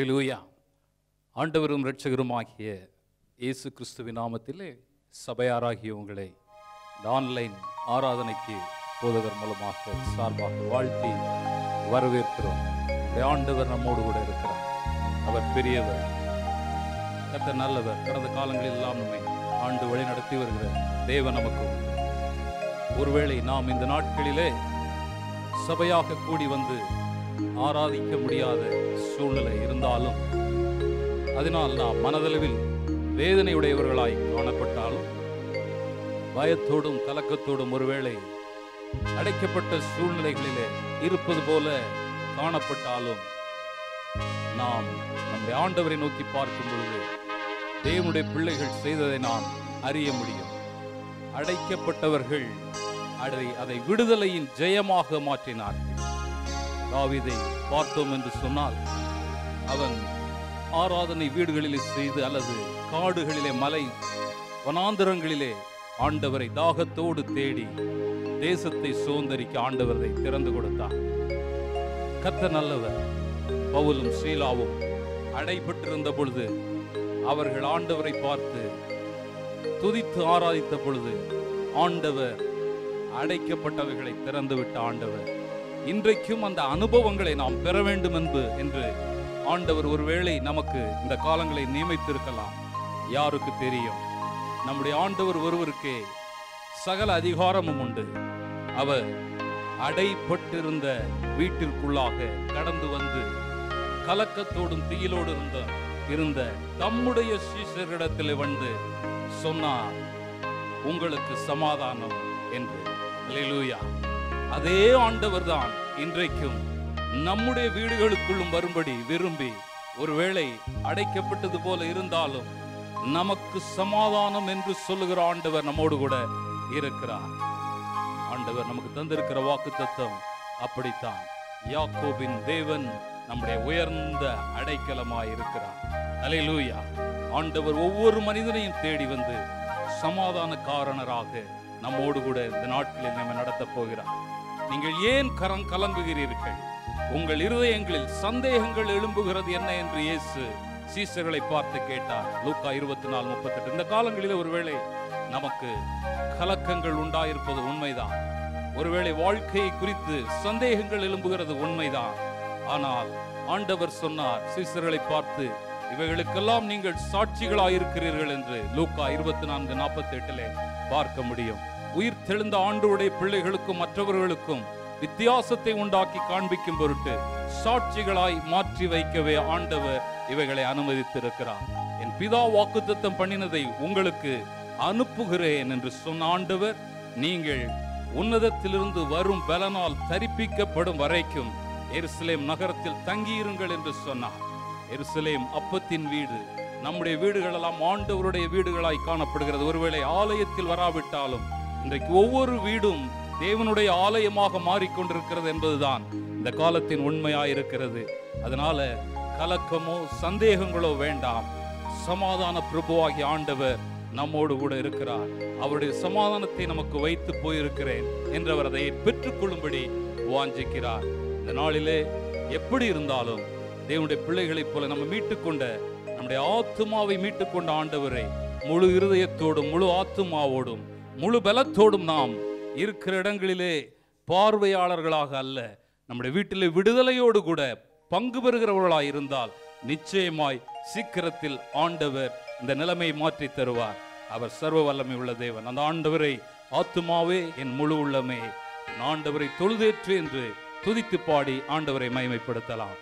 அல்லேலூயா ஆண்டவரும் இரட்சகருமாகிய இயேசு கிறிஸ்துவின் நாமத்திலே சபையாராகிய உங்களை இந்த ஆன்லைன் ஆராதனைக்கு போதகர் மூலமாக சார்பாக வாழ்த்தி வரவேற்கிறோம் இந்த ஆண்டவர் நம்மோடு கூட இருக்கிறார் அவர் பெரியவர் கர்த்தர் நல்லவர் கடந்த காலங்களில் எல்லாம் நம்மை ஆண்டு வழி நடத்தி வருகிற தேவன் நமக்கு உண்டு. ஒருவேளை நாம் இந்த நாட்களிலே சபையாக கூடி வந்து ஆராதிக்க முடியாத சூழ்நிலை இருந்தாலும் அதனால் நாம் மனதளவில் வேதனையுடையவர்களாய் காணப்பட்டாலும் பயத்தோடும் கலக்கத்தோடும் ஒருவேளை அடைக்கப்பட்ட சூழ்நிலைகளிலே இருப்பது போல காணப்பட்டாலும் நாம் நம்முடைய ஆண்டவரை நோக்கி பார்க்கும் பொழுது தேவனுடைய பிள்ளைகள் செய்ததை நாம் அறிய முடியும் அடைக்கப்பட்டவர்கள் அதை அதை விடுதலையின் ஜெயமாக மாற்றினார்கள் தாவீதை பார்த்தோம் என்று சொன்னால் அவன் ஆராதனை வீடுகளிலே செய்து அல்லது காடுகளிலே மலை வனாந்தரங்களிலே ஆண்டவரை தாகத்தோடு தேடி தேசத்தை சுதந்தரிக்க ஆண்டவரை திறந்து கொடுத்தார் கர்த்தர் நல்லவர் பவுலும் சீலாவும் அடைபட்டிருந்த பொழுது அவர்கள் ஆண்டவரை பார்த்து துதித்து ஆராதித்த பொழுது ஆண்டவர் அடைக்கப்பட்டவைகளை திறந்துவிட்ட ஆண்டவர் இன்றைக்கும் அந்த அனுபவங்களை நாம் பெற வேண்டும் என்று என்று ஆண்டவர் ஒருவேளை நமக்கு இந்த காலங்களை நியமித்திருக்கலாம் யாருக்கு தெரியும் நம்முடைய ஆண்டவர் ஒருவருக்கே சகல அதிகாரமும் உண்டு அவர் அடைப்பட்டிருந்த வீட்டிற்குள்ளாக கடந்து வந்து கலக்கத்தோடும் தீயிலோடு இருந்த இருந்த தம்முடைய சீசரிடத்தில் வந்து சொன்னார் உங்களுக்கு சமாதானம் என்று அல்லேலூயா அதே ஆண்டவர் தான் இன்றைக்கும் நம்முடைய வீடுகளுக்குள்ளும் வரும்படி விரும்பி ஒருவேளை அடைக்கப்பட்டது போல இருந்தாலும் நமக்கு சமாதானம் என்று சொல்லுகிற ஆண்டவர் நம்மோடு கூட இருக்கிறார் ஆண்டவர் நமக்கு தந்திருக்கிற வாக்கு தத்துவம் அப்படித்தான் யாக்கோபின் தேவன் நம்முடைய உயர்ந்த அடைக்கலமாய் இருக்கிறார் அல்லேலூயா ஆண்டவர் ஒவ்வொரு மனிதனையும் தேடி வந்து சமாதான காரணராக நம்மோடு கூட இந்த நாட்களில் நம்ம நடத்தப் போகிறார் நீங்கள் ஏன் கரம் கலங்குகிறீர்கள் உங்கள் இருதயங்களில் சந்தேகங்கள் எழும்புகிறது என்ன என்று இயேசு சீசர்களை பார்த்து கேட்டார் லூக்கா இருபத்தி நாலு முப்பத்தெட்டு இந்த காலங்களில் ஒருவேளை நமக்கு கலக்கங்கள் உண்டாயிருப்பது உண்மைதான் ஒருவேளை வாழ்க்கையை குறித்து சந்தேகங்கள் எழும்புகிறது உண்மைதான் ஆனால் ஆண்டவர் சொன்னார் சீசர்களை பார்த்து இவைகளுக்கெல்லாம் நீங்கள் சாட்சிகளாயிருக்கிறீர்கள் என்று லூக்கா இருபத்தி நான்கு நாற்பத்தி எட்டிலே பார்க்க முடியும் உயிர் தெழுந்த ஆண்டோடைய பிள்ளைகளுக்கும் மற்றவர்களுக்கும் வித்தியாசத்தை உண்டாக்கி காண்பிக்கும் பொருட்டு சாட்சிகளாய் மாற்றி வைக்கவே ஆண்டவர் இவைகளை அனுமதித்திருக்கிறார் என் பிதா வாக்குத்தத்தம் பண்ணினதை உங்களுக்கு அனுப்புகிறேன் என்று சொன்ன ஆண்டவர் நீங்கள் உன்னதத்திலிருந்து வரும் பலனால் தரிப்பிக்கப்படும் வரைக்கும் எருசலேம் நகரத்தில் தங்கியிருங்கள் என்று சொன்னார் எருசலேம் அப்பத்தின் வீடு நம்முடைய வீடுகள் எல்லாம் ஆண்டவருடைய வீடுகளாய் காணப்படுகிறது ஒருவேளை ஆலயத்தில் வராவிட்டாலும் இன்றைக்கு ஒவ்வொரு வீடும் தேவனுடைய ஆலயமாக மாறிக்கொண்டிருக்கிறது என்பதுதான் இந்த காலத்தின் உண்மையாயிருக்கிறது அதனால கலக்கமோ சந்தேகங்களோ வேண்டாம் சமாதான பிரபுவாகிய ஆண்டவர் நம்மோடு கூட இருக்கிறார் அவருடைய சமாதானத்தை நமக்கு வைத்து போயிருக்கிறேன் என்றவர் அதை பெற்றுக்கொள்ளும்படி வாஞ்சிக்கிறார் இந்த நாளிலே எப்படி இருந்தாலும் தேவனுடைய பிள்ளைகளைப் போல நம்ம மீட்டுக்கொண்ட நம்முடைய ஆத்துமாவை மீட்டுக்கொண்ட ஆண்டவரை முழு இருதயத்தோடும் முழு ஆத்துமாவோடும் முழு பலத்தோடும் நாம் இருக்கிற இடங்களிலே பார்வையாளர்களாக அல்ல நம்முடைய வீட்டிலே விடுதலையோடு கூட பங்கு பெறுகிறவர்களாய் இருந்தால் நிச்சயமாய் சீக்கிரத்தில் ஆண்டவர் இந்த நிலைமையை மாற்றி தருவார் அவர் சர்வ வல்லமை உள்ள தேவன் அந்த ஆண்டவரை ஆத்துமாவே என் முழு உள்ளமே நான் ஆண்டவரை தொழுதேற்று என்று துதித்து பாடி ஆண்டவரை மகிமைப்படுத்தலாம்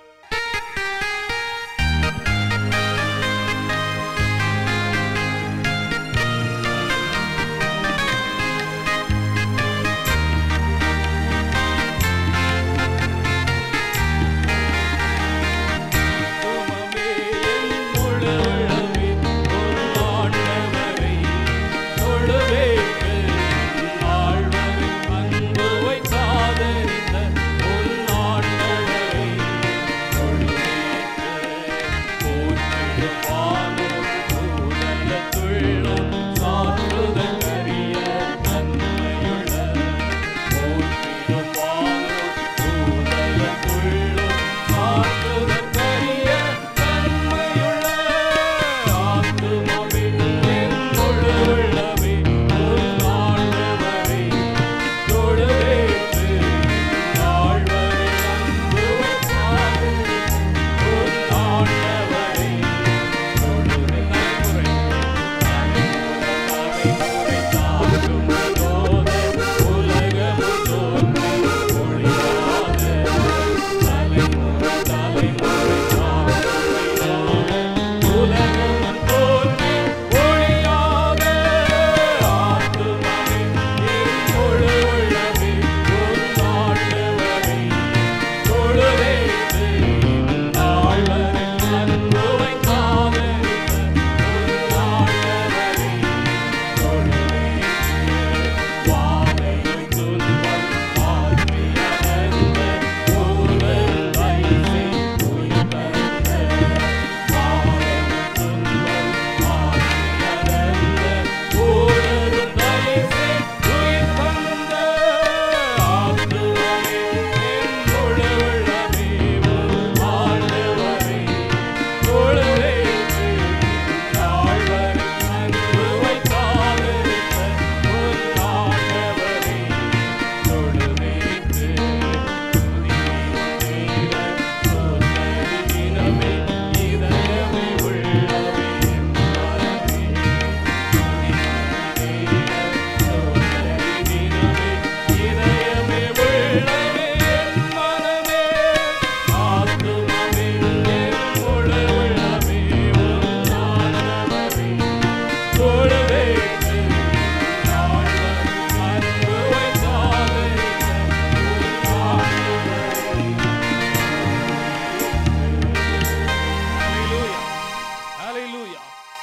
சுமமே என் முழு உள்ளமே ஒரு ஆண்டவரை தொழுவேற்கு வாழ்வரை அன்பு வைத்தாதரித்த ஒரு ஆண்டவரை தொழுவேற்கு போற்றிடும் வானும் சூழலத்துள்ளும் சாற்றுதற்கரிய நன்மையுள்ள போற்றிடும் வானும் சூழலத்துள்ளும் சாற்றுதற்கரிய நன்மையுள்ள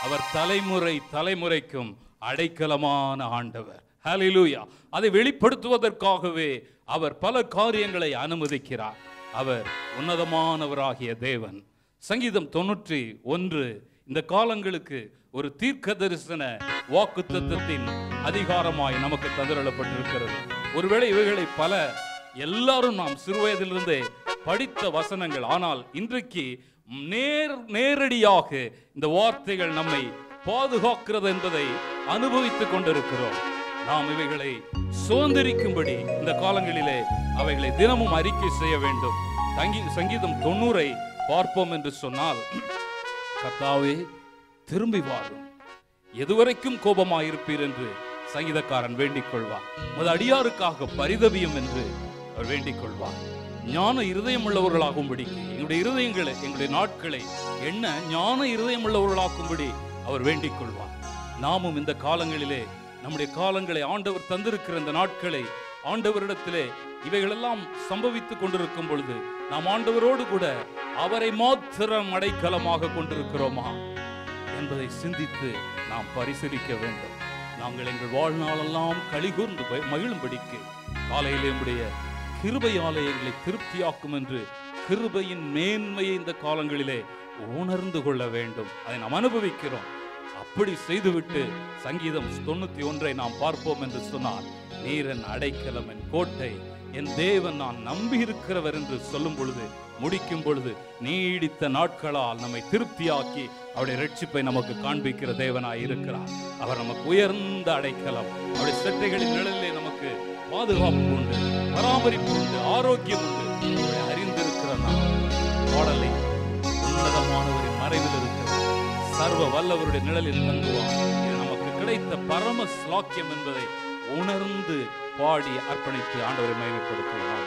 அவர் தலைமுறை தலைமுறைக்கும் அடைக்கலமான ஆண்டவர் ஹalleluya அதை வெளிப்படுத்துவதற்காகவே அவர் பல காரியங்களை அனுமதிக்கிறார் அவர் உன்னதமானவராகிய தேவன் சங்கீதம் தொண்ணூற்றி ஒன்று இந்த காலங்களுக்கு ஒரு தீர்க்க தரிசன வாக்குத்தத்தத்தின் அதிகாரமாய் நமக்கு தந்திரப்பட்டிருக்கிறது ஒருவேளை இவைகளை பல எல்லாரும் நாம் சிறுவயதிலிருந்தே படித்த வசனங்கள் ஆனால் இன்றைக்கு நேர் நேரடியாக இந்த வார்த்தைகள் நம்மை பாதுகாக்கிறது என்பதை அனுபவித்துக் கொண்டிருக்கிறோம் நாம் இவைகளை சுதந்திரிக்கும்படி இந்த காலங்களிலே அவைகளை தினமும் அறிக்கை செய்ய வேண்டும் தங்கி சங்கீதம் தொண்ணூறை பார்ப்போம் என்று சொன்னால் கர்த்தாவே திரும்பி வாரும் எதுவரைக்கும் கோபமாயிருப்பீர் என்று சங்கீதக்காரன் வேண்டிக் கொள்வார் உமது அடியாருக்காக பரிதவியும் என்று அவர் வேண்டிக் கொள்வார் ஞான இருதயம் உள்ளவர்களாகும்படிக்கு எங்களுடைய இருதயங்களை எங்களுடைய நாட்களை என்ன ஞான இருதயம் உள்ளவர்களாக்கும்படி அவர் வேண்டிக் கொள்வார் நாமும் இந்த காலங்களிலே நம்முடைய காலங்களை ஆண்டவர் தந்திருக்கிற இந்த நாட்களை ஆண்டவரிடத்திலே இவைகளெல்லாம் சம்பவித்துக் கொண்டிருக்கும் பொழுது நாம் ஆண்டவரோடு கூட அவரை மாத்திரம் அடைக்கலமாக கொண்டிருக்கிறோமா என்பதை சிந்தித்து நாம் பரிசீலிக்க வேண்டும் நாங்கள் எங்கள் வாழ்நாளெல்லாம் கலிகூர்ந்து போய் மகிழும்படிக்கு காலையிலே நம்முடைய கிருபையாலே எங்களை திருப்தியாக்கும் என்று கிருபையின் மேன்மையை இந்த காலங்களிலே உணர்ந்து கொள்ள வேண்டும் அதை நாம் அனுபவிக்கிறோம் அப்படி செய்துவிட்டு சங்கீதம் தொண்ணூத்தி ஒன்றை நாம் பார்ப்போம் என்று சொன்னால் நீரன் அடைக்கலம் என் கோட்டை என் தேவன் நான் நம்பி இருக்கிறவர் என்று சொல்லும் பொழுது முடிக்கும் பொழுது நீடித்த நாட்களால் நம்மை திருப்தியாக்கி அவருடைய ரட்சிப்பை நமக்கு காண்பிக்கிற தேவனாய் இருக்கிறார் அவர் நமக்கு உயர்ந்த அடைக்கலம் அவருடைய செட்டைகளின் நிழலிலே நமக்கு பாதுகாப்பு உண்டு பராமரிப்பு உண்டு ஆரோக்கியம் உண்டு அவரை அறிந்திருக்கிற நாம் பாடலை உன்னதமானவரின் மறைவில் இருக்கிற சர்வ வல்லவருடைய நிழலில் தங்குவார் இது நமக்கு கிடைத்த பரம ஸ்லாக்கியம் என்பதை உணர்ந்து பாடி அர்ப்பணித்து ஆண்டவரை மகிமைப்படுத்துவோம்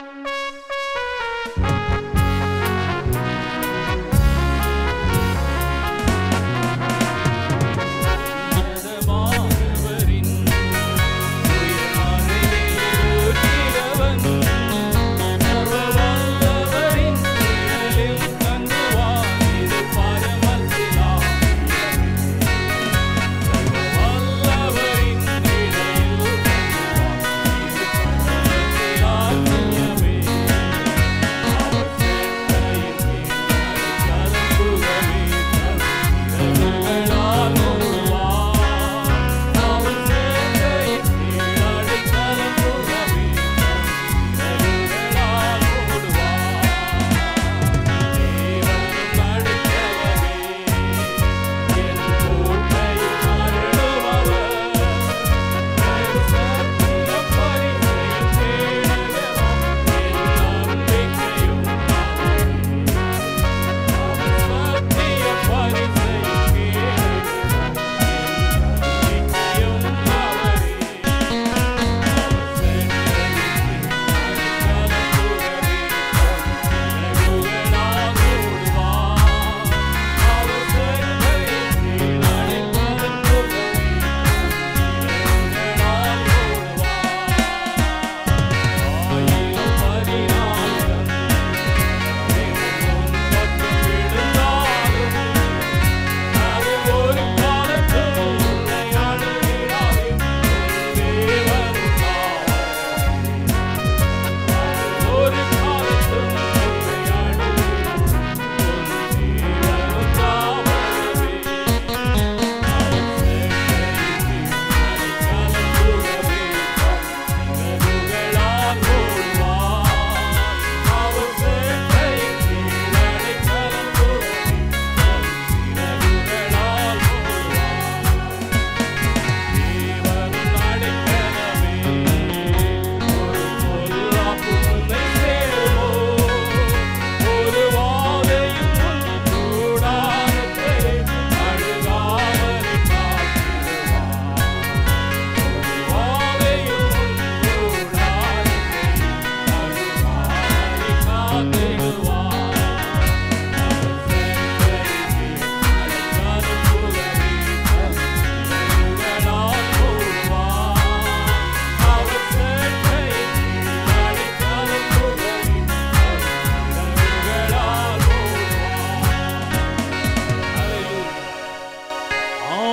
உன்னதமானவரின் உயர்மறையிலோட்டிடவன் சர்வவல்லவரின் நிழலில் தங்குவான் இது பரமத்திலாம் சர்வவல்லவரின் நிழலில் தங்குவான் இது பரமத்திலாம்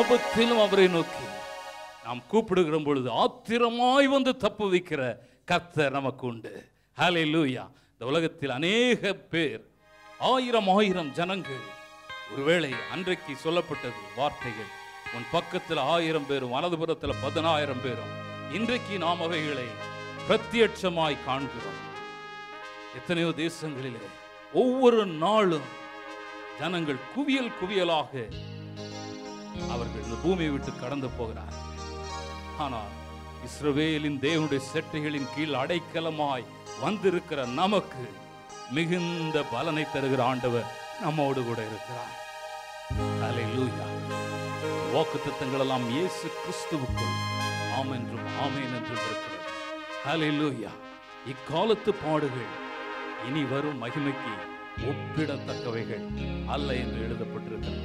ஆபத்திலும் அவரை நோக்கி நாம் கூப்பிடுகிற பொழுது ஆத்திரமாய் வந்து தப்பு வைக்கிற கர்த்தர் நமக்கு உண்டு ஹalleluya இந்த உலகத்தில் அநேக பேர் ஆயிரம் ஆயிரம் ஜனங்கள் ஒருவேளை அன்றைக்கு சொல்லப்பட்டது வார்த்தைகள் உன் பக்கத்தில் ஆயிரம் பேரும் வலதுபுறத்தில் பதினாயிரம் பேரும் இன்றைக்கு நாம் அவைகளை பிரத்யட்சமாய் காண்கிறோம் எத்தனையோ தேசங்களிலே ஒவ்வொரு நாளும் ஜனங்கள் குவியல் குவியலாக அவர்கள் இந்த பூமியை விட்டு கடந்து போகிறார் ஆனால் இஸ்ரவேலின் தேவனுடைய செட்டைகளின் கீழ் அடைக்கலமாய் வந்திருக்கிற நமக்கு மிகுந்த பலனை தருகிற ஆண்டவர் நம்மோடு கூட இருக்கிறார் அல்லேலூயா வாக்கு திட்டங்கள் எல்லாம் இயேசு கிறிஸ்துவுக்குள் ஆம் என்றும் ஆமேன் என்றும் இருக்கிறது அல்லேலூயா இக்காலத்து பாடுகள் இனி வரும் மகிமைக்கு ஒப்பிடத்தக்கவைகள் அல்ல என்று எழுதப்பட்டிருக்கிறது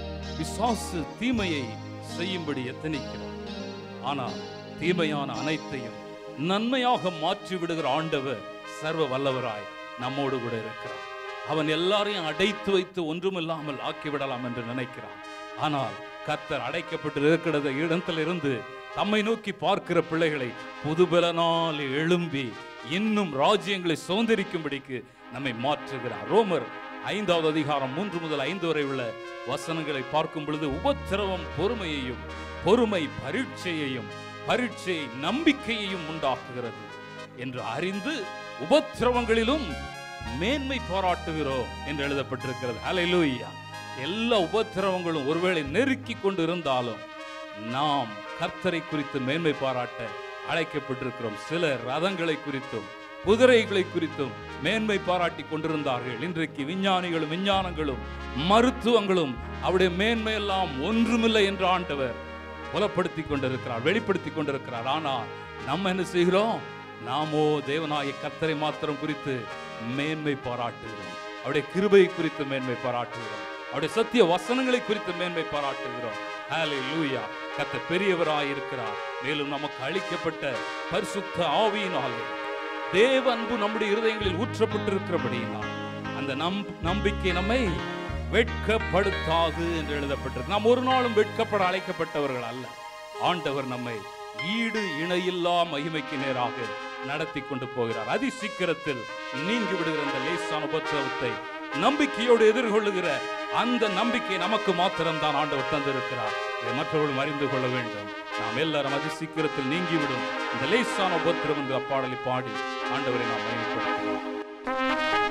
பிசாசு தீமையை செய்யும்படி எத்தனிக்கிறார் ஆனால் தீமையான அனைத்தையும் நன்மையாக மாற்றி விடுகிற ஆண்டவர் சர்வ வல்லவராய் நம்மோடு கூட இருக்கிறார் அவன் எல்லாரையும் அடைத்து வைத்து ஒன்றுமில்லாமல் ஆக்கிவிடலாம் என்று நினைக்கிறான் ஆனால் கர்த்தர் அடைக்கப்பட்டு இருக்கிற இடத்திலிருந்து தம்மை நோக்கி பார்க்கிற பிள்ளைகளை புதுபலனால் எழும்பி இன்னும் ராஜ்யங்களை சுதந்திரிக்கும்படிக்கு நம்மை மாற்றுகிறார் ரோமர் ஐந்தாவது அதிகாரம் மூன்று முதல் ஐந்து வரை உள்ள வசனங்களை பார்க்கும் பொழுது உபத்திரவம் பொறுமையையும் பொறுமை பரீட்சையையும் பரீட்சை நம்பிக்கையையும் உண்டாக்குகிறது என்று அறிந்து உபத்திரவங்களிலும் மேன்மை பாராட்டுகிறோம் என்று எழுதப்பட்டிருக்கிறது ஹalleluya எல்லா உபத்திரவங்களும் ஒருவேளை நெருக்கி கொண்டு இருந்தாலும் நாம் கர்த்தரை குறித்து மேன்மை பாராட்ட அழைக்கப்பட்டிருக்கிறோம் சில ரதங்களை குறித்தும் குதிரைகளை குறித்தும் மேன்மை பாராட்டி கொண்டிருந்தார்கள் இன்றைக்கு விஞ்ஞானிகளும் விஞ்ஞானங்களும் மருத்துவங்களும் அவருடைய மேன்மை எல்லாம் ஒன்றுமில்லை என்று ஆண்டவர் புலப்படுத்தி கொண்டிருக்கிறார் வெளிப்படுத்தி கொண்டிருக்கிறார் ஆனால் நம்ம என்ன செய்கிறோம் நாமோ தேவனாய கர்த்தரை மாத்திரம் குறித்து மேன்மை பாராட்டுகிறோம் அவருடைய கிருபை குறித்து மேன்மை பாராட்டுகிறோம் அவருடைய சத்திய வசனங்களை குறித்து மேன்மை பாராட்டுகிறோம் ஹalleluya கர்த்தர் பெரியவராய் இருக்கிறார் மேலும் நமக்கு அளிக்கப்பட்ட பரிசுத்த ஆவியினாலே தேவ அன்பு நம்முடைய இருதயங்களில் ஊற்றப்பட்டிருக்கிறபடியினால் அந்த நம் நம்பிக்கை நம்மை வெட்கப்படுத்தாது என்று எழுதப்பட்டிருக்கு நாம் ஒரு நாளும் வெட்கப்பட அழைக்கப்பட்டவர்கள் அல்ல ஆண்டவர் நம்மை ஈடு இணையில்லா மகிமைக்கு நேராக நடத்தி கொண்டு போகிறார் அதி சீக்கிரத்தில் நீங்கி விடுகிற அந்த லேசான உபத்திரவத்தை நம்பிக்கையோடு எதிர்கொள்ளுகிற அந்த நம்பிக்கை நமக்கு மாத்திரம்தான் ஆண்டவர் தந்திருக்கிறார் இதை மற்றவர்களும் அறிந்து கொள்ள வேண்டும் நாம் எல்லாரும் அதி சீக்கிரத்தில் நீங்கிவிடும் இந்த லேசான உபத்திரம் என்ற பாடலை பாடி ஆண்டவரை நாம் மகிமைப்படுத்துவோம்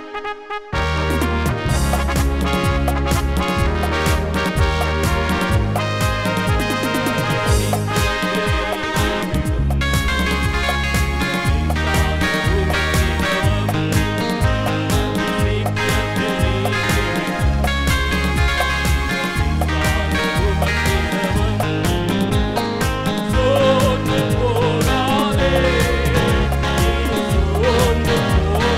சோர்ந்து போகாதே நீ சோர்ந்து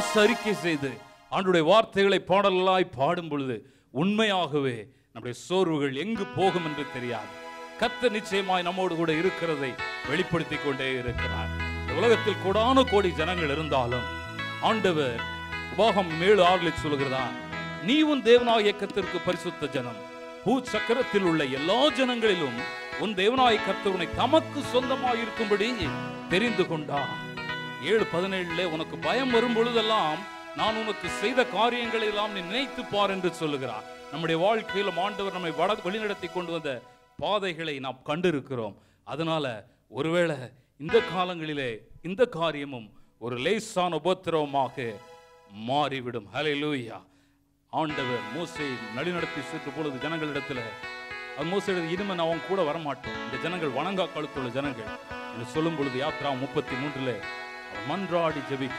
உபவாச அறிக்கை செய்து ஆண்டுடைய வார்த்தைகளை பாடலாய் பாடும் பொழுது உண்மையாகவே நம்முடைய சோர்வுகள் எங்கு போகும் என்று தெரியாது கத்த நிச்சயமாய் நம்மோடு கூட இருக்கிறதை வெளிப்படுத்திக் கொண்டே இருக்கிறார் இந்த உலகத்தில் கோடான கோடி ஜனங்கள் இருந்தாலும் ஆண்டவர் உபாகம் மேலு ஆறில் சொல்கிறதா நீ உன் தேவனாய இயக்கத்திற்கு பரிசுத்த ஜனம் பூ சக்கரத்தில் உள்ள எல்லா ஜனங்களிலும் உன் தேவனாய கர்த்தர் தமக்கு சொந்தமாய் இருக்கும்படி தெரிந்து கொண்டார் ஏழு பதினேழுல உனக்கு பயம் வரும் பொழுதெல்லாம் நான் உனக்கு செய்த காரியங்களை எல்லாம் நீ நினைத்து பார் என்று சொல்லுகிறார் நம்முடைய வாழ்க்கையிலும் ஆண்டவர் நம்மை வட வழிநடத்தி கொண்டு வந்த பாதைகளை நாம் கண்டிருக்கிறோம் அதனால ஒருவேளை இந்த காலங்களிலே இந்த காரியமும் ஒரு லேசான உபத்திரவமாக மாறிவிடும் ஹalleluya ஆண்டவர் மோசை நடிநடத்தி சென்ற பொழுது ஜனங்களிடத்துல அது மோசை இனிமே நான் அவன் கூட வரமாட்டேன் இந்த ஜனங்கள் வணங்கா கழுத்துள்ள ஜனங்கள் என்று சொல்லும் பொழுது யாத்ரா முப்பத்தி மூன்றுல அவன் மன்றாடி ஜெபிக்க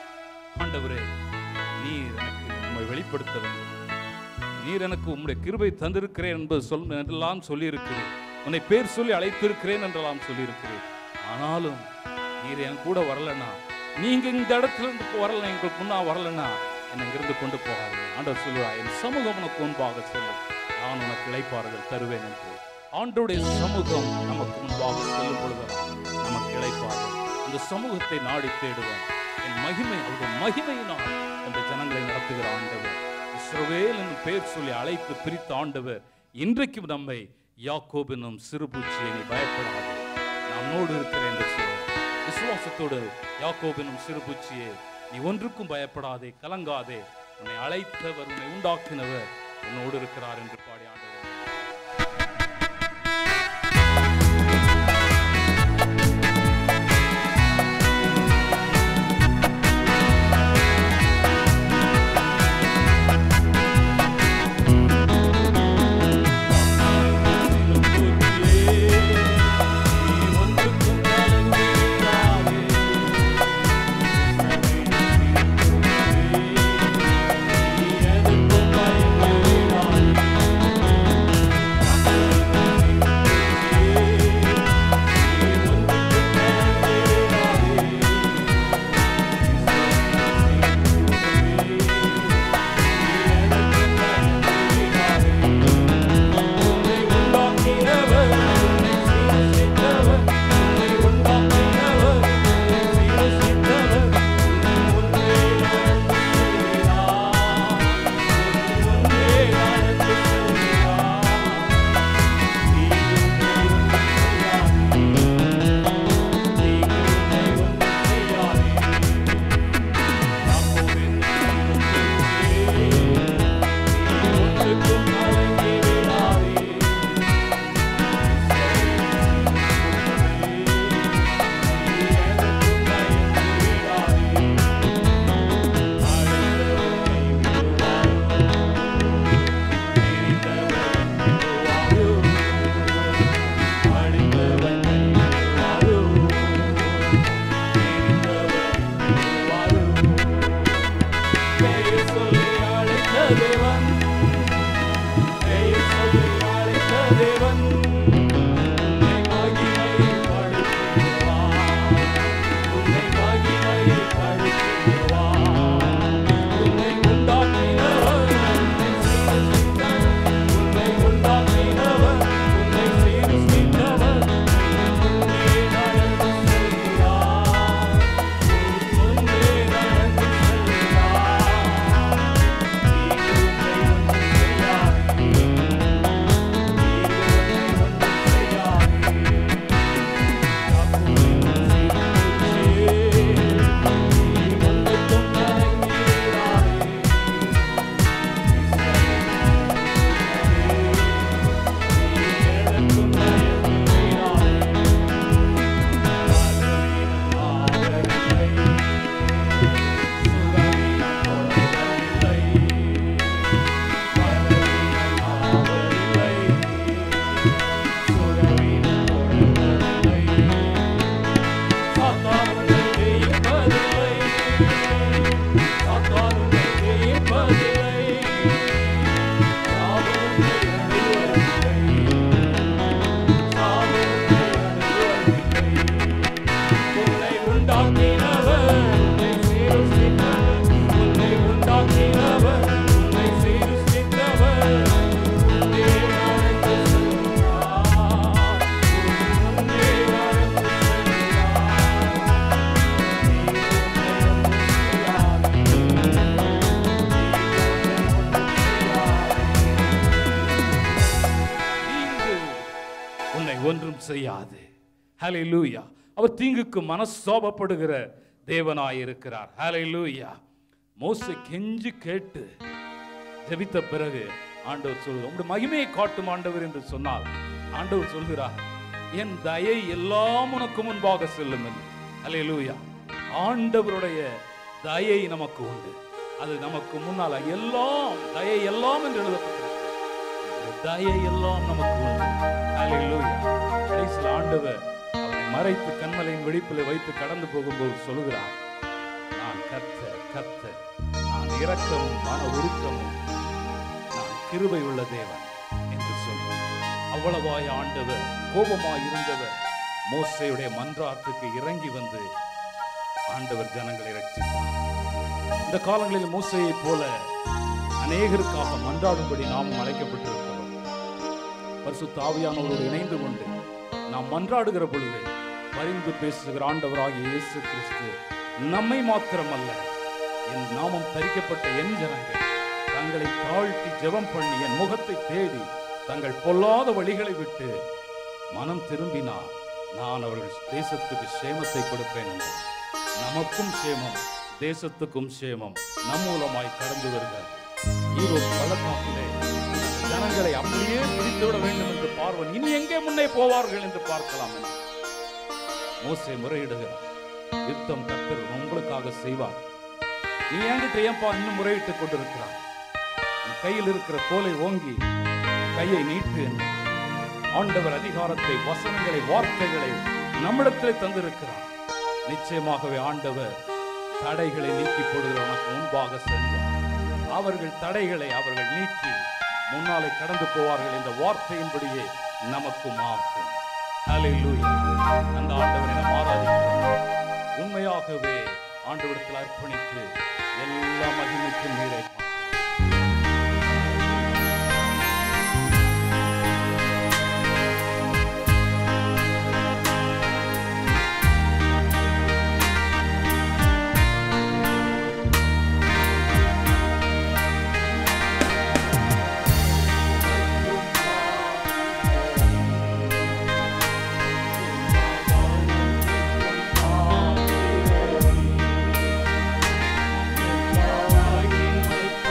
ஆண்டவரே நீர் எனக்கு உண்மை வெளிப்படுத்த வேண்டும் நீர் எனக்கு உம்முடைய கிருபை தந்திருக்கிறேன் என்பது சொல் என்றெல்லாம் சொல்லியிருக்கிறேன் உன்னை பேர் சொல்லி அழைத்திருக்கிறேன் என்றெல்லாம் சொல்லியிருக்கிறேன் ஆனாலும் நீர் என் கூட வரலன்னா நீங்க இந்த இடத்துல இருந்து இப்போ வரல எங்களுக்கு முன்னா வரலன்னா என்னை இங்கிருந்து கொண்டு போகாது ஆண்டவர் சொல்லுவா என் சமூகம் உனக்கு முன்பாக செல்லும் நான் உனக்கு இளைப்பாறுதல் தருவேன் என்று ஆண்டோடைய சமூகம் நமக்கு முன்பாக செல்லும் பொழுதெல்லாம் நமக்கு இளைப்பாறுதல் அந்த சமூகத்தை நாடி தேடுவோம் என் மகிமை அவருடைய மகிமையினால் அந்த ஜனங்களை நடத்துகிற ஆண்டவர் இஸ்ரவேல் என்னும் பெயர் சொல்லி அழைத்து பிரித்த ஆண்டவர் இன்றைக்கும் நம்மை யாக்கோப் என்னும் சிறுபூச்சியை நீ பயப்படாது நான் உன்னோடு இருக்கிறேன் என்று சொல்லுவார் விசுவாசத்தோடு யாக்கோப் என்னும் சிறுபூச்சியே நீ ஒன்றுக்கும் பயப்படாதே கலங்காதே உன்னை அழைத்தவர் உன்னை உண்டாக்கினவர் உன்னோடு இருக்கிறார் என்று பாடி ஆண்டவர் நீ எதற்கும் பயப்படாதே ஒன்றும் செய்யாது ஹalleluya அவர் தீங்குக்கு மனஸ்தாபப்படுகிற தேவனாய் இருக்கிறார் ஹalleluya மோசே கெஞ்சி கேட்டு ஜெபித்த பிறகு ஆண்டவர் சொல்லுவார் உங்களுடைய மகிமையை காட்டும் ஆண்டவர் என்று சொன்னால் ஆண்டவர் சொல்கிறார் என் தயை எல்லாம் உனக்கு முன்பாக செல்லும் என்று அல்லேலூயா ஆண்டவருடைய தயை நமக்கு உண்டு அது நமக்கு முன்னால எல்லாம் தயை எல்லாம் என்று எழுதப்பட்டிருக்கிறது இந்த தயை எல்லாம் நமக்கு உண்டு அல்லேலூயா கடைசியில் ஆண்டவர் அவனை மறைத்து கண்மலையின் வெடிப்பில் வைத்து கடந்து போகும்போது சொல்லுகிறார் நான் கத்த கத்த நான் இரக்கமும் மன உருக்கமும் நான் கிருபை உள்ள தேவன் என்று சொல்லி அவ்வளவாய் ஆண்டவர் கோபமாய் இருந்தவர் மோசையுடைய மன்றாட்டுக்கு இறங்கி வந்து ஆண்டவர் ஜனங்களை ரட்சித்தார் இந்த காலங்களில் மோசையைப் போல அநேகருக்காக மன்றாடும்படி நாம் அழைக்கப்பட்டிருக்கிறோம் பரிசுத்த ஆவியானவரோடு இணைந்து கொண்டு நாம் மன்றாடுகிற பொழுது பரிந்து பேசுகிற ஆண்டவராகிய இயேசு கிறிஸ்து நம்மை மாத்திரமல்ல என் நாமம் தரிக்கப்பட்ட என் ஜனங்கள் தங்களை தாழ்த்தி ஜெபம் பண்ணி என் முகத்தை தேடி தங்கள் பொல்லாத வழிகளை விட்டு மனம் திரும்பினால் நான் அவர்கள் தேசத்துக்கு சேமத்தை கொடுப்பேன் என்றார் நமக்கும் சேமம் தேசத்துக்கும் சேமம் நம் மூலமாய் கடந்து வருகிறது ஈரோடு பள்ளத்தாக்கிலே ஜனங்களை அப்படியே பிடித்து விட வேண்டும் என்று பார்வன் இனி எங்கே முன்னே போவார்கள் என்று பார்க்கலாம் என்று மோசே முறையிடுகிறார் யுத்தம் கத்தர் உங்களுக்காக செய்வார் நீ என்கிட்ட ஏன்பா இன்னும் முறையிட்டுக் கொண்டிருக்கிறார் உன் கையில் இருக்கிற கோலை ஓங்கி கையை நீட்டு என்று ஆண்டவர் அதிகாரத்தை வசனங்களை வார்த்தைகளை நம்மிடத்திலே தந்திருக்கிறார் நிச்சயமாகவே ஆண்டவர் தடைகளை நீக்கி போடுகிற உனக்கு முன்பாக செல்வார் அவர்கள் தடைகளை அவர்கள் நீக்கி முன்னாலே கடந்து போவார்கள் என்ற வார்த்தையின்படியே நமக்கும் ஆகும் ஹalleluya அந்த ஆண்டவரை நாம் ஆராதிக்கிறோம் உண்மையாகவே ஆண்டவரிடத்தில் அர்ப்பணித்து எல்லா மகிமைக்கும் நீரை Thank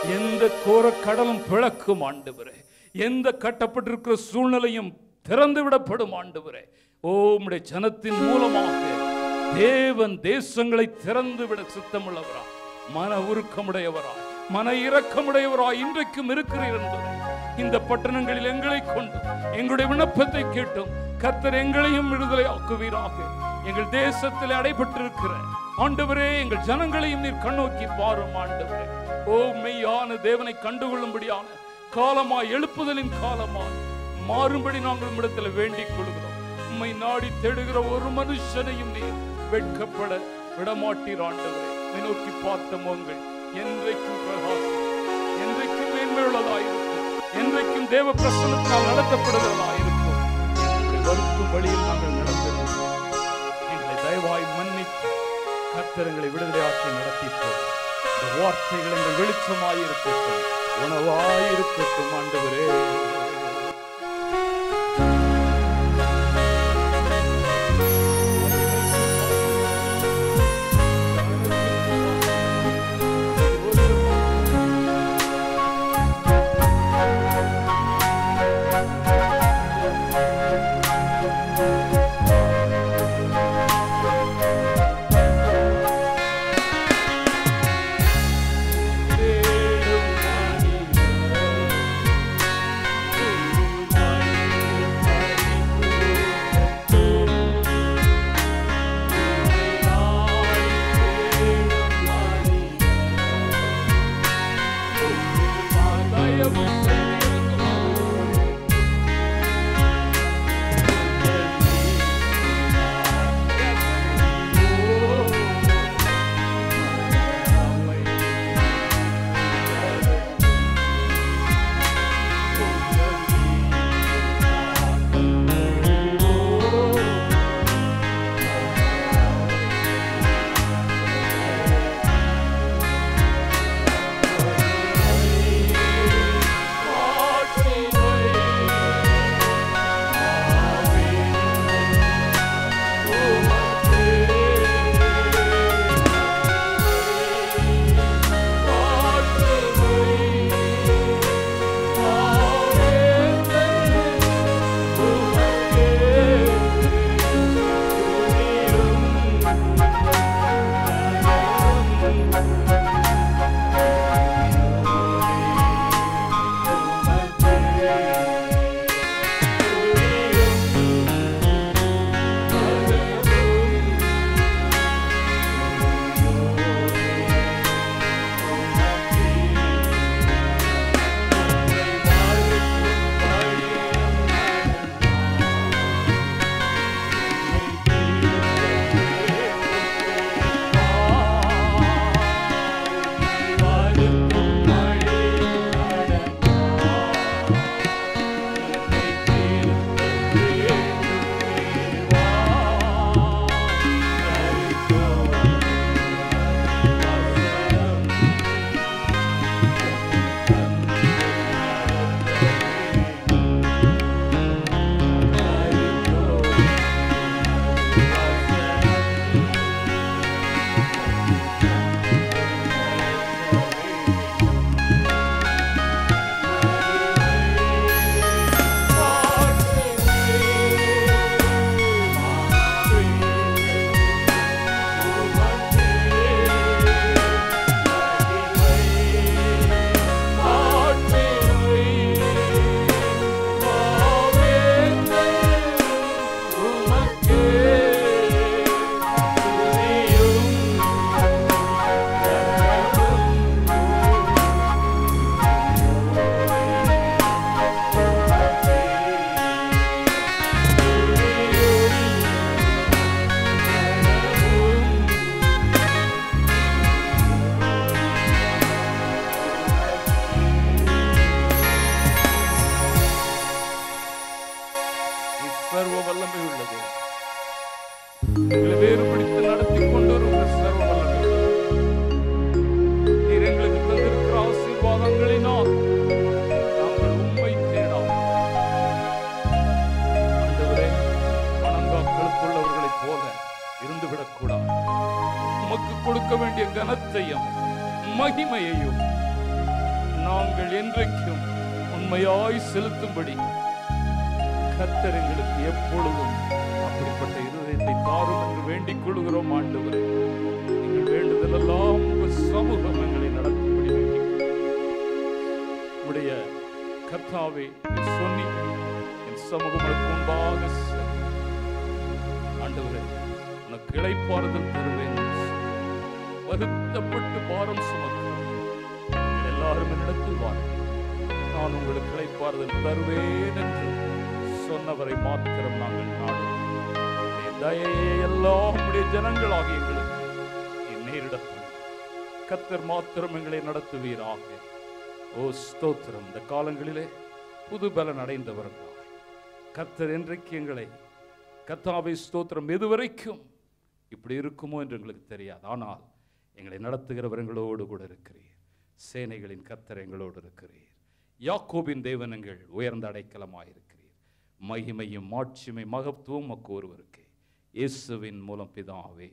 எந்த கோர கடலும் பிளக்கும் ஆண்டவரே எந்த கட்டப்பட்டிருக்கிற சூழ்நிலையும் திறந்து விடப்படும் ஆண்டவரே ஓ உம்முடைய ஜனத்தின் மூலமாக தேவன் தேசங்களை திறந்து விட சித்தமுள்ளவரா மன உருக்கமுடையவராய் மன இரக்கமுடையவராய் இன்றைக்கும் இருக்கிறீர் என்பதை இந்த பட்டணங்களில் எங்களை கொண்டு எங்களுடைய விண்ணப்பத்தை கேட்டும் கர்த்தர் எங்களையும் விடுதலை ஆக்குவீராக எங்கள் தேசத்தில் அடைபட்டிருக்கிற ஆண்டவரே எங்கள் ஜனங்களையும் நீர் கண்ணோக்கி பாரும் ஆண்டவரே ஓ மெய்யான தேவனை கண்டுகொள்ளும்படியான காலமாய் எழுப்புதலின் காலமாய் மாறும்படி நாங்கள் உம்மிடத்தில் வேண்டிக் கொள்கிறோம் உம்மை நாடி தேடுகிற ஒரு மனுஷனையும் நீர் வெட்கப்பட விடமாட்டீர் ஆண்டவரே உம்மை நோக்கி பார்த்த முகங்கள் என்றைக்கும் பிரகாசம் என்றைக்கும் மேன்மையுள்ளதாயிருக்கும் என்றைக்கும் தேவ பிரசனத்தால் நடத்தப்படுகிறதாயிருக்கும் எங்களுடைய வருத்தும் வழியில் நாங்கள் நடந்திருக்கிறோம் எங்களை தயவாய் மன்னித்து கர்த்தரங்களை விடுதலையாக்கி நடத்திப்போம் இந்த வார்த்தைகள் எங்கள் வெளிச்சமாய் இருக்கட்டும் உணவாய் இருக்கட்டும் ஆண்டவரே சர்வ வல்லமை உள்ளது எங்களை வேறுபடுத்தி நடத்தி கொண்டு வருகிற சர்வ வல்லமை உள்ளது நீர் எங்களுக்கு தந்திருக்கிற ஆசீர்வாதங்களினால் நாங்கள் உண்மை தேடாம் ஆண்டவரே வணங்காக்களுக்குள்ளவர்களைப் போல இருந்துவிடக்கூடாது உமக்கு கொடுக்க வேண்டிய கனத்தையும் மகிமையையும் நாங்கள் என்றைக்கும் உண்மையாய் செலுத்தும்படி கர்த்தர் எங்களுக்கு எப்பொழுதும் அப்படிப்பட்ட இருதயத்தை தாரும் என்று வேண்டிக் கொள்கிறோம் ஆண்டவரே எங்கள் வேண்டுதல் எல்லாம் உங்கள் சமூகம் எங்களை நடத்தும்படி வேண்டிக் உடைய கர்த்தாவே நீர் சொன்னி என் சமூகம் உனக்கு முன்பாக செல்லும். ஆண்டவரே உனக்கு இளைப்பாறுதல் தருவேன் என்று சொன்னீர். வருத்தப்பட்டு பாரம் சுமக்கிறோம் நீங்கள் எல்லாரும் என்னிடத்தில் வாருங்கள் நான் உங்களுக்கு இளைப்பாறுதல் தருவேன் என்று சொன்னவரை மாத்திரம் நாங்கள் நாடுவோம் உம்முடைய தயையை எல்லாம் உடைய ஜனங்களாகி எங்களுக்கு நீர் நேரிடப் பண்ணும். கர்த்தர் மாத்திரம் எங்களை நடத்துவீராக ஓ ஸ்தோத்திரம் இந்த காலங்களிலே புது பலன் அடைந்தவர்களாய் கர்த்தர் என்றைக்கு எங்களை கத்தாவை ஸ்தோத்திரம் எதுவரைக்கும் இப்படி இருக்குமோ என்று எங்களுக்கு தெரியாது ஆனால் எங்களை நடத்துகிறவர் எங்களோடு கூட இருக்கிறீர் சேனைகளின் கர்த்தர் எங்களோடு இருக்கிறீர் யாக்கோபின் தேவன் எங்கள் உயர்ந்த அடைக்கலமாயிருக்கிறீர் மகிமையும் மாட்சிமை மகத்துவம் மக்கு ஒருவருக்கே இயேசுவின் மூலம் பிதாவே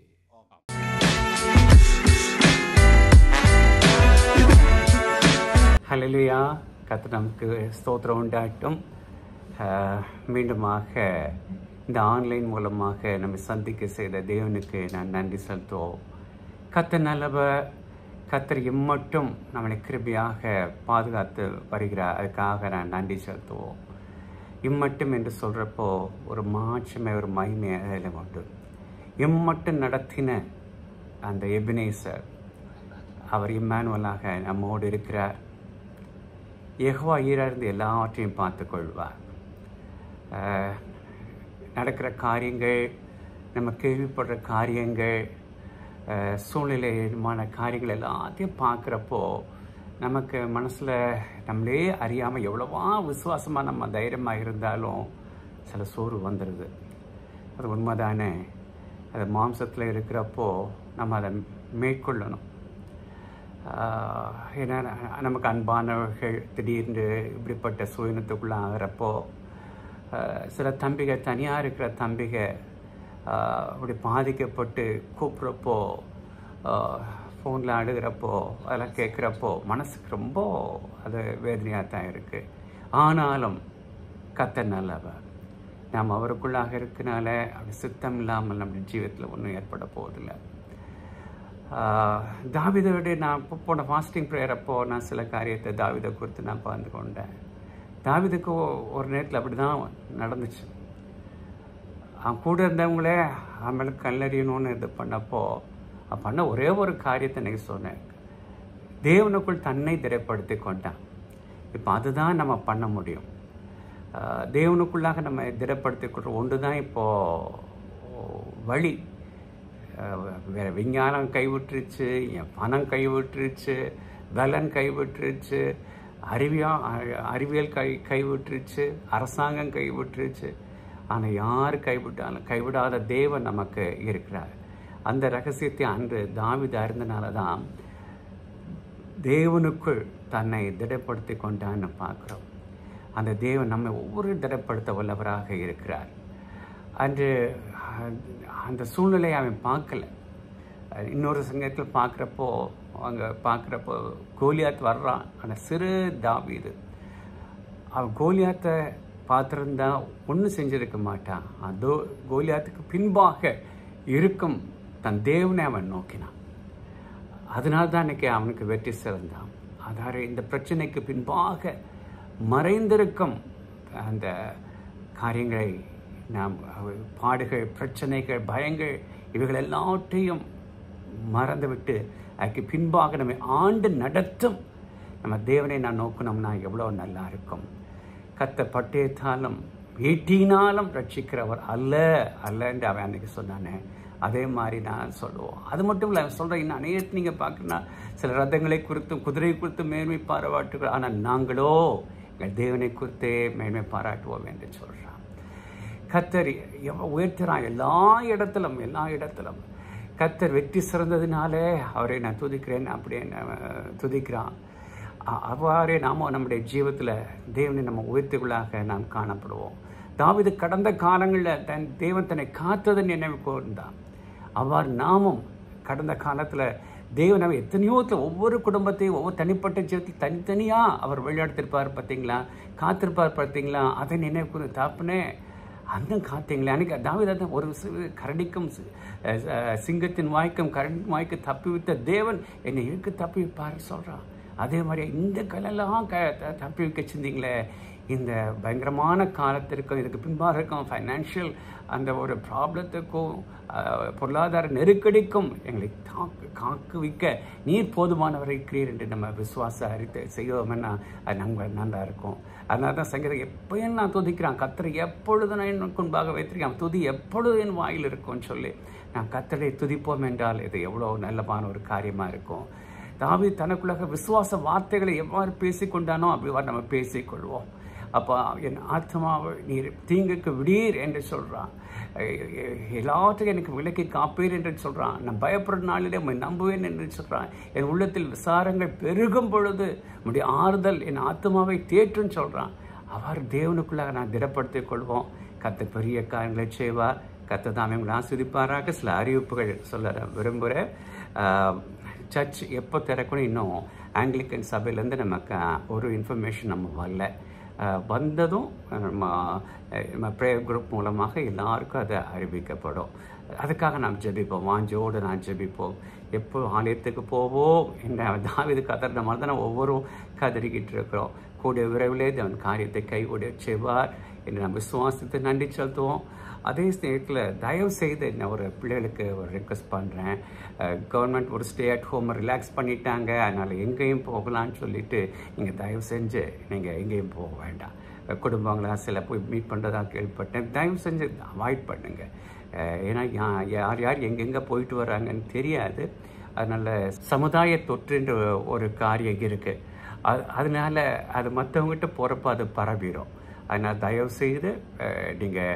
ஹalleluya கர்த்தர் நமக்கு ஸ்தோத்திரம் உண்டாட்டும் ஆஹ், மீண்டுமாக இந்த ஆன்லைன் மூலமாக நம்மை சந்திக்க செய்த தேவனுக்கு நான் நன்றி செலுத்துவோம் கத்தர் நல்லவர் கத்தர் இம்மட்டும் நம்மளை கிருபியாக பாதுகாத்து வருகிறார் அதுக்காக நான் நன்றி செலுத்துவோம் இம்மட்டும் என்று சொல்கிறப்போ ஒரு மாட்சிமை ஒரு மகிமை அதில் உண்டு இம்மட்டும் நடத்தின அந்த எபினேசர் அவர் இம்மானுவலாக நம்மோடு இருக்கிறார் யெகோவா ஈரார்ந்து எல்லாவற்றையும் பார்த்து கொள்வார் ஆஹ், நடக்கிற காரியங்கள் நம்ம கேள்விப்படுற காரியங்கள் ஆஹ், சூழ்நிலைமான காரியங்கள் எல்லாத்தையும் பார்க்குறப்போ நமக்கு மனசில் நம்மளே அறியாமல் எவ்வளவா விசுவாசமாக நம்ம தைரியமாக இருந்தாலும் சில சோறு வந்துடுது அது உண்மைதானே அது மாம்சத்தில் இருக்கிறப்போ நம்ம அதை மேற்கொள்ளணும் ஆஹ் ஏன்னா ந- நமக்கு அன்பானவர்கள் திடீர்னு இப்படிப்பட்ட சுயனத்துக்குள்ள ஆகிறப்போ ஆஹ் சில தம்பிக தனியாக இருக்கிற தம்பிக ஆஹ் அப்படி பாதிக்கப்பட்டு கூப்பிட்றப்போ ஃபோனில் அழுகிறப்போ அதெல்லாம் கேட்குறப்போ மனசுக்கு ரொம்ப அது வேதனையாக தான் இருக்குது ஆனாலும் கத்த நல்லவர் நாம் அவருக்குள்ளாக இருக்கனால அப்படி சித்தம் இல்லாமல் நம்ம ஜீவிதத்தில் ஒன்றும் ஏற்பட போவதில்லை ஆஹ் தாவீதோட நான் இப்போ போன ஃபாஸ்டிங் ப்ரேயர் அப்போ நான் சில காரியத்தை தாவீதை குறித்து நான் பகிர்ந்து கொண்டேன் தாவீதுக்கு ஒ- ஒரு நேரத்தில் அப்படி தான் நடந்துச்சு அவன் கூட இருந்தவங்களே அவன் மேலே கல்லறியணும்னு இது பண்ணப்போ அவன் பண்ண ஒரே ஒரு காரியத்தை எனக்கு சொன்னேன் தேவனுக்குள் தன்னை திரைப்படுத்தி கொண்டான் இப்போ அதுதான் நம்ம பண்ண முடியும் ஆஹ் தேவனுக்குள்ளாக நம்ம திடப்படுத்தி கொள்ற ஒன்று தான் இப்போது வழி ஆஹ் வேற விஞ்ஞானம் கைவிட்டுருச்சு என் பணம் கைவிட்டுருச்சு பலன் கைவிட்டுருச்சு அறிவியா அ- அறிவியல் கை கைவிட்டுருச்சு அரசாங்கம் கைவிட்டுருச்சு ஆனால் யார் கைவிட்டாலும் கைவிடாத தேவன் நமக்கு இருக்கிறார் அந்த ரகசியத்தை அன்று தாவித அறிந்தனால தான் தேவனுக்குள் தன்னை திடப்படுத்தி கொண்டான்னு பார்க்குறோம் அந்த தேவன் நம்மை ஒவ்வொரு திடப்படுத்த வல்லவராக இருக்கிறார் அன்று அந்த- அந்த சூழ்நிலையை அவன் பார்க்கல இன்னொரு சங்கத்தில் பார்க்குறப்போ அங்கே பார்க்குறப்போ கோலியாத் வர்றான் அந்த சிறு தாவீது அவன் கோலியாத்தை பார்த்துருந்தா ஒன்றும் செஞ்சிருக்க மாட்டான் அதோ கோலியாத்துக்கு பின்பாக இருக்கும் தன் தேவனை அவன் நோக்கினான் அதனால தான் இன்னைக்கு அவனுக்கு வெற்றி சிறந்தான் அதாவது இந்த பிரச்சனைக்கு பின்பாக மறைந்திருக்கும் அந்த காரியங்களை நாம் அவ- பாடுகள் பிரச்சனைகள் பயங்கள் இவைகள் எல்லாவற்றையும் மறந்துவிட்டு அதுக்கு பின்பாக நம்மை ஆண்டு நடத்தும் நம்ம தேவனை நான் நோக்கணும்னா எவ்வளோ நல்லா இருக்கும் கத்த பட்டயத்தாலும் ஈட்டினாலும் ரட்சிக்கிறவர் அல்ல அல்லன்னு அவன் அன்னைக்கு சொன்னானே அதே மாதிரி நான் சொல்லுவோம் அது மட்டும் இல்லை அவன் சொல்கிறேன் இன்னும் அநேகத்தை நீங்கள் பார்க்கணும்னா சில ரதங்களை குறித்தும் குதிரை குறித்தும் மேன்மை பாராட்டுகள் ஆனால் நாங்களோ எங்கள் தேவனை குறித்தே மேன்மை பாராட்டுவோம் என்று சொல்கிறான் கத்தர் எவ்வளோ உயர்த்துறான் எல்லா இடத்திலும் எல்லா இடத்திலும் கத்தர் வெற்றி சிறந்ததினாலே அவரை நான் துதிக்கிறேன் அப்படின்னு அஹ், துதிக்கிறான் அ- அவ்வாறே நாம நம்முடைய ஜீவத்தில் தேவனை நம்ம உயர்த்துகளாக நாம் காணப்படுவோம் தாவீது கடந்த காலங்களில் தன் தேவன் தன்னை காத்ததன் நினைவு கூர்ந்தான் அவ்வாறு நாமும் கடந்த காலத்தில் தேவன் அவர் எத்தனையோ த- ஒவ்வொரு குடும்பத்தையும் ஒவ்வொரு தனிப்பட்ட ஜீவத்தை தனித்தனியாக அவர் வழிநடத்திருப்பார் பார்த்தீங்களா காத்திருப்பார் பார்த்தீங்களா அதை நினைவு தாப்புனே அந்த காத்தீங்களே அன்னைக்கு தாவிதான் ஒரு சிறு கரடிக்கும் சி- அஹ் அஹ் சிங்கத்தின் வாய்க்கும் கரடி வாய்க்கு தப்பி விட்ட தேவன் என்னை இருக்கு தப்பி வைப்பாரு சொல்கிறான் அதே மாதிரி இந்த கலெல்லாம் க த- தப்பி வைக்க செஞ்சீங்களே இந்த பயங்கரமான காலத்திற்கும் இதுக்கு பின்பாக இருக்கும் ஃபைனான்ஷியல் அந்த ஒரு ப்ராப்ளத்துக்கும் அஹ், பொருளாதார நெருக்கடிக்கும் எங்களை தாக்கு காக்கு வைக்க நீர் போதுமானவர் இருக்கிறீர் என்று நம்ம விசுவாச அறித்து செய்வோம்னா அது நம்ம நல்லா இருக்கும் அதனால தான் சங்கீதம் எப்பயும் நான் துதிக்கிறான் கத்தரை எப்பொழுது நான் என் முன்பாக வைத்திருக்கேன் துதி எப்பொழுது என் வாயில் இருக்கும்னு சொல்லி நான் கத்தரை துதிப்போம் என்றால் இது எவ்வளோ நல்லமான ஒரு காரியமாக இருக்கும் தாவி தனக்குள்ளாக விசுவாச வார்த்தைகளை எவ்வாறு பேசிக்கொண்டானோ அப்படி நம்ம பேசிக்கொள்வோம் அப்போ என் ஆத்மாவை நீர் தீங்குக்கு விடீர் என்று சொல்கிறான் எல்லாத்துக்கும் எனக்கு விலக்கி காப்பீர் என்று சொல்கிறான் நான் பயப்படுற நாளிலே உம்மை நம்புவேன் என்று சொல்கிறான் என் உள்ளத்தில் விசாரங்கள் பெருகும் பொழுது உம்முடைய ஆறுதல் என் ஆத்மாவை தேற்றுன்னு சொல்கிறான் அவர் தேவனுக்குள்ளாக நான் திடப்படுத்திக் கொள்வோம் கத்த பெரிய காரியங்களை செய்வார் கத்த தாமே உங்களை ஆஸ்வதிப்பாராக சில அறிவிப்புகள் சொல்ல விரும்புகிறேன் சர்ச் எப்போ திறக்கணும் இன்னும் ஆங்கிலிக்கன் சபையிலேருந்து நமக்கு ஒரு இன்ஃபர்மேஷன் நம்ம வரல அஹ், வந்ததும் நம்ம நம்ம ப்ரேயர் குரூப் மூலமாக எல்லாருக்கும் அது அறிவிக்கப்படும் அதுக்காக நாம் ஜெபிப்போம் வாஞ்சோடு நான் ஜெபிப்போம் எப்போ ஆலயத்துக்கு போவோம் என்ற தாவிது கதறின மாதிரி தான் ஒவ்வொரு கதறிக்கிட்டு இருக்கிறோம் கூடிய விரைவிலே அவன் காரியத்தை கைகூட செய்வார் என்று நாம் விசுவாசத்தை நன்றி செலுத்துவோம் அதே நேரத்தில் தயவு செய்து நான் ஒரு பிள்ளைகளுக்கு ஒரு ரெக்வஸ்ட் பண்ணுறேன் கவர்மெண்ட் ஒரு ஸ்டே அட் ஹோம் ரிலாக்ஸ் பண்ணிட்டாங்க அதனால் எங்கேயும் போகலான்னு சொல்லிட்டு நீங்கள் தயவு செஞ்சு நீங்கள் எங்கேயும் போக வேண்டாம் அஹ் குடும்பங்களா சில போய் மீட் பண்ணுறதா கேள்விப்பட்டேன் தயவு செஞ்சு அவாய்ட் பண்ணுங்கள் ஏன்னா யா- யார் யார் எங்கெங்கே போயிட்டு வராங்கன்னு தெரியாது அதனால் சமுதாய தொற்றுன்ற ஒரு காரியம் இருக்குது அது அதனால அது மற்றவங்ககிட்ட போகிறப்ப அது பரவிடும் அதனால் தயவு செய்து நீங்கள்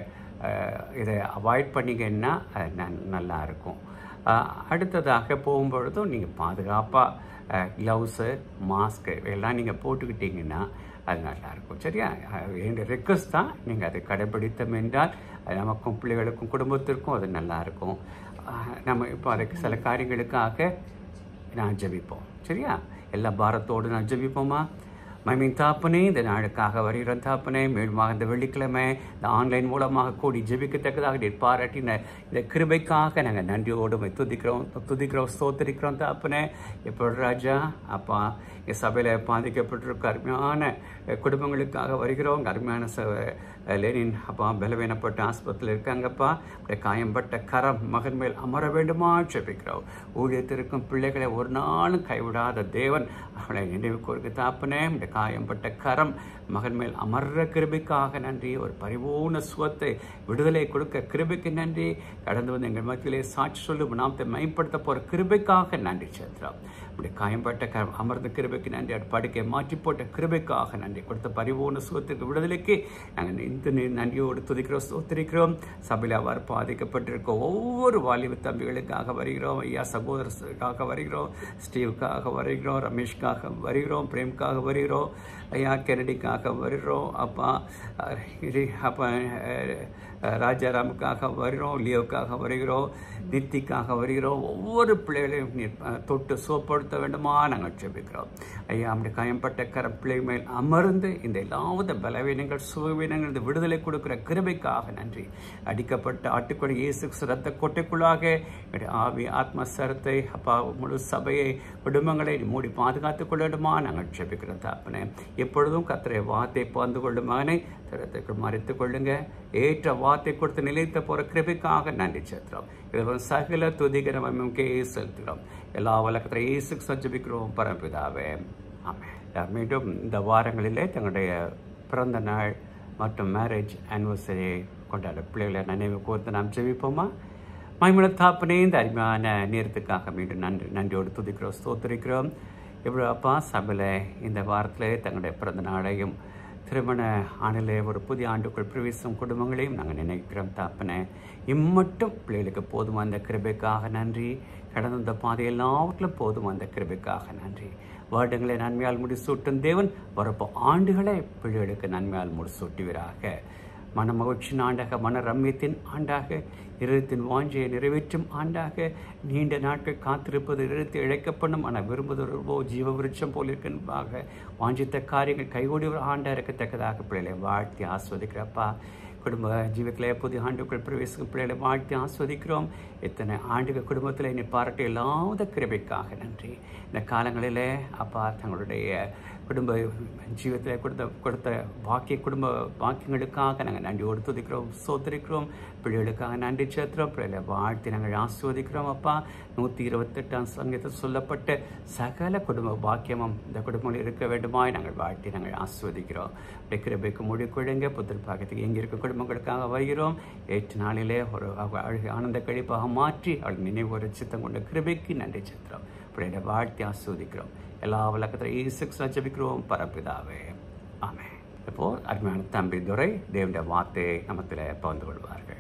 இதை அவாய்ட் பண்ணீங்கன்னா அஹ், ந- நல்லா இருக்கும் அஹ், அடுத்ததாக போகும்பொழுதும் நீங்கள் பாதுகாப்பாக க்ளவுஸு மாஸ்க்கு எல்லாம் நீங்கள் போட்டுக்கிட்டீங்கன்னா அது நல்லாயிருக்கும் சரியா அஹ், என்னுடைய ரெக்வஸ்ட் தான் நீங்கள் அதை கடைபிடித்தோம் என்றால் அது நமக்கும் பிள்ளைகளுக்கும் குடும்பத்திற்கும் அது நல்லாயிருக்கும் அஹ், நம்ம இப்போ அதுக்கு சில காரியங்களுக்காக நான் ஜெபிப்போம் சரியா எல்லா பாரத்தோடு நான் ஜெபிப்போமா மைமின் தாப்பனே இந்த நாளுக்காக வருகிறோம் தாப்பனே மேலுமாக இந்த வெள்ளிக்கிழமை இந்த ஆன்லைன் மூலமாக கூடி ஜெபிக்கத்தக்கதாக நீர் பாராட்டின இந்த கிருபைக்காக நாங்கள் நன்றியோடு உம்மை துதிக்கிறோம் துதிக்கிறோம் ஸ்தோத்திரிக்கிறோம் தாப்பனே எப்போ ராஜா அப்பா என் சபையில் பாதிக்கப்பட்டிருக்க அருமையான அஹ், குடும்பங்களுக்காக வருகிறோம் உங்க அருமையான ச அஹ், லெனின் அப்பா பலவீனப்பட்ட ஆஸ்பத்திரியில் இருக்காங்கப்பா அப்படியே காயம்பட்ட கரம் மகன் மேல் அமர வேண்டுமா ஜெபிக்கிறோம் ஊழியத்திற்கும் பிள்ளைகளை ஒரு நாளும் கைவிடாத தேவன் அவளை நினைவு கூறுக்கு தாப்பனே இந்த காயம்பட்ட கரம் மகன் மேல் அமர்ற கிருபைக்காக நன்றி ஒரு பரிபூர்ண சுகத்தை விடுதலை கொடுக்க கிருபைக்கு நன்றி கடந்து வந்து எங்கள் மத்தியிலே சாட்சி சொல்லும் நாமத்தை மேம்படுத்த போகிற கிருபைக்காக நன்றி சேத்ரம் இப்படி காயம்பட்ட கரம் அமர்ந்த கிருபைக்கு நன்றி அவர் படுக்கை மாற்றி போட்ட கிருபைக்காக நன்றி கொடுத்த பரிபூர்ண சுகத்திற்கு விடுதலைக்கு நாங்கள் இந்த நி- நன்றியோடு துதிக்கிறோம் ஸ்தோத்திரிக்கிறோம் சபையில் அவ்வாறு பாதிக்கப்பட்டிருக்க ஒவ்வொரு வாலிப தம்பிகளுக்காக வருகிறோம் ஐயா சகோதரர்களுக்காக வருகிறோம் ஸ்டீவுக்காக வருகிறோம் ரமேஷ்காக வருகிறோம் பிரேம்காக வருகிறோம் ஐயா கெனடிக்காக வருகிறோம் அப்பா அஹ், இது அப்பா அஹ், அஹ், ராஜாராமுக்காக வருகிறோம் லியோவுக்காக வருகிறோம் நித்திக்காக வருகிறோம் ஒவ்வொரு பிள்ளைகளையும் நீர் அஹ், தொட்டு சுகப்படுத்த வேண்டுமா நாங்கள் ஜெபிக்கிறோம் ஐயா அப்படி காயம்பட்ட கர பிள்ளை மேல் அமர்ந்து இந்த எல்லாவித பலவீனங்கள் சுகவீனங்கள் இந்த விடுதலை கொடுக்கிற கிருபைக்காக நன்றி அடிக்கப்பட்ட ஆட்டுக்குடி இயேசு கிறிஸ்து ரத்த கோட்டைக்குள்ளாக என்னுடைய ஆவி ஆத்ம சரத்தை அப்பா முழு சபையை குடும்பங்களை மூடி பாதுகாத்துக் கொள்ள வேண்டுமா நாங்கள் ஜெபிக்கிறோம் தாப்பனே எப்பொழுதும் கத்திரை வார்த்தை பந்து கொள்ளும் மகனை திறத்துக்கு மறைத்துக் கொள்ளுங்க ஏற்ற வார்த்தை கொடுத்து நிலைத்த போற கிருபைக்காக நன்றி செலுத்துறோம் இதில் சகல துதிகரம் கே செலுத்துகிறோம் எல்லா வழக்கத்தில் இயேசு சஜபிக்கிறோம் பரம்பிதாவே ஆமென் மீண்டும் இந்த வாரங்களிலே தங்களுடைய பிறந்த நாள் மற்றும் மேரேஜ் ஆனிவர்சரி கொண்டாட பிள்ளைகளை நினைவு கூர்ந்து நாம் ஜெபிப்போமா மைமுல தாப்பனே இந்த அருமையான நேரத்துக்காக மீண்டும் நன்றி நன்றியோடு துதிக்கிறோம் ஸ்தோத்திரிக்கிறோம் இவ்வளோ அப்பா சபையில் இந்த வாரத்தில் தங்களுடைய பிறந்த நாளையும் திருமண ஆண்டிலே ஒரு புதிய ஆண்டுக்குள் பிரவேசம் குடும்பங்களையும் நாங்கள் நினைக்கிறோம் தாப்பனே இம்மட்டும் பிள்ளைகளுக்கு போதும் அந்த கிருபைக்காக நன்றி கடந்த இந்த பாதை எல்லாவற்றிலும் போதும் அந்த கிருபைக்காக நன்றி வருடங்களை நன்மையால் முடிசூட்டும் தேவன் வரப்போ ஆண்டுகளை பிள்ளைகளுக்கு நன்மையால் முடிசூட்டுவீராக மன மகிழ்ச்சியின் ஆண்டாக மன ரம்யத்தின் ஆண்டாக இருதத்தின் வாஞ்சையை நிறைவேற்றும் ஆண்டாக நீண்ட நாட்கள் காத்திருப்பது இருத்து இழைக்கப்படும் ஆனால் விரும்புவதோ ஜீவ விருட்சம் போல் இருக்கின்றாக வாஞ்சித்த காரியங்கள் கைகூடி ஒரு ஆண்டாக இருக்கத்தக்கதாக பிள்ளைகளை வாழ்த்தி ஆஸ்வதிக்கிறப்பா குடும்ப ஜீவிதத்தில் புதிய ஆண்டுக்குள் பிரவேசிக்கும் பிள்ளைகளை வாழ்த்தி ஆஸ்வதிக்கிறோம் எத்தனை ஆண்டுகள் குடும்பத்தில் என்னை பாராட்ட இல்லாத கிருபைக்காக நன்றி இந்த காலங்களில் அப்பா தங்களுடைய குடும்ப ஜீவத்தில் கொடுத்த கொடுத்த பாக்கிய குடும்ப பாக்கியங்களுக்காக நாங்கள் நன்றியோடு துதிக்கிறோம் சோதரிக்கிறோம் பிள்ளைகளுக்காக நன்றி சேர்த்துறோம் பிள்ளைகளை வாழ்த்தி நாங்கள் ஆஸ்வதிக்கிறோம் அப்பா நூற்றி இருபத்தெட்டாம் சங்கத்தில் சொல்லப்பட்ட சகல குடும்ப பாக்கியமும் இந்த குடும்பங்களில் இருக்க வேண்டுமாய் நாங்கள் வாழ்த்தி நாங்கள் ஆஸ்வதிக்கிறோம் அப்படியே கிருபைக்கு மொழி குழங்க புத்தர் பாக்கத்துக்கு எங்கே இருக்க குடும்பங்களுக்காக வருகிறோம் ஏற்று நாளிலே ஒரு அவ- அழகு ஆனந்த கழிப்பாக மாற்றி அவள் நினைவு ஒரு சித்தம் கொண்ட கிருபைக்கு நன்றி சேர்த்துறோம் பிள்ளைகளை வாழ்த்தி ஆஸ்வதிக்கிறோம் எல்லா வழக்கத்தில் ஈசுக்கு ஜபிக்கிறோம் பரப்பிதாவே ஆமென் இப்போ அருமையான தம்பி துரை தேவனுடைய வார்த்தையை நமத்தில் பகிர்ந்து கொள்வார்கள்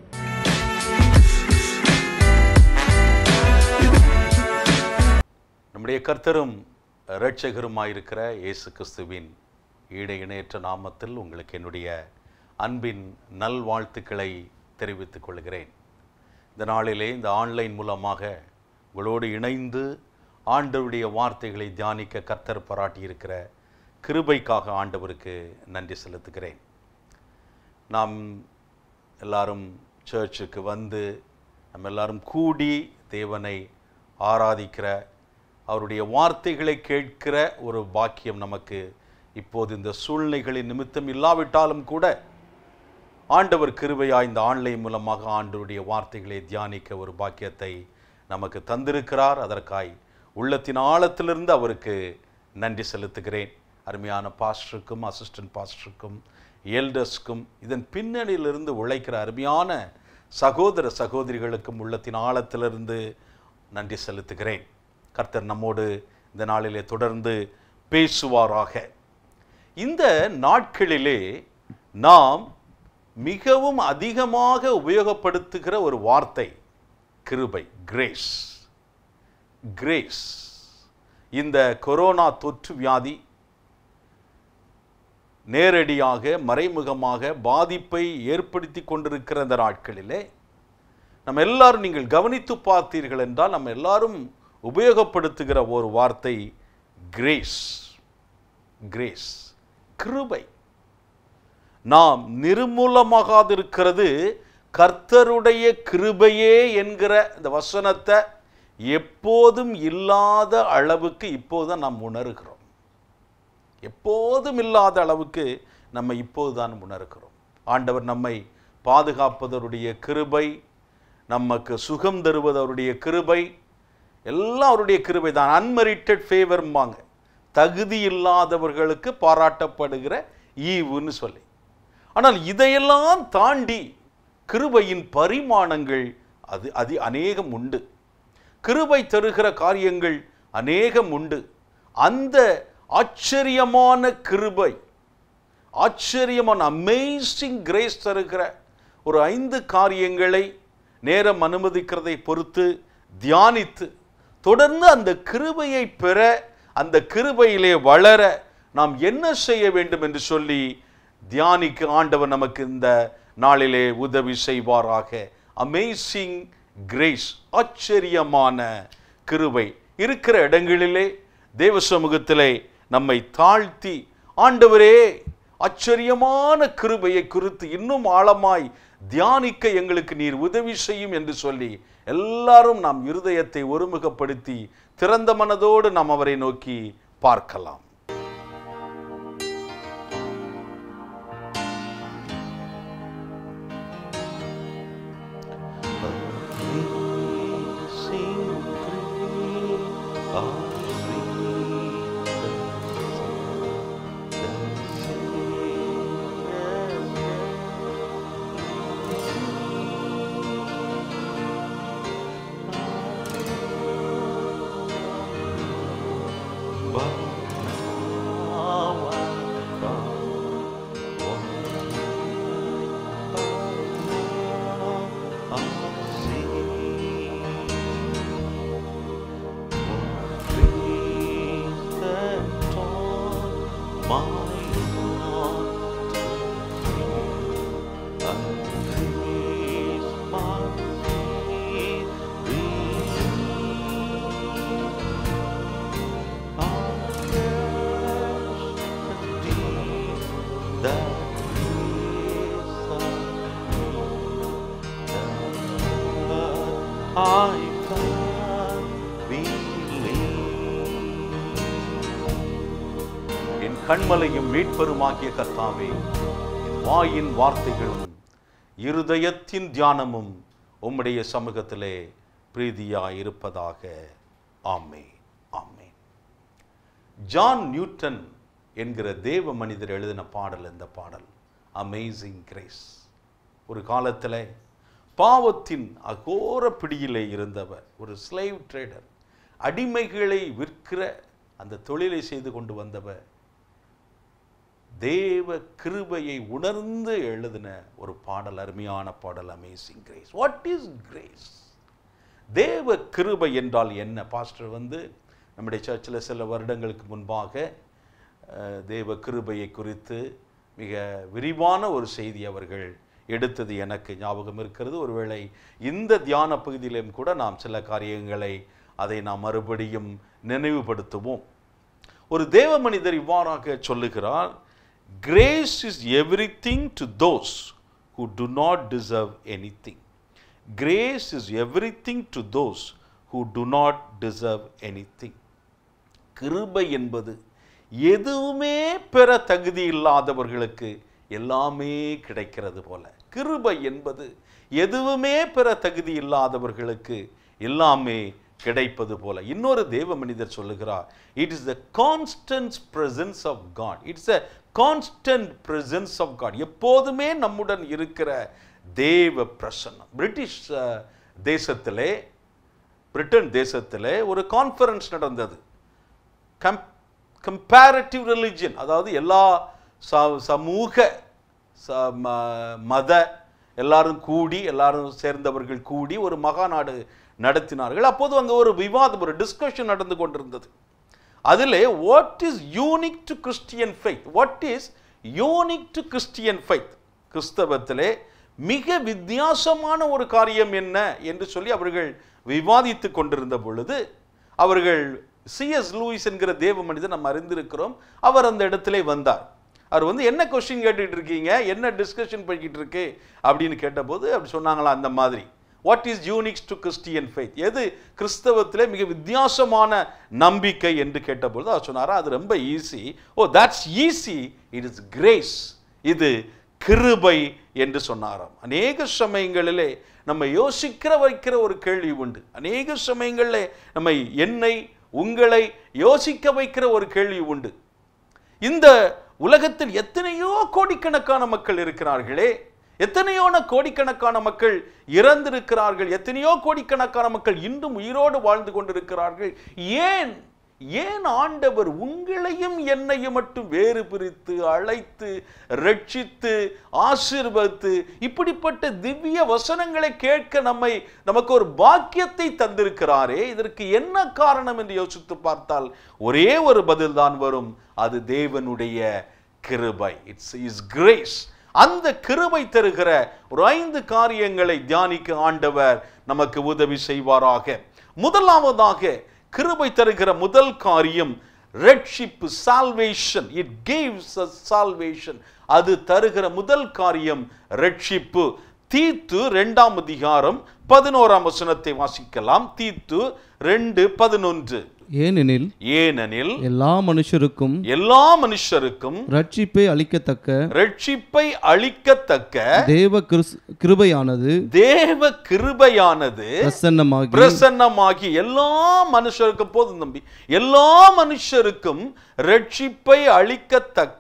நம்முடைய கர்த்தரும் இரட்சகருமாயிருக்கிற இயேசு கிறிஸ்துவின் ஈடு இணையற்ற நாமத்தில் உங்களுக்கு என்னுடைய அன்பின் நல்வாழ்த்துக்களை தெரிவித்துக் கொள்கிறேன் இந்த நாளிலே இந்த ஆன்லைன் மூலமாக உங்களோடு இணைந்து ஆண்டவருடைய வார்த்தைகளை தியானிக்க கர்த்தர் பாராட்டியிருக்கிற கிருபைக்காக ஆண்டவருக்கு நன்றி செலுத்துகிறேன் நாம் எல்லாரும் சர்ச்சுக்கு வந்து நம்ம எல்லாரும் கூடி தேவனை ஆராதிக்கிற அவருடைய வார்த்தைகளை கேட்கிற ஒரு பாக்கியம் நமக்கு இப்போது இந்த சூழ்நிலைகளின் நிமித்தம் இல்லாவிட்டாலும் கூட ஆண்டவர் கிருபையா இந்த ஆன்லைன் மூலமாக ஆண்டவருடைய வார்த்தைகளை தியானிக்க ஒரு பாக்கியத்தை நமக்கு தந்திருக்கிறார் அதற்காய் உள்ளத்தின் ஆழத்திலிருந்து அவருக்கு நன்றி செலுத்துகிறேன் அருமையான பாஸ்டருக்கும் அசிஸ்டன்ட் பாஸ்டருக்கும் எல்டர்ஸ்க்கும் இதன் பின்னணியிலிருந்து உழைக்கிற அருமையான சகோதர சகோதரிகளுக்கும் உள்ளத்தின் ஆழத்திலிருந்து நன்றி செலுத்துகிறேன் கர்த்தர் நம்மோடு இந்த நாளிலே தொடர்ந்து பேசுவாராக இந்த நாட்களிலே நாம் மிகவும் அதிகமாக உபயோகப்படுத்துகிற ஒரு வார்த்தை கிருபை கிரேஸ் கிரேஸ் இந்த கொரோனா தொற்று வியாதி நேரடியாக மறைமுகமாக பாதிப்பை ஏற்படுத்தி கொண்டிருக்கிற இந்த நாட்களிலே நம்ம எல்லாரும் நீங்கள் கவனித்து பார்த்தீர்கள் என்றால் நம்ம எல்லாரும் உபயோகப்படுத்துகிற ஒரு வார்த்தை கிரேஸ் கிரேஸ் கிருபை நாம் நிர்மூலமாகாதிருக்கிறது கர்த்தருடைய கிருபையே என்கிற இந்த வசனத்தை எப்போதும் இல்லாத அளவுக்கு இப்போதுதான் நாம் உணர்கிறோம் எப்போதும் இல்லாத அளவுக்கு நம்ம இப்போதுதான் உணர்கிறோம் ஆண்டவர் நம்மை பாதுகாப்பதருடைய கிருபை நமக்கு சுகம் தருவது அவருடைய கிருபை எல்லாம் அவருடைய கிருபை தான் அன்மெரிட்டட் ஃபேவர்ம்பாங்க தகுதி இல்லாதவர்களுக்கு பாராட்டப்படுகிற ஈவுன்னு சொல்லி ஆனால் இதையெல்லாம் தாண்டி கிருபையின் பரிமாணங்கள் அது அது அநேகம் உண்டு கிருபை தருகிற காரியங்கள் அநேகம் உண்டு அந்த ஆச்சரியமான கிருபை ஆச்சரியமான அமேசிங் கிரேஸ் தருகிற ஒரு ஐந்து காரியங்களை நேரம் அனுமதிக்கிறதை பொறுத்து தியானித்து தொடர்ந்து அந்த கிருபையை பெற அந்த கிருபையிலே வளர நாம் என்ன செய்ய வேண்டும் என்று சொல்லி தியானிக்க ஆண்டவர் நமக்கு இந்த நாளிலே உதவி செய்வாராக அமேசிங் கிரேஸ் ஆச்சரியமான கிருபை இருக்கிற இடங்களிலே தேவ சமூகத்திலே நம்மை தாழ்த்தி ஆண்டவரே ஆச்சரியமான கிருபையை குறித்து இன்னும் ஆழமாய் தியானிக்க எங்களுக்கு நீர் உதவி செய்யும் என்று சொல்லி எல்லாரும் நாம் இருதயத்தை ஒருமுகப்படுத்தி திறந்த மனதோடு நாம் அவரை நோக்கி பார்க்கலாம் My heart என் கண்மலையும் மீட்பெருமாகிய கர்த்தாவே என் வாயின் வார்த்தைகளும் இருதயத்தின் தியானமும் உம்முடைய சமூகத்திலே பிரீதியாய் இருப்பதாக ஆமே ஆமே ஜான் நியூட்டன் என்கிற தேவ மனிதர் எழுதின பாடல் இந்த பாடல் அமேசிங் கிரேஸ் ஒரு காலத்தில் பாவத்தின் அகோர பிடியிலே இருந்தவர் ஒரு ஸ்லேவ் ட்ரேடர் அடிமைகளை விற்கிற அந்த தொழிலை செய்து கொண்டு வந்தவர் தேவ கிருபையை உணர்ந்து எழுதின ஒரு பாடல் அருமையான பாடல் amazing grace what is grace தேவ கிருபை என்றால் என்ன பாஸ்டர் வந்து நம்முடைய சர்ச்சில் சில வருடங்களுக்கு முன்பாக அஹ், தேவ கிருபையை குறித்து மிக விரிவான ஒரு செய்தி அவர்கள் எடுத்தது எனக்கு ஞாபகம் இருக்கிறது ஒருவேளை இந்த தியான பகுதியிலும் கூட நாம் சில காரியங்களை அதை நாம் மறுபடியும் நினைவுபடுத்துவோம் ஒரு தேவ மனிதர் இவ்வாறாக சொல்லுகிறார் grace is everything to those who do not deserve anything grace is everything to those who do not deserve anything கிருபை என்பது எதுவுமே பெற தகுதி இல்லாதவர்களுக்கு எல்லாமே கிடைக்கிறது போல கிருபை என்பது எதுவுமே பெற தகுதி இல்லாதவர்களுக்கு எல்லாமே கிடைப்பது போல இன்னொரு தேவ மனிதர் சொல்லுகிறார் it is the constant presence of God it's a constant presence of God எப்போதுமே நம்முடன் இருக்கிற தேவ பிரசன்னம் பிரிட்டிஷ் அஹ், தேசத்திலே பிரிட்டன் தேசத்திலே ஒரு கான்ஃபரன்ஸ் நடந்தது கம் கம்பேரட்டிவ் ரிலிஜன் அதாவது எல்லா ச- சமூக ச- ம- மத எல்லாரும் கூடி எல்லாரும் சேர்ந்தவர்கள் கூடி ஒரு மகாநாடு நடத்தினார்கள் அப்போது அங்கே ஒரு விவாதம் ஒரு டிஸ்கஷன் நடந்து கொண்டிருந்தது அதிலே what is unique to Christian faith what is unique to Christian faith கிறிஸ்தவத்திலே மிக வித்தியாசமான ஒரு காரியம் என்ன என்று சொல்லி அவர்கள் விவாதித்து கொண்டிருந்த பொழுது அவர்கள் சிஎஸ் லூயிஸ் என்கிற தேவ மனிதர் நம்ம அறிந்திருக்கிறோம் அவர் அந்த இடத்திலே வந்தார் அவர் வந்து என்ன கொஸ்டின் கேட்டுட்டு இருக்கீங்க என்ன டிஸ்கஷன் போய்கிட்டு இருக்கு அப்படின்னு கேட்டபோது அப்படி சொன்னாங்களா அந்த மாதிரி what is uniques to Christian faith எது கிறிஸ்தவத்திலே மிக வித்தியாசமான நம்பிக்கை என்று கேட்டபொழுது அவர் சொன்னாரா அது ரொம்ப easy oh that's easy it is grace இது கிருபை என்று சொன்னாராம் அநேக சமயங்களிலே நம்ம யோசிக்கிற வைக்கிற ஒரு கேள்வி உண்டு அநேக சமயங்களிலே நம்ம என்னை உங்களை யோசிக்க வைக்கிற ஒரு கேள்வி உண்டு இந்த உலகத்தில் எத்தனையோ கோடிக்கணக்கான மக்கள் இருக்கிறார்களே எத்தனையோன கோடிக்கணக்கான மக்கள் இறந்திருக்கிறார்கள் எத்தனையோ கோடிக்கணக்கான மக்கள் இன்னும் உயிரோடு வாழ்ந்து கொண்டிருக்கிறார்கள் ஏன் ஏன் ஆண்டவர் உங்களையும் என்னையும் மட்டும் வேறு பிரித்து அழைத்து ரட்சித்து ஆசீர்வதித்து இப்படிப்பட்ட திவ்ய வசனங்களை கேட்க நம்மை நமக்கு ஒரு பாக்கியத்தை தந்திருக்கிறாரே இதற்கு என்ன காரணம் என்று யோசித்து பார்த்தால் ஒரே ஒரு பதில் தான் வரும் அது தேவனுடைய கிருபை இட்ஸ் இஸ் கிரேஸ் அந்த கிருபை தருகிற ஒரு ஐந்து காரியங்களை தியானிக்க ஆண்டவர் நமக்கு உதவி செய்வாராக முதலாவதாக கிருபை தருகிற முதல் காரியம் ரட்சிப்பு salvation it gives us salvation அது தருகிற முதல் காரியம் ரட்சிப்பு தீத்து ரெண்டாம் அதிகாரம் பதினோராம் வசனத்தை வாசிக்கலாம் தீத்து ரெண்டு பதினொன்று ஏனெனில் ஏனெனில் எல்லா மனுஷருக்கும் எல்லா மனுஷருக்கும் ரட்சிப்பை அளிக்கத்தக்க ரட்சிப்பை அளிக்கத்தக்க தேவ கிறிஸ்- கிருபையானது தேவ கிருபையானது பிரசன்னமாகி பிரசன்னமாகி எல்லா மனுஷருக்கும் போதும் தம்பி எல்லா மனுஷருக்கும் ரட்சிப்பை அளிக்கத்தக்க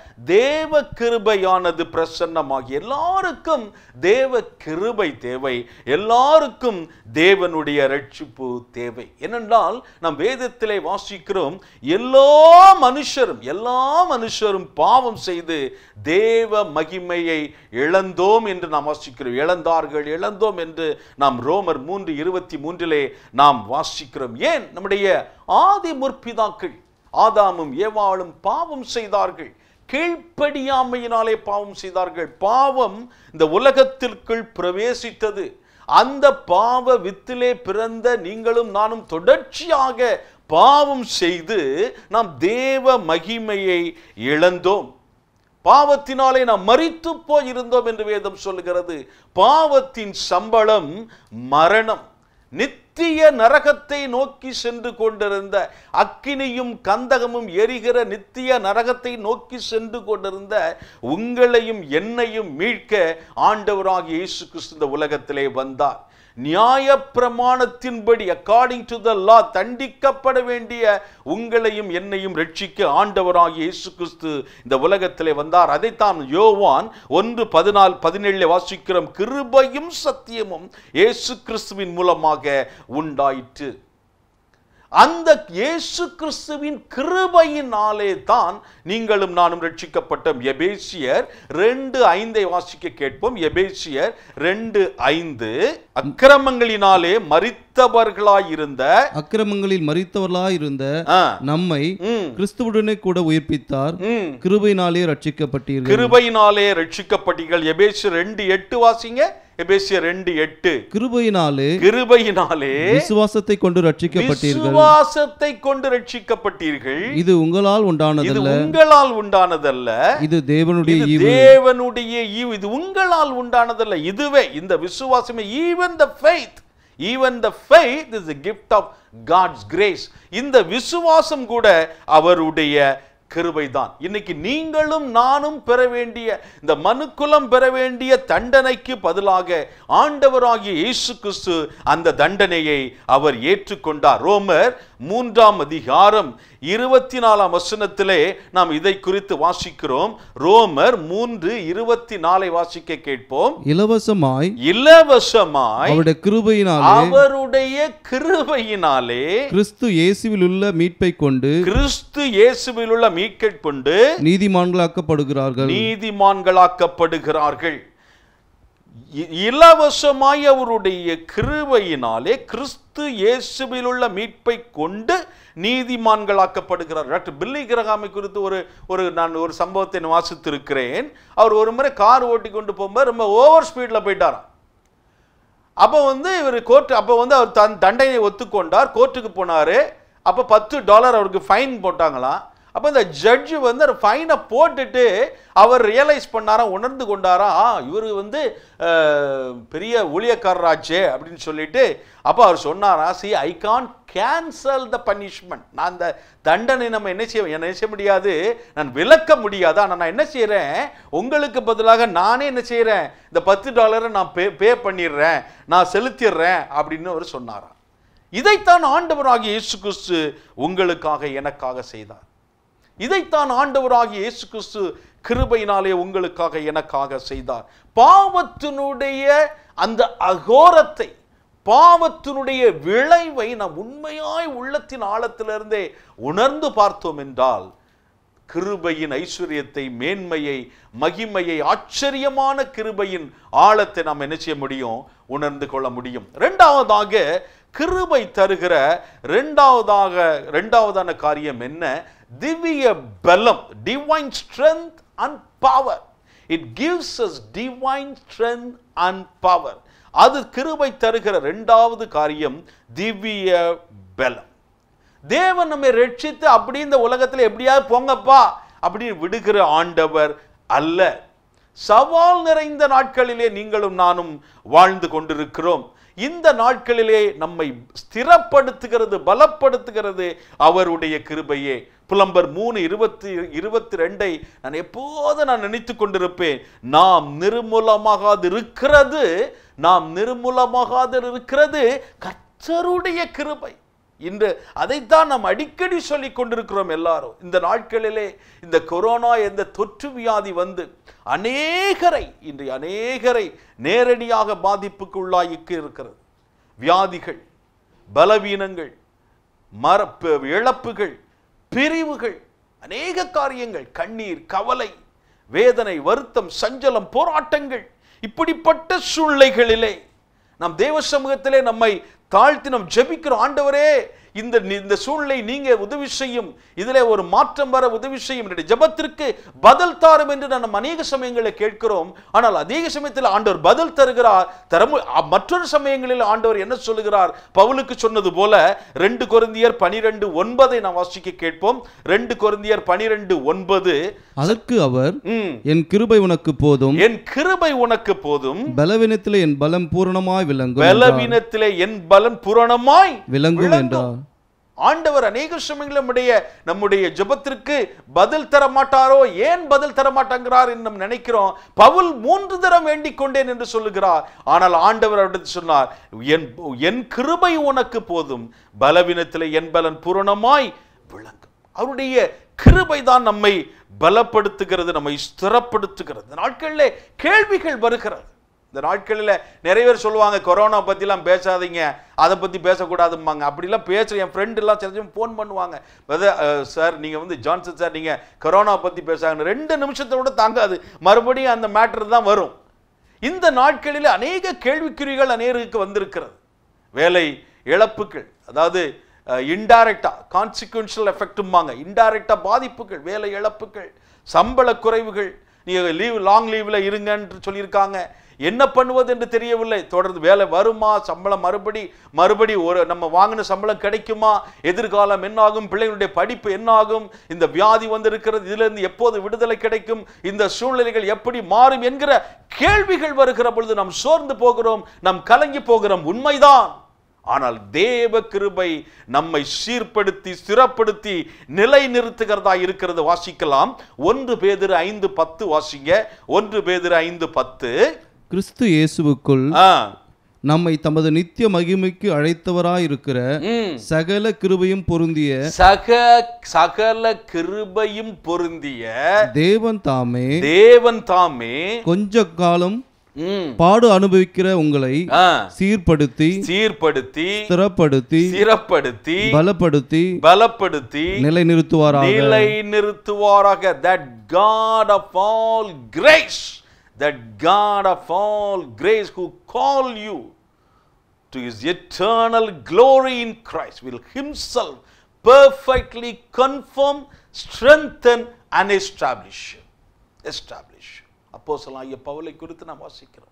தேவ கிருபையானது பிரசன்னமாகி எல்லாருக்கும் தேவ கிருபை தேவை எல்லாருக்கும் தேவனுடைய ரட்சிப்பு தேவை ஏனென்றால் நாம் வேதத்திலே வாசிக்கிறோம் எல்லா மனுஷரும் எல்லா மனுஷரும் பாவம் செய்து தேவ மகிமையை இழந்தோம் என்று நாம் வாசிக்கிறோம் இழந்தார்கள் இழந்தோம் என்று நாம் ரோமர் மூன்று இருபத்தி மூன்றிலே நாம் வாசிக்கிறோம் ஏன் நம்முடைய ஆதி முற்பிதாக்கள் ஆதாமும் ஏவாளும் பாவம் செய்தார்கள் கீழ்ப்படியாமையினாலே பாவம் செய்தார்கள் பாவம் இந்த உலகத்திற்குள் பிரவேசித்தது அந்த பாவ வித்திலே பிறந்த நீங்களும் நானும் தொடர்ச்சியாக பாவம் செய்து நாம் தேவ மகிமையை இழந்தோம் பாவத்தினாலே நாம் மரித்து போயிருந்தோம் என்று வேதம் சொல்லுகிறது பாவத்தின் சம்பளம் மரணம் நித்திய நரகத்தை நோக்கி சென்று கொண்டிருந்த அக்கினியும் கந்தகமும் எரிகிற நித்திய நரகத்தை நோக்கி சென்று கொண்டிருந்த உங்களையும் என்னையும் மீட்க ஆண்டவராகிய இயேசு கிறிஸ்து இந்த உலகத்திலே வந்தார் நியாய பிரமாணத்தின்படி அக்கார்டிங் டு த லா தண்டிக்கப்பட வேண்டிய உங்களையும் என்னையும் ரட்சிக்க ஆண்டவராகிய இயேசு கிறிஸ்து இந்த உலகத்திலே வந்தார் அதைத்தான் யோவான் ஒன்று பதினாலு பதினேழுல வாசிக்கிறோம் கிருபையும் சத்தியமும் இயேசு கிறிஸ்துவின் மூலமாக உண்டாயிற்று அந்த இயேசு கிறிஸ்துவின் கிருபையினாலே தான் நீங்களும் நானும் ரட்சிக்கப்பட்டோம் எபேசியர் ரெண்டு ஐந்தை வாசிக்க கேட்போம் எபேசியர் ரெண்டு ஐந்து அக்கிரமங்களினாலே மரித்தவர்களாயிருந்த அக்கிரமங்களில் மறித்தவர்களாயிருந்த ஆ, நம்மை ம், கிறிஸ்துவுடனே கூட உயிர்ப்பித்தார் ம். கிருபையினாலே ரட்சிக்கப்பட்டீர்கள் கிருபையினாலே ரட்சிக்கப்பட்டீர்கள் எபேசியர் ரெண்டு எட்டு வாசிங்க எபேசியர் ரெண்டு எட்டு கிருபையினாலே கிருபையினாலே விசுவாசத்தை கொண்டு ரட்சிக்கப்பட்டீர்கள் விசுவாசத்தை கொண்டு ரட்சிக்கப்பட்டீர்கள் இது உங்களால் இது உண்டானதல்ல உங்களால் உண்டானதல்ல இது தேவனுடைய இது ஈவு தேவனுடைய ஈவு இது உங்களால் உண்டானதல்ல இதுவே இந்த விசுவாசமே even the faith even the faith is the gift of God's grace இந்த விசுவாசம் கூட அவருடைய கிருபைதான் இன்னைக்கு நீங்களும் நானும் பெற வேண்டிய இந்த மனுக்குலம் பெற வேண்டிய தண்டனைக்கு பதிலாக ஆண்டவராகிய இயேசு கிறிஸ்து அந்த தண்டனையை அவர் ஏற்றுக்கொண்டார் ரோமர் மூன்றாம் அதிகாரம் இருபத்தி நாலாம் வசனத்திலே நாம் இதை குறித்து வாசிக்கிறோம் ரோமர் மூன்று இருபத்தி நாலை வாசிக்க கேட்போம் இலவசமாய் இலவசமாய் அவருடைய கிருபையினாலே அவருடைய கிருபையினாலே கிறிஸ்து இயேசுவில் உள்ள மீட்பை கொண்டு கிறிஸ்து இயேசுவில் உள்ள மீட்கை கொண்டு நீதிமான்களாக்கப்படுகிறார்கள் நீதிமான்களாக்கப்படுகிறார்கள் இ- இலவசமாய் அவருடைய கிருபையினாலே கிறிஸ்து இயேசுவில் உள்ள மீட்பை கொண்டு நீதிமான்களாக்கப்படுகிறார் டாக்டர் பில்லி கிரகாமை குறித்து ஒரு ஒரு நான் ஒரு சம்பவத்தை நான் வாசித்திருக்கிறேன் அவர் ஒரு முறை கார் ஓட்டி கொண்டு போகும்போது ரொம்ப ஓவர் ஸ்பீடில் போயிட்டாராம் அப்போ வந்து இவர் கோர்ட் அப்போ வந்து அவர் தன் தண்டனையை ஒத்துக்கொண்டார் கோர்ட்டுக்கு போனார் அப்போ பத்து டாலர் அவருக்கு ஃபைன் போட்டாங்களாம் அப்போ இந்த ஜட்ஜு வந்து அந்த ஃபைனை போட்டுட்டு அவர் ரியலைஸ் பண்ணாராம் உணர்ந்து கொண்டாரா ஆ இவர் வந்து அஹ், பெரிய ஊழியக்காரராச்சே அப்படின்னு சொல்லிட்டு அப்போ அவர் சொன்னாரா see I can cancel the punishment நான் அந்த தண்டனை நம்ம என்ன செய்ய என்ன செய்ய முடியாது நான் விளக்க முடியாது ஆனால் நான் என்ன செய்கிறேன் உங்களுக்கு பதிலாக நானே என்ன செய்கிறேன் இந்த பத்து டாலரை நான் பே பே பண்ணிடுறேன் நான் செலுத்திடுறேன் அப்படின்னு அவர் சொன்னாராம் இதைத்தான் ஆண்டவராகிய இயேசு கிறிஸ்து உங்களுக்காக எனக்காக செய்தார் இதைத்தான் ஆண்டவராகிய இயேசு கிறிஸ்து கிருபையினாலே உங்களுக்காக எனக்காக செய்தார் பாவத்தினுடைய அந்த அகோரத்தை பாவத்தினுடைய விளைவை நாம் உண்மையாய் உள்ளத்தின் ஆழத்திலிருந்தே உணர்ந்து பார்த்தோம் என்றால் கிருபையின் ஐஸ்வர்யத்தை மேன்மையை மகிமையை ஆச்சரியமான கிருபையின் ஆழத்தை நாம் என்ன செய்ய முடியும் உணர்ந்து கொள்ள முடியும் இரண்டாவதாக கிருபை தருகிற இரண்டாவதாக இரண்டாவதான காரியம் என்ன திவ்ய பலம் divine strength and power it gives us divine strength and power அது கிருபை தருகிற இரண்டாவது காரியம் திவ்ய பலம் தேவன் நம்மை ரட்சித்து அப்படி இந்த உலகத்தில் எப்படியாவது போங்கப்பா அப்படின்னு விடுகிற ஆண்டவர் அல்ல சவால் நிறைந்த நாட்களிலே நீங்களும் நானும் வாழ்ந்து கொண்டிருக்கிறோம் இந்த நாட்களிலே நம்மை ஸ்திரப்படுத்துகிறது பலப்படுத்துகிறது அவருடைய கிருபையே புலம்பர் மூணு இருபத்தி இருபத்தி ரெண்டை நான் எப்போது நான் நினைத்து கொண்டிருப்பேன் நாம் நிர்மூலமாகாது இருக்கிறது நாம் நிர்மூலமாகாது இருக்கிறது கர்த்தருடைய கிருபை இன்று அதைத்தான் நாம் அடிக்கடி சொல்லிக் கொண்டிருக்கிறோம் எல்லாரும் இந்த நாட்களிலே இந்த கொரோனா எந்த தொற்று வியாதி வந்து அநேகரை இன்று அநேகரை நேரடியாக பாதிப்புக்கு உள்ளாயிக்கு இருக்கிறது வியாதிகள் பலவீனங்கள் மர ப- இழப்புகள் பிரிவுகள் அநேக காரியங்கள் கண்ணீர் கவலை வேதனை வருத்தம் சஞ்சலம் போராட்டங்கள் இப்படிப்பட்ட சூழ்நிலைகளிலே நாம் தேவ சமூகத்திலே நம்மை தாழ்த்தி நாம் ஜெபிக்கிறோம் ஆண்டவரே இந்த இந்த சூழ்நிலை நீங்க உதவி செய்யும் இதிலே ஒரு மாற்றம் வர உதவி செய்யும் என்னுடைய ஜெபத்திற்கு பதில் தாரும் என்று நாம் அநேக சமயங்களில் கேட்கிறோம் ஆனால் அதே சமயத்தில் ஆண்டவர் பதில் தருகிறார் தரமு அ- மற்றொரு சமயங்களில் ஆண்டவர் என்ன சொல்லுகிறார் பவுலுக்கு சொன்னது போல ரெண்டு கொரிந்தியர் பனிரெண்டு ஒன்பதை நாம் வாசிக்க கேட்போம் ரெண்டு கொரிந்தியர் பனிரெண்டு ஒன்பது அதற்கு அவர் ம், என் கிருபை உனக்கு போதும் என் கிருபை உனக்கு போதும் பலவீனத்திலே என் பலம் பூரணமாய் விளங்கும் என்றார். பலவீனத்திலே என் பலன் பூரணமாய் விளங்கும் என்றார் ஆண்டவர் அநேக சமயங்கள் நம்முடைய நம்முடைய ஜெபத்திற்கு பதில் தர மாட்டாரோ ஏன் பதில் தர மாட்டாங்கிறார் என்று நாம் நினைக்கிறோம் பவுல் மூன்று தரம் வேண்டிக் கொண்டேன் என்று சொல்லுகிறார் ஆனால் ஆண்டவர் அவரிடத்தில் சொன்னார் என் என் கிருபை உனக்கு போதும் பலவீனத்திலே என் பலன் பூரணமாய் விளங்கும் அவருடைய கிருபை தான் நம்மை பலப்படுத்துகிறது நம்மை ஸ்திரப்படுத்துகிறது இந்த நாட்களிலே கேள்விகள் வருகிறது இந்த நாட்களில் நிறைய பேர் சொல்லுவாங்க கொரோனா பற்றிலாம் பேசாதீங்க அதை பற்றி பேசக்கூடாதும்பாங்க அப்படிலாம் பேசுகிற என் friend எல்லாம் சில சமயம் ஃபோன் பண்ணுவாங்க சார் நீங்கள் வந்து ஜான்சன் சார் நீங்கள் கொரோனா பற்றி பேசாங்க ரெண்டு நிமிஷத்தை விட தாங்காது மறுபடியும் அந்த மேட்டர் தான் வரும் இந்த நாட்களில் அநேக கேள்விக்குறிகள் அநேகருக்கு வந்திருக்கிறது வேலை இழப்புகள் அதாவது இன்டைரக்டா கான்சிக்வன்ஷியல் எஃபெக்ட்டும்பாங்க இன்டைரக்டா பாதிப்புகள் வேலை இழப்புகள் சம்பள குறைவுகள் நீங்கள் லீவ் லாங் லீவில் இருங்கன்னு சொல்லியிருக்காங்க என்ன பண்ணுவது என்று தெரியவில்லை தொடர்ந்து வேலை வருமா சம்பளம் மறுபடி மறுபடி ஒரு நம்ம வாங்கின சம்பளம் கிடைக்குமா எதிர்காலம் என்னாகும் பிள்ளைகளுடைய படிப்பு என்னாகும் இந்த வியாதி வந்திருக்கிறது இதிலிருந்து எப்போது விடுதலை கிடைக்கும் இந்த சூழ்நிலைகள் எப்படி மாறும் என்கிற கேள்விகள் வருகிற பொழுது நாம் சோர்ந்து போகிறோம் நாம் கலங்கி போகிறோம் உண்மைதான் ஆனால் தேவ கிருபை நம்மை சீர்படுத்தி ஸ்திரப்படுத்தி நிலை நிறுத்துகிறதா இருக்கிறது வாசிக்கலாம் ஒன்று பேதிரு ஐந்து பத்து வாசிங்க ஒன்று பேதிரு ஐந்து பத்து கிறிஸ்து இயேசுவுக்குள் ஆ, நம்மை தமது நித்திய மகிமைக்கு அழைத்தவராயிருக்கிற ம். சகல கிருபையும் பொருந்திய சக சகல கிருபையும் பொருந்திய தேவன் தாமே தேவன் தாமே கொஞ்ச காலம் ம், பாடு அனுபவிக்கிற உங்களை ஆ, சீர்படுத்தி சீர்படுத்தி ஸ்திரப்படுத்தி சிறப்படுத்தி பலப்படுத்தி பலப்படுத்தி நிலைநிறுத்துவாராக நிலை நிறுத்துவாராக that God of all grace that God of all grace who call you to his eternal glory in Christ will himself perfectly confirm strengthen and establish establish அப்போஸ்தலனாகிய பவுலை குறித்து நாம் வாசிக்கிறோம்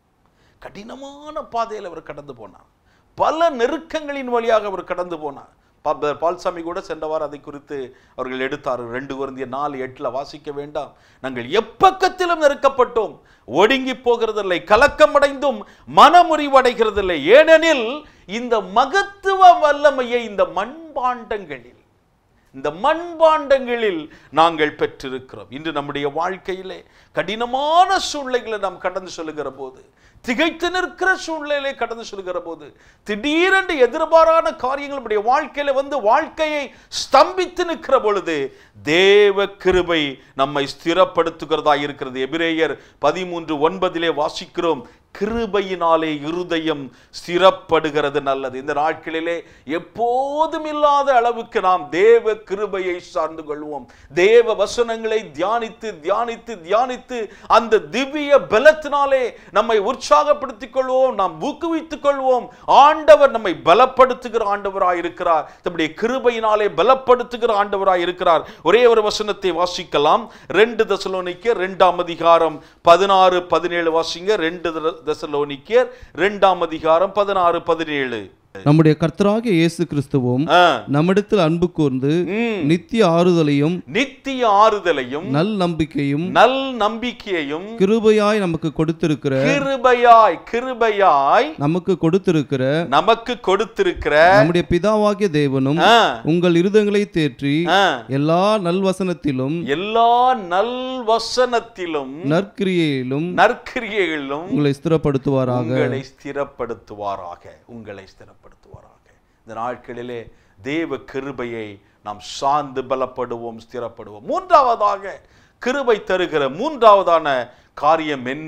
கடினமான பாதையில் அவர் கடந்து போனார் பல நெருக்கங்களின் வழியாக அவர் கடந்து போனார் பா- பால்சாமி கூட சென்ற வாரம் அதை குறித்து அவர்கள் எடுத்தார் ரெண்டு குருந்திய நாலு எட்டுல வாசிக்க வேண்டாம் நாங்கள் எப்பக்கத்திலும் நெருக்கப்பட்டோம் ஒடுங்கி போகிறதில்லை கலக்கமடைந்தும் மனமுறிவடைகிறதில்லை ஏனெனில் இந்த மகத்துவ வல்லமையை இந்த மண்பாண்டங்களில் இந்த மண்பாண்டங்களில் நாங்கள் பெற்றிருக்கிறோம் இன்று நம்முடைய வாழ்க்கையிலே கடினமான சூழ்நிலைகளை நாம் கடந்து சொல்லுகிற போது திகைத்து நிற்கிற சூழ்நிலையிலே கடந்து சொல்லுகிற போது திடீரென்று எதிர்பாரான காரியங்கள் நம்முடைய வாழ்க்கையில வந்து வாழ்க்கையை ஸ்தம்பித்து நிற்கிற பொழுது தேவ கிருபை நம்மை ஸ்திரப்படுத்துகிறதா இருக்கிறது எபிரேயர் பதிமூன்று ஒன்பதிலே வாசிக்கிறோம் கிருபையினாலே இருதயம் ஸ்திரப்படுகிறது நல்லது இந்த நாட்களிலே எப்போதும் இல்லாத அளவுக்கு நாம் தேவ கிருபையை சார்ந்து கொள்வோம் தேவ வசனங்களை தியானித்து தியானித்து தியானித்து அந்த திவ்ய பலத்தினாலே நம்மை உற்சாகப்படுத்திக் கொள்வோம் நாம் ஊக்குவித்துக் கொள்வோம் ஆண்டவர் நம்மை பலப்படுத்துகிற ஆண்டவராய் இருக்கிறார் தம்முடைய கிருபையினாலே பலப்படுத்துகிற ஆண்டவராய் இருக்கிறார் ஒரே ஒரு வசனத்தை வாசிக்கலாம் ரெண்டு தசலோனிக்க ரெண்டாம் அதிகாரம் பதினாறு பதினேழு வாசிங்க ரெண்டு த- தெசலோனிக்கேர் ரெண்டாம் அதிகாரம் பதினாறு பதினேழு நம்முடைய கர்த்தராகிய இயேசு கிறிஸ்துவும் ஆ. நம்மிடத்தில் அன்பு கூர்ந்து ம். நித்திய ஆறுதலையும் நித்திய ஆறுதலையும் நல் நம்பிக்கையும் நல் நம்பிக்கையையும் கிருபையாய் நமக்கு கொடுத்திருக்கிற கிருபையாய் கிருபையாய் நமக்கு கொடுத்திருக்கிற நமக்கு கொடுத்திருக்கிற நம்முடைய பிதாவாகிய தேவனும் ஆ, உங்கள் இருதயங்களை தேற்றி ஆ, எல்லா நல்வசனத்திலும் எல்லா நல் வசனத்திலும் நற்கிரியையிலும் நற்கிரியைகளிலும் உங்களை ஸ்திரப்படுத்துவாராக உங்களை ஸ்திரப்படுத்துவாராக உங்களை ஸ்திரப்படுத்துவாராக இந்த நாட்களிலே தேவ கிருபையை நாம் சார்ந்து பலப்படுவோம் ஸ்திரப்படுவோம் மூன்றாவதாக கிருபை தருகிற மூன்றாவதான காரியம் என்ன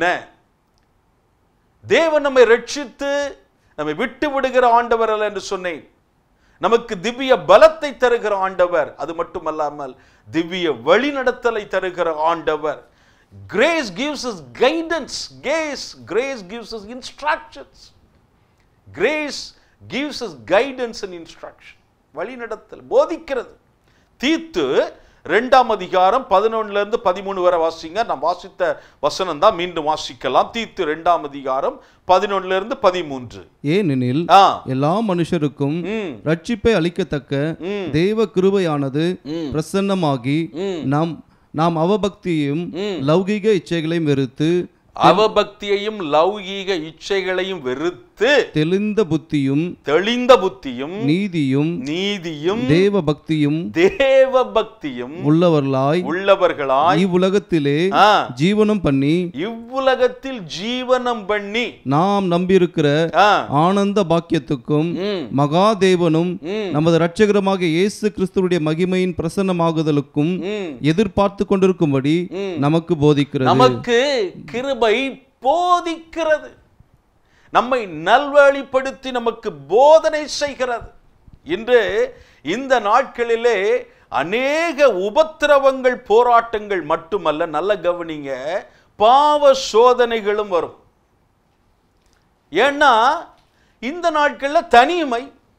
தேவன் நம்மை ரட்சித்து நம்மை விட்டு விடுகிற ஆண்டவர் அல்ல என்று சொன்னேன் நமக்கு திவ்ய பலத்தை தருகிற ஆண்டவர் அது மட்டுமல்லாமல் திவ்ய வழிநடத்தலை தருகிற ஆண்டவர் grace gives us guidance case grace gives us instructions grace gives us guidance and instruction வழிநடத்தல் போதிக்கிறது தீத்து ரெண்டாம் அதிகாரம் பதினொன்னுல இருந்து பதிமூணு வரை வாசிங்க நான் வாசித்த வசனம் தான் மீண்டும் வாசிக்கலாம் தீத்து ரெண்டாம் அதிகாரம் பதினொன்னுல இருந்து பதிமூன்று ஏனெனில் ஆ எல்லா மனுஷருக்கும் ம் ரட்சிப்பை அளிக்கத்தக்க ம். தேவ கிருபையானது ம். பிரசன்னமாகி ம். நாம் நாம் அவபக்தியையும் ம். லௌகிக இச்சைகளையும் வெறுத்து அவபக்தியையும் லௌகீக இச்சைகளையும் வெறுத்து தெளிந்த புத்தியும் தெளிந்த புத்தியும் நீதியும் நீதியும் தேவ பக்தியும் தேவ பக்தியும் உள்ளவர்களாய் உள்ளவர்களாய் இவ்வுலகத்திலே ஆ, ஜீவனம் பண்ணி இவ்வுலகத்தில் ஜீவனம் பண்ணி நாம் நம்பியிருக்கிற ஆ, ஆனந்த பாக்கியத்துக்கும் ம், மகாதேவனும் ம், நமது இரட்சகரமாக இயேசு கிறிஸ்துவுடைய மகிமையின் பிரசன்னமாகுதலுக்கும் ம், எதிர்பார்த்து கொண்டிருக்கும்படி ம். நமக்கு போதிக்கிறது நமக்கு கிருபை போதிக்கிறது நம்மை நல்வழிப்படுத்தி நமக்கு போதனை செய்கிறது இன்று இந்த நாட்களிலே அநேக உபத்திரவங்கள் போராட்டங்கள் மட்டுமல்ல நல்ல கவனிங்க பாவ சோதனைகளும் வரும் ஏன்னா இந்த நாட்களில் தனிமை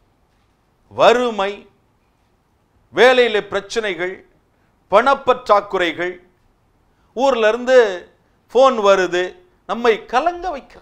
வறுமை வேலையில பிரச்சனைகள் பணப்பற்றாக்குறைகள் ஊர்ல இருந்து ஃபோன் வருது நம்மை கலங்க வைக்கிறது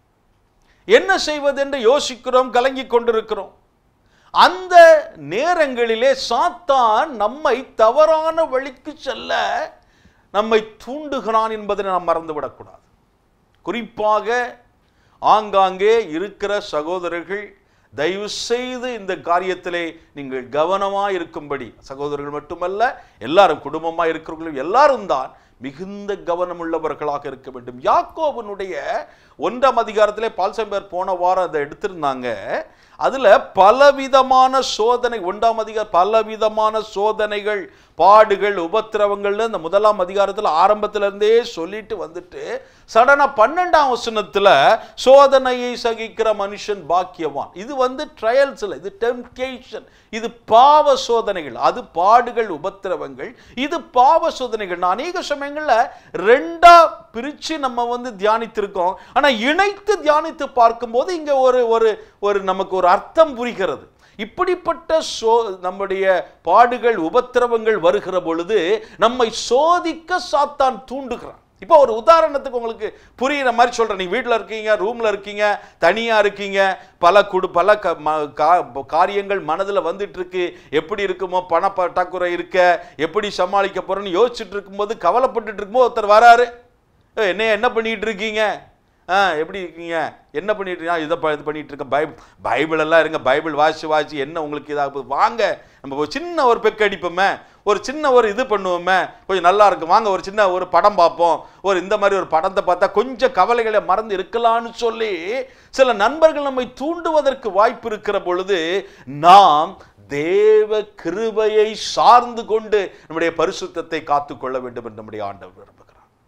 என்ன செய்வது என்று யோசிக்கிறோம் கலங்கிக் கொண்டிருக்கிறோம் அந்த நேரங்களிலே சாத்தான் நம்மை தவறான வழிக்கு செல்ல நம்மை தூண்டுகிறான் என்பதை நாம் மறந்துவிடக்கூடாது குறிப்பாக ஆங்காங்கே இருக்கிற சகோதரர்கள் தயவு செய்து இந்த காரியத்திலே நீங்கள் கவனமாக இருக்கும்படி சகோதரர்கள் மட்டுமல்ல எல்லாரும் குடும்பமாக இருக்கிறவர்களும் எல்லாரும் தான் மிகுந்த கவனமுள்ளவர்களாக இருக்க வேண்டும் யாக்கோபனுடைய ஒன்றாம் அதிகாரத்திலே பால்சம்பர் போன வாரம் அதை எடுத்திருந்தாங்க அதுல பலவிதமான சோதனை ஒன்றாம் அதிகாரம் பலவிதமான சோதனைகள் பாடுகள் உபத்திரவங்கள்னு இந்த முதலாம் அதிகாரத்தில் ஆரம்பத்துல இருந்தே சொல்லிட்டு வந்துட்டு சடனா பன்னெண்டாம் வசனத்துல சோதனையை சகிக்கிற மனுஷன் பாக்கியவான் இது வந்து ட்ரையல்ஸ்ல இது டெம்டேஷன் இது பாவ சோதனைகள் அது பாடுகள் உபத்திரவங்கள் இது பாவ சோதனைகள் நான் அநேக சமயங்கள்ல ரெண்டா பிரிச்சு நம்ம வந்து தியானித்திருக்கோம் ஆனா இணைத்து தியானித்து பார்க்கும்போது இங்க ஒரு ஒரு ஒரு நமக்கு ஒரு அர்த்தம் புரிகிறது இப்படிப்பட்ட சோ நம்முடைய பாடுகள் உபத்திரவங்கள் வருகிற பொழுது நம்மை சோதிக்க சாத்தான் தூண்டுகிறான் இப்போ ஒரு உதாரணத்துக்கு உங்களுக்கு புரியுற மாதிரி சொல்றேன் நீங்க வீட்டில் இருக்கீங்க ரூம்ல இருக்கீங்க தனியா இருக்கீங்க பல குடு பல க- ம- கா- காரியங்கள் மனதில் வந்துட்டு இருக்கு எப்படி இருக்குமோ பண பற்றாக்குறை இருக்க எப்படி சமாளிக்க போறோம்னு யோசிச்சுட்டு இருக்கும்போது கவலைப்பட்டுட்டு இருக்கும்போது ஒருத்தர் வராரு "ஏய், என்ன என்ன பண்ணிட்டு இருக்கீங்க ஆ எப்படி இருக்கீங்க என்ன பண்ணிட்டு இருக்கீங்க இதை ப- இது பண்ணிட்டு இருக்கேன் பைபிள் பைபிள் எல்லாம் இருங்க பைபிள் வாசி வாசி என்ன உங்களுக்கு இதாக போகுது வாங்க நம்ம ஒரு சின்ன ஒரு பெக்கு அடிப்போமே ஒரு சின்ன ஒரு இது பண்ணுவோமே கொஞ்சம் நல்லா இருக்கும் வாங்க ஒரு சின்ன ஒரு படம் பார்ப்போம் ஒரு இந்த மாதிரி ஒரு படத்தை பார்த்தா கொஞ்சம் கவலைகளை மறந்து இருக்கலாம்னு சொல்லி சில நண்பர்கள் நம்மை தூண்டுவதற்கு வாய்ப்பு இருக்கிற பொழுது நாம் தேவ கிருபையை சார்ந்து கொண்டு நம்முடைய பரிசுத்தத்தை காத்துக்கொள்ள வேண்டும் என்று நம்முடைய ஆண்டவர் விரும்புகிறார்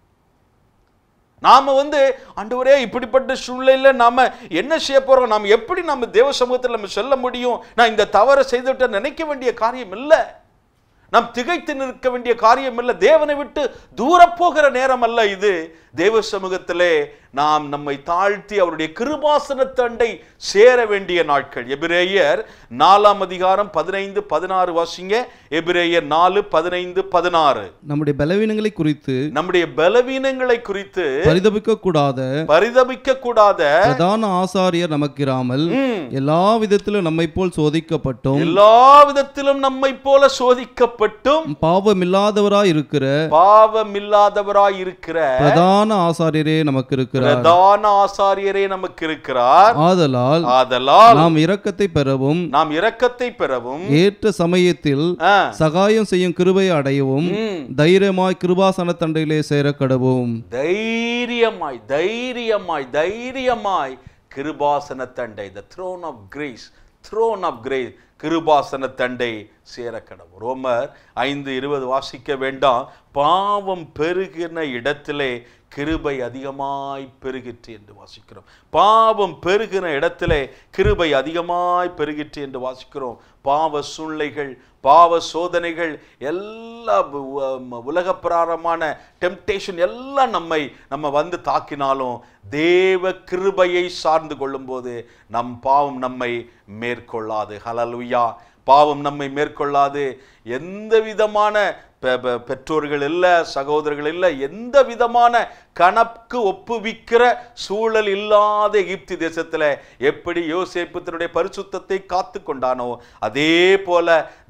நாம வந்து ஆண்டவரே இப்படிப்பட்ட சூழ்நிலையில நாம என்ன செய்ய போறோம் நாம் எப்படி நம்ம தேவ சமூகத்தில் நம்ம சொல்ல முடியும் நான் இந்த தவறை செய்துவிட்டு நினைக்க வேண்டிய காரியம் இல்லை நாம் திகைத்து நிற்க வேண்டிய காரியம் இல்லை தேவனை விட்டு தூர போகிற நேரம் அல்ல இது தேவ சமூகத்திலே நாம் நம்மை தாழ்த்தி அவருடைய கிருபாசன தண்டை சேர வேண்டிய நாட்கள் எபிரேயர் நாலாம் அதிகாரம் பதினைந்து பதினாறு வாசிங்க எபிரேயர் நாலு பதினைந்து பதினாறு நம்முடைய பலவீனங்களை குறித்து நம்முடைய பலவீனங்களை குறித்து பரிதபிக்க கூடாத பரிதபிக்க கூடாத பிரதான ஆசாரியர் நமக்கிராமல் ம், எல்லா விதத்திலும் நம்மை போல் சோதிக்கப்பட்டும் எல்லா விதத்திலும் நம்மை போல சோதிக்கப்பட்டும் பாவமில்லாதவராய் இருக்கிற பாவமில்லாதவராய் இருக்கிற பிரதான ஆசாரியரே நமக்கு இருக்கிறார் பிரதான ஆசாரியரே நமக்கு இருக்கிறார் ஆதலால் ஆதலால் நாம் இரக்கத்தை பெறவும் நாம் இரக்கத்தை பெறவும் ஏற்ற சமயத்தில் ஆ, சகாயம் செய்யும் கிருபை அடையவும் ம், தைரியமாய் கிருபாசன தண்டையிலே சேர கடவும் தைரியமாய் தைரியமாய் தைரியமாய் கிருபாசன தண்டை the throne of grace throne of grace கிருபாசன தண்டை சேர கடவும் ரோமர் ஐந்து இருபது வாசிக்க வேண்டாம் பாவம் பெருகின இடத்திலே கிருபை அதிகமாய் பெருகிற்று என்று வாசிக்கிறோம் பாவம் பெருகின இடத்திலே கிருபை அதிகமாய் பெருகிற்று என்று வாசிக்கிறோம் பாவ சூழ்நிலைகள் பாவ சோதனைகள் எல்லா உ- உலக பிராரமான டெம்டேஷன் எல்லாம் நம்மை நம்ம வந்து தாக்கினாலும் தேவ கிருபையை சார்ந்து கொள்ளும்போது நம் பாவம் நம்மை மேற்கொள்ளாது ஹலலுயா பாவம் நம்மை மேற்கொள்ளாது எந்த விதமான பெ- பெ- பெற்றோர்கள் இல்லை சகோதரர்கள் இல்லை எந்த விதமான கணக்கு ஒப்புவிக்கிற சூழல் இல்லாத எகிப்து தேசத்துல எப்படி யோசேப்பு தன்னுடைய பரிசுத்தத்தை காத்து கொண்டானோ அதே போல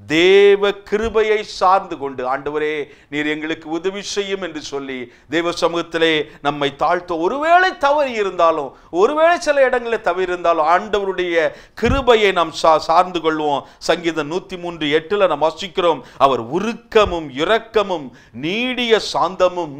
தேவ கிருபையை சார்ந்து கொண்டு ஆண்டவரே நீர் எங்களுக்கு உதவி செய்யும் என்று சொல்லி தேவ சமூகத்திலே நம்மை தாழ்த்த ஒருவேளை தவறி இருந்தாலும் ஒருவேளை சில இடங்களில் தவறி இருந்தாலும் ஆண்டவருடைய கிருபையை நாம் சா சார்ந்து கொள்வோம் சங்கீதம் நூத்தி மூன்று எட்டுல நாம் வாசிக்கிறோம் அவர் உருக்கமும் இரக்கமும் நீடிய சாந்தமும்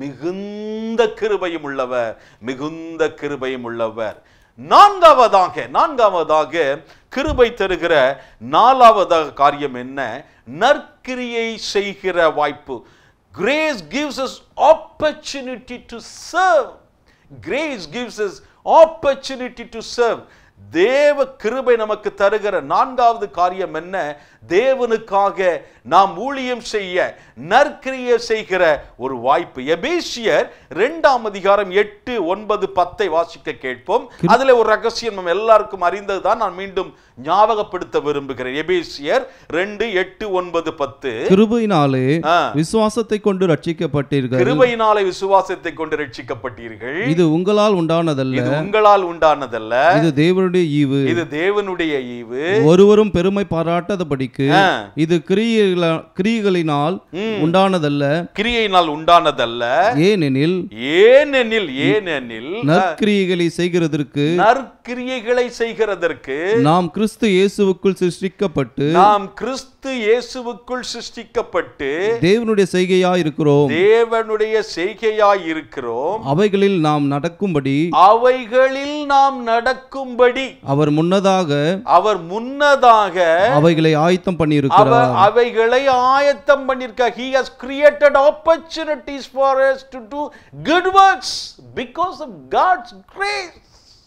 மிகுந்த கிருபையும் உள்ளவர் மிகுந்த கிருபையும் உள்ளவர் நான்காவதாக நான்காவதாக கிருபை தருகிற நாலாவதாக காரியம் என்ன நற்கிரியை செய்கிற வாய்ப்பு grace gives us opportunity to serve grace gives us opportunity to serve தேவ கிருபை நமக்கு தருகிற நான்காவது காரியம் என்ன தேவனுக்காக நாம் ஊழியம் செய்ய நற்கிரியை செய்கிற ஒரு வாய்ப்பு எபேசியர் இரண்டாம் அதிகாரம் எட்டு ஒன்பது பத்தை வாசிக்க கேட்போம் அதுல ஒரு ரகசியம் நம்ம எல்லாருக்கும் அறிந்ததுதான் நான் மீண்டும் ஞாபகப்படுத்த விரும்புகிறேன் எபேசியர் ரெண்டு எட்டு ஒன்பது பத்து கிருபையினாலே ஆ. விசுவாசத்தை கொண்டு ரட்சிக்கப்பட்டீர்கள் கிருபையினாலே விசுவாசத்தை கொண்டு ரட்சிக்கப்பட்டீர்கள் இது உங்களால் உண்டானதல்ல இது உங்களால் உண்டானதல்ல இது தேவனுடைய ஈவு இது தேவனுடைய ஈவு ஒருவரும் பெருமை பாராட்டாதபடிக்கு ஆ. இது கிரியைகள- கிரியைகளினால் உண்டானதல்ல கிரியையினால் உண்டானதல்ல ஏனெனில் ஏனெனில் ஏனெனில் நற்கிரியைகளை செய்கிறதற்கு நற்கிரியைகளை செய்கிறதற்கு நாம் கிறிஸ்து இயேசுவுக்குள் சிருஷ்டிக்கப்பட்டு நாம் கிறிஸ்து இயேசுவுக்குள் சிருஷ்டிக்கப்பட்டு தேவனுடைய செய்கையாய் இருக்கிறோம் தேவனுடைய செய்கையாய் இருக்கிறோம் அவைகளில் நாம் நடக்கும்படி அவைகளில் நாம் நடக்கும்படி அவர் முன்னதாக அவர் முன்னதாக அவைகளை ஆயத்தம் அவர் பண்ணியிருக்கிறார் அவைகளை ஆயத்தம் பண்ணிருக்க he has created opportunities for us to do good works because of god's grace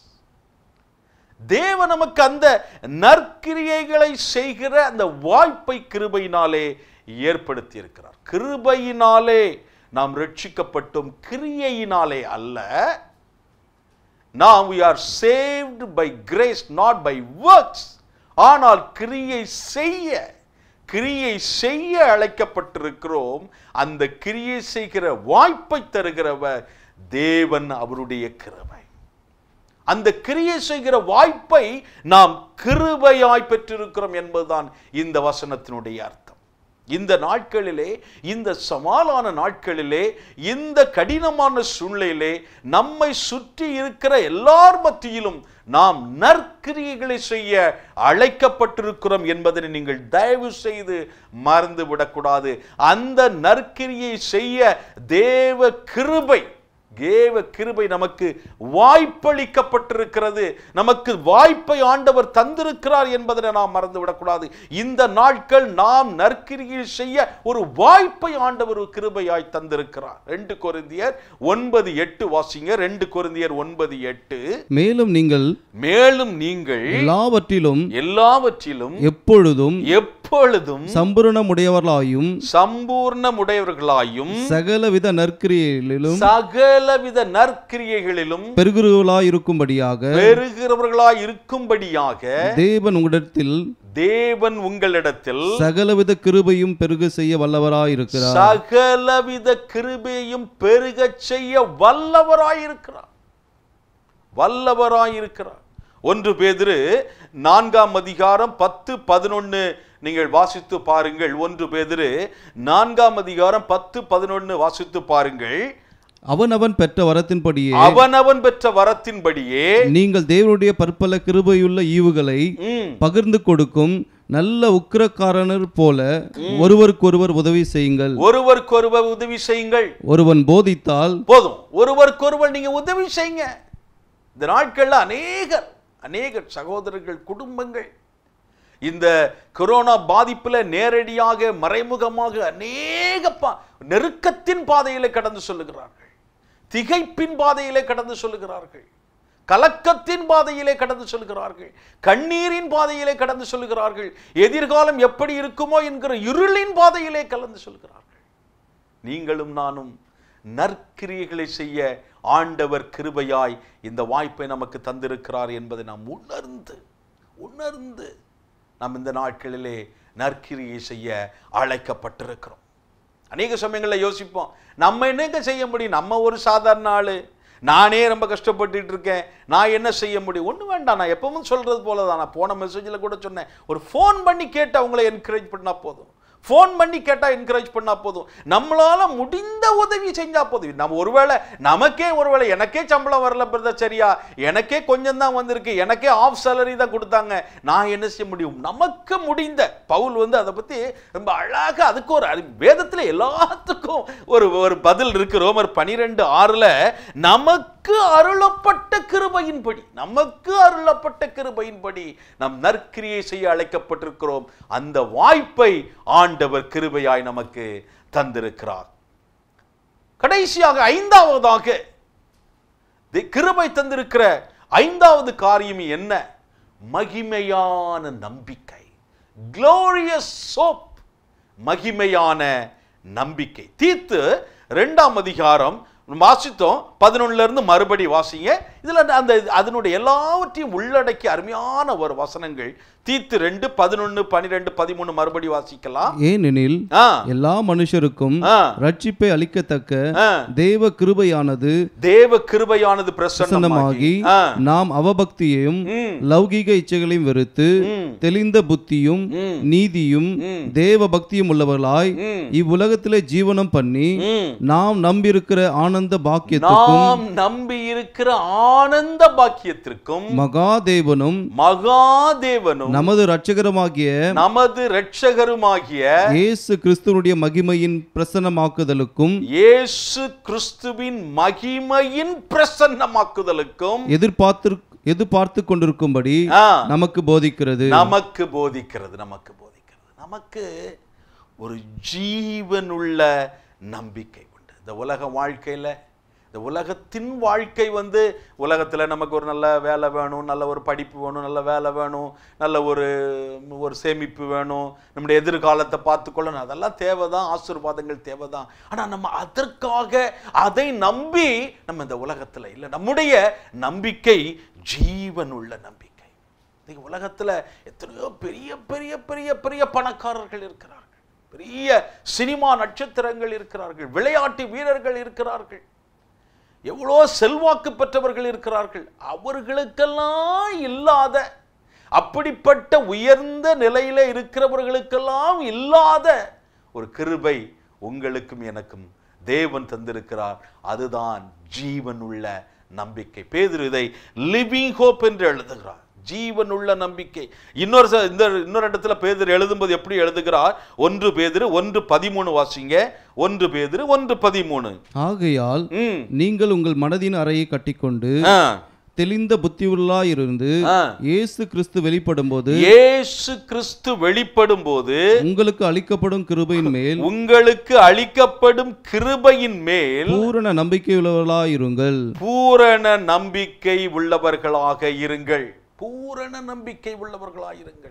தேவ நமக்கு அந்த நற்கிரியைகளை செய்கிற அந்த வாய்ப்பை கிருபையினாலே ஏற்படுத்தி இருக்கிறார் கிருபையினாலே நாம் ரட்சிக்கப்பட்டோம் கிரியையினாலே அல்ல நாம் we are saved by grace not by works ஆனால் கிரியை செய்ய கிரியை செய்ய அழைக்கப்பட்டிருக்கிறோம் அந்த கிரியை செய்கிற வாய்ப்பை தருகிறவர் தேவன் அவருடைய கிருபை அந்த கிரியை செய்கிற வாய்ப்பை நாம் கிருபையாய் பெற்றிருக்கிறோம் என்பதுதான் இந்த வசனத்தினுடைய அர்த்தம் இந்த நாட்களிலே இந்த சவாலான நாட்களிலே இந்த கடினமான சூழ்நிலையிலே நம்மை சுற்றி இருக்கிற எல்லார் மத்தியிலும் நாம் நற்கிரியைகளை செய்ய அழைக்கப்பட்டிருக்கிறோம் என்பதனை நீங்கள் தயவு செய்து மறந்து விடக்கூடாது அந்த நற்கிரியை செய்ய தேவ கிருபை தேவ கிருபை நமக்கு வாய்ப்பளிக்கப்பட்டிருக்கிறது நமக்கு வாய்ப்பை ஆண்டவர் தந்திருக்கிறார் என்பதை நாம் மறந்து விடக்கூடாது இந்த நாட்கள் நாம் நற்கிரியில் செய்ய ஒரு வாய்ப்பை ஆண்டவர் ஒரு கிருபையாய் தந்திருக்கிறார் ரெண்டு கொரிந்தியர் ஒன்பது எட்டு வாசிங்க ரெண்டு கொரிந்தியர் ஒன்பது எட்டு மேலும் நீங்கள் மேலும் நீங்கள் எல்லாவற்றிலும் எல்லாவற்றிலும் எப்பொழுதும் எப்பொழுதும் சம்பூரணமுடையவர்களாயும் சம்பூர்ணமுடையவர்களாயும் சகலவித நற்கிரியிலும் சகலவித நற்கிரியைகளிலும் பெருகுறவளாயிருக்கும்படியாக பெறுகிறவர்களாய் இருக்கும்படியாக தேவன் உங்களிடத்தில் தேவன் உங்களிடத்தில் சகலவித கிருபையும் பெருக செய்ய வல்லவராயிருக்கிறார் சகலவித கிருபையும் பெருகச் செய்ய வல்லவராயிருக்கிறார் வல்லவராயிருக்கிறார் ஒன்று பேதுரு நான்காம் அதிகாரம் பத்து பதினொன்னு நீங்கள் வாசித்து பாருங்கள் ஒன்று பேதுரு நான்காம் அதிகாரம் பத்து பதினொன்னு வாசித்து பாருங்கள் அவனவன் பெற்ற வரத்தின்படியே அவனவன் பெற்ற வரத்தின்படியே நீங்கள் தேவனுடைய பற்பல கிருபையுள்ள ஈவுகளை ம், பகிர்ந்து கொடுக்கும் நல்ல உக்கிரக்காரனர் போல ஒருவருக்கொருவர் உதவி செய்யுங்கள் ஒருவருக்கொருவர் உதவி செய்யுங்கள் ஒருவன் போதித்தால் போதும் ஒருவருக்கொருவர் நீங்க உதவி செய்யுங்க இந்த நாட்கள்ல அநேகர் அநேகர் சகோதரர்கள் குடும்பங்கள் இந்த கொரோனா பாதிப்புல நேரடியாக மறைமுகமாக அநேக பா நெருக்கத்தின் பாதையிலே கடந்து சொல்லுகிறார்கள் திகைப்பின் பாதையிலே கடந்து சொல்லுகிறார்கள் கலக்கத்தின் பாதையிலே கடந்து சொல்கிறார்கள் கண்ணீரின் பாதையிலே கடந்து சொல்கிறார்கள் எதிர்காலம் எப்படி இருக்குமோ என்கிற இருளின் பாதையிலே கலந்து சொல்கிறார்கள் நீங்களும் நானும் நற்கிரியைகளை செய்ய ஆண்டவர் கிருபையாய் இந்த வாய்ப்பை நமக்கு தந்திருக்கிறார் என்பதை நாம் உணர்ந்து உணர்ந்து நாம் இந்த நாட்களிலே நற்கிரியை செய்ய அழைக்கப்பட்டிருக்கிறோம் அநேக சமயங்களில் யோசிப்போம் நம்ம என்னங்க செய்ய முடியும் நம்ம ஒரு சாதாரண ஆளு நானே ரொம்ப கஷ்டப்பட்டுட்டு இருக்கேன் நான் என்ன செய்ய முடியும் ஒன்றும் வேண்டாம் நான் எப்பவும் சொல்றது போல தான் நான் போன மெசேஜில் கூட சொன்னேன் ஒரு ஃபோன் பண்ணி கேட்டு அவங்கள என்கரேஜ் பண்ணா போதும் ஃபோன் பண்ணி கேட்டால் என்கரேஜ் பண்ணா போதும் நம்மளால முடிந்த உதவி செஞ்சா போதும் நம்ம ஒருவேளை நமக்கே ஒருவேளை எனக்கே சம்பளம் வரல பிரதர் சரியா எனக்கே கொஞ்சம் தான் வந்திருக்கு எனக்கே ஆஃப் சேலரி தான் கொடுத்தாங்க நான் என்ன செய்ய முடியும் நமக்கு முடிந்த பவுல் வந்து அதை பத்தி ரொம்ப அழகா அதுக்கு ஒரு அறி- வேதத்துல எல்லாத்துக்கும் ஒரு ஒரு பதில் இருக்கு ரோமர் பனிரெண்டு ஆறுல நமக்கு அருளப்பட்ட கிருபையின்படி நமக்கு அருளப்பட்ட கிருபையின்படி நாம் நற்கிரியை செய்ய அழைக்கப்பட்டிருக்கிறோம் அந்த வாய்ப்பை ஆண்டவர் கிருபையாய் நமக்கு தந்திருக்கிறார் கடைசியாக ஐந்தாவதாக தி- கிருபை தந்திருக்கிற ஐந்தாவது காரியம் என்ன மகிமையான நம்பிக்கை glorious hope மகிமையான நம்பிக்கை தீத்து ரெண்டாம் அதிகாரம் வாசித்தோம் பதினொன்னுல இருந்து மறுபடி வாசிங்க இதுல அந்த அதனுடைய எல்லாவற்றையும் உள்ளடக்கி அருமையான ஒரு வசனங்கள் தீத்து ரெண்டு பதினொன்னு பனிரெண்டு பதிமூணு மறுபடி வாசிக்கலாம் ஏனெனில் ஆ எல்லா மனுஷருக்கும் ஆ. ரட்சிப்பை அளிக்கத்தக்க ஆ. தேவ கிருபையானது தேவ கிருபையானது பிரசன்னமாகி பிரசன்னமாகி ஆ. நாம் அவபக்தியையும் ம். லௌகீக இச்சைகளையும் வெறுத்து ம். தெளிந்த புத்தியும் ம். நீதியும் ம். தேவ பக்தியும் உள்ளவர்களாய் ம். இவ்வுலகத்திலே ஜீவனம் பண்ணி ம். நாம் நம்பியிருக்கிற ஆனந்த பாக்கியத்துக்கும் நாம் நம்பி இருக்கிற ஆனந்த பாக்கியத்திற்கும் மகாதேவனும் மகாதேவனும் நமது இரட்சகருமாகிய நமது இரட்சகருமாகிய இயேசு கிறிஸ்துவனுடைய மகிமையின் பிரசன்னமாக்குதலுக்கும் இயேசு கிறிஸ்துவின் மகிமையின் பிரசன்னமாக்குதலுக்கும் எதிர்பார்த்து எதிர்பார்த்து கொண்டிருக்கும்படி ஆ, நமக்கு போதிக்கிறது நமக்கு போதிக்கிறது நமக்கு போதிக்கிறது நமக்கு ஒரு ஜீவனுள்ள நம்பிக்கை உண்டு இந்த உலக வாழ்க்கையில இந்த உலகத்தின் வாழ்க்கை வந்து உலகத்துல நமக்கு ஒரு நல்ல வேலை வேணும் நல்ல ஒரு படிப்பு வேணும் நல்ல வேலை வேணும் நல்ல ஒரு ஒரு சேமிப்பு வேணும் நம்முடைய எதிர்காலத்தை பார்த்துக்கொள்ளணும் அதெல்லாம் தேவைதான் ஆசீர்வாதங்கள் தேவைதான் ஆனா நம்ம அதற்காக அதை நம்பி நம்ம இந்த உலகத்துல இல்லை நம்முடைய நம்பிக்கை ஜீவனுள்ள நம்பிக்கை இன்னைக்கு உலகத்துல எத்தனையோ பெரிய பெரிய பெரிய பெரிய பணக்காரர்கள் இருக்கிறார்கள் பெரிய சினிமா நட்சத்திரங்கள் இருக்கிறார்கள் விளையாட்டு வீரர்கள் இருக்கிறார்கள் எவ்வளோ செல்வாக்கு பெற்றவர்கள் இருக்கிறார்கள் அவர்களுக்கெல்லாம் இல்லாத அப்படிப்பட்ட உயர்ந்த நிலையில இருக்கிறவர்களுக்கெல்லாம் இல்லாத ஒரு கிருபை உங்களுக்கும் எனக்கும் தேவன் தந்திருக்கிறார் அதுதான் ஜீவனுள்ள நம்பிக்கை பேதுரு இதை லிவிங் ஹோப் என்று எழுதுகிறார் ஜீவனுள்ள நம்பிக்கை இன்னொரு ச- இந்த இன்னொரு இடத்துல பேதுரு எழுதும்போது எப்படி எழுதுகிறார் ஒன்று பேதுரு ஒன்று பதிமூணு வாசிங்க ஒன்று பேதுரு ஒன்று பதிமூணு ஆகையால் ம் நீங்கள் உங்கள் மனதின் அறையை கட்டிக்கொண்டு ஆ தெளிந்த புத்தியுள்ளாயிருந்து ஆ. இயேசு கிறிஸ்து வெளிப்படும்போது இயேசு கிறிஸ்து வெளிப்படும் போது உங்களுக்கு அளிக்கப்படும் கிருபையின் மேல் உங்களுக்கு அளிக்கப்படும் கிருபையின் மேல் பூரண நம்பிக்கையுள்ளவர்களாயிருங்கள் பூரண நம்பிக்கை உள்ளவர்களாக இருங்கள் பூரண நம்பிக்கை உள்ளவர்களாயிருங்கள்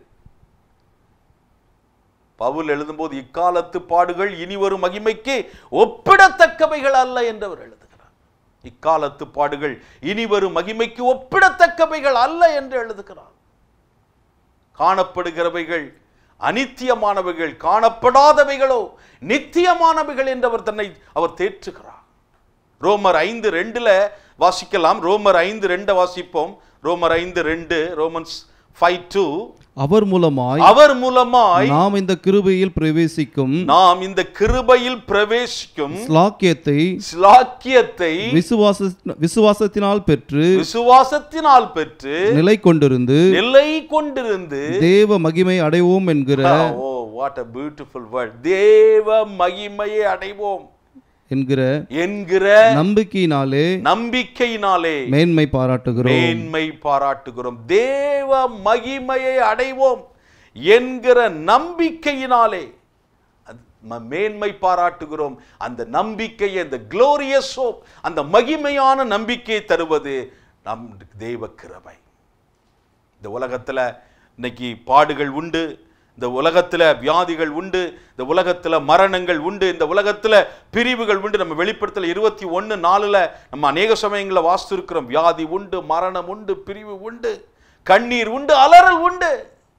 பவுல் எழுதும்போது இக்காலத்து பாடுகள் இனி வரும் மகிமைக்கு ஒப்பிடத்தக்கவைகள் அல்ல என்றவர் எழுதுகிறார் இக்காலத்து பாடுகள் இனி வரும் மகிமைக்கு ஒப்பிடத்தக்கவைகள் அல்ல என்று எழுதுகிறார் காணப்படுகிறவைகள் அனித்தியமானவைகள் காணப்படாதவைகளோ நித்தியமானவைகள் என்று அவர் தன்னை அவர் தேற்றுகிறார் ரோமர் ஐந்து ரெண்டுல வாசிக்கலாம் ரோமர் ஐந்து ரெண்டை வாசிப்போம் ரோமர் ஐந்து ரெண்டு ரோமன்ஸ் ஃபைவ் டூ அவர் மூலமாய் அவர் மூலமாய் நாம் இந்த கிருபையில் பிரவேசிக்கும் நாம் இந்த கிருபையில் பிரவேசிக்கும் ஸ்லாக்கியத்தை ஸ்லாக்கியத்தை விசுவாச விசுவாசத்தினால் பெற்று விசுவாசத்தினால் பெற்று நிலை கொண்டிருந்து நிலை கொண்டிருந்து தேவ மகிமை அடைவோம் என்கிற oh what a beautiful word தேவ மகிமையை அடைவோம் என்கிற என்கிற நம்பிக்கையினாலே நம்பிக்கையினாலே மேன்மை பாராட்டுகிறோம் மேன்மை பாராட்டுகிறோம் தேவ மகிமையை அடைவோம் என்கிற நம்பிக்கையினாலே அது ம- மேன்மை பாராட்டுகிறோம் அந்த நம்பிக்கையை அந்த glorious hope அந்த மகிமையான நம்பிக்கையை தருவது நம் தெய்வ கிருபை இந்த உலகத்துல இன்னைக்கு பாடுகள் உண்டு இந்த உலகத்துல வியாதிகள் உண்டு இந்த உலகத்துல மரணங்கள் உண்டு இந்த உலகத்துல பிரிவுகள் உண்டு நம்ம வெளிப்படுத்தல இருபத்தி ஒன்று நாலுல நம்ம அநேக சமயங்களில் வாஸ்து இருக்கிறோம் வியாதி உண்டு மரணம் உண்டு பிரிவு உண்டு கண்ணீர் உண்டு அலறல் உண்டு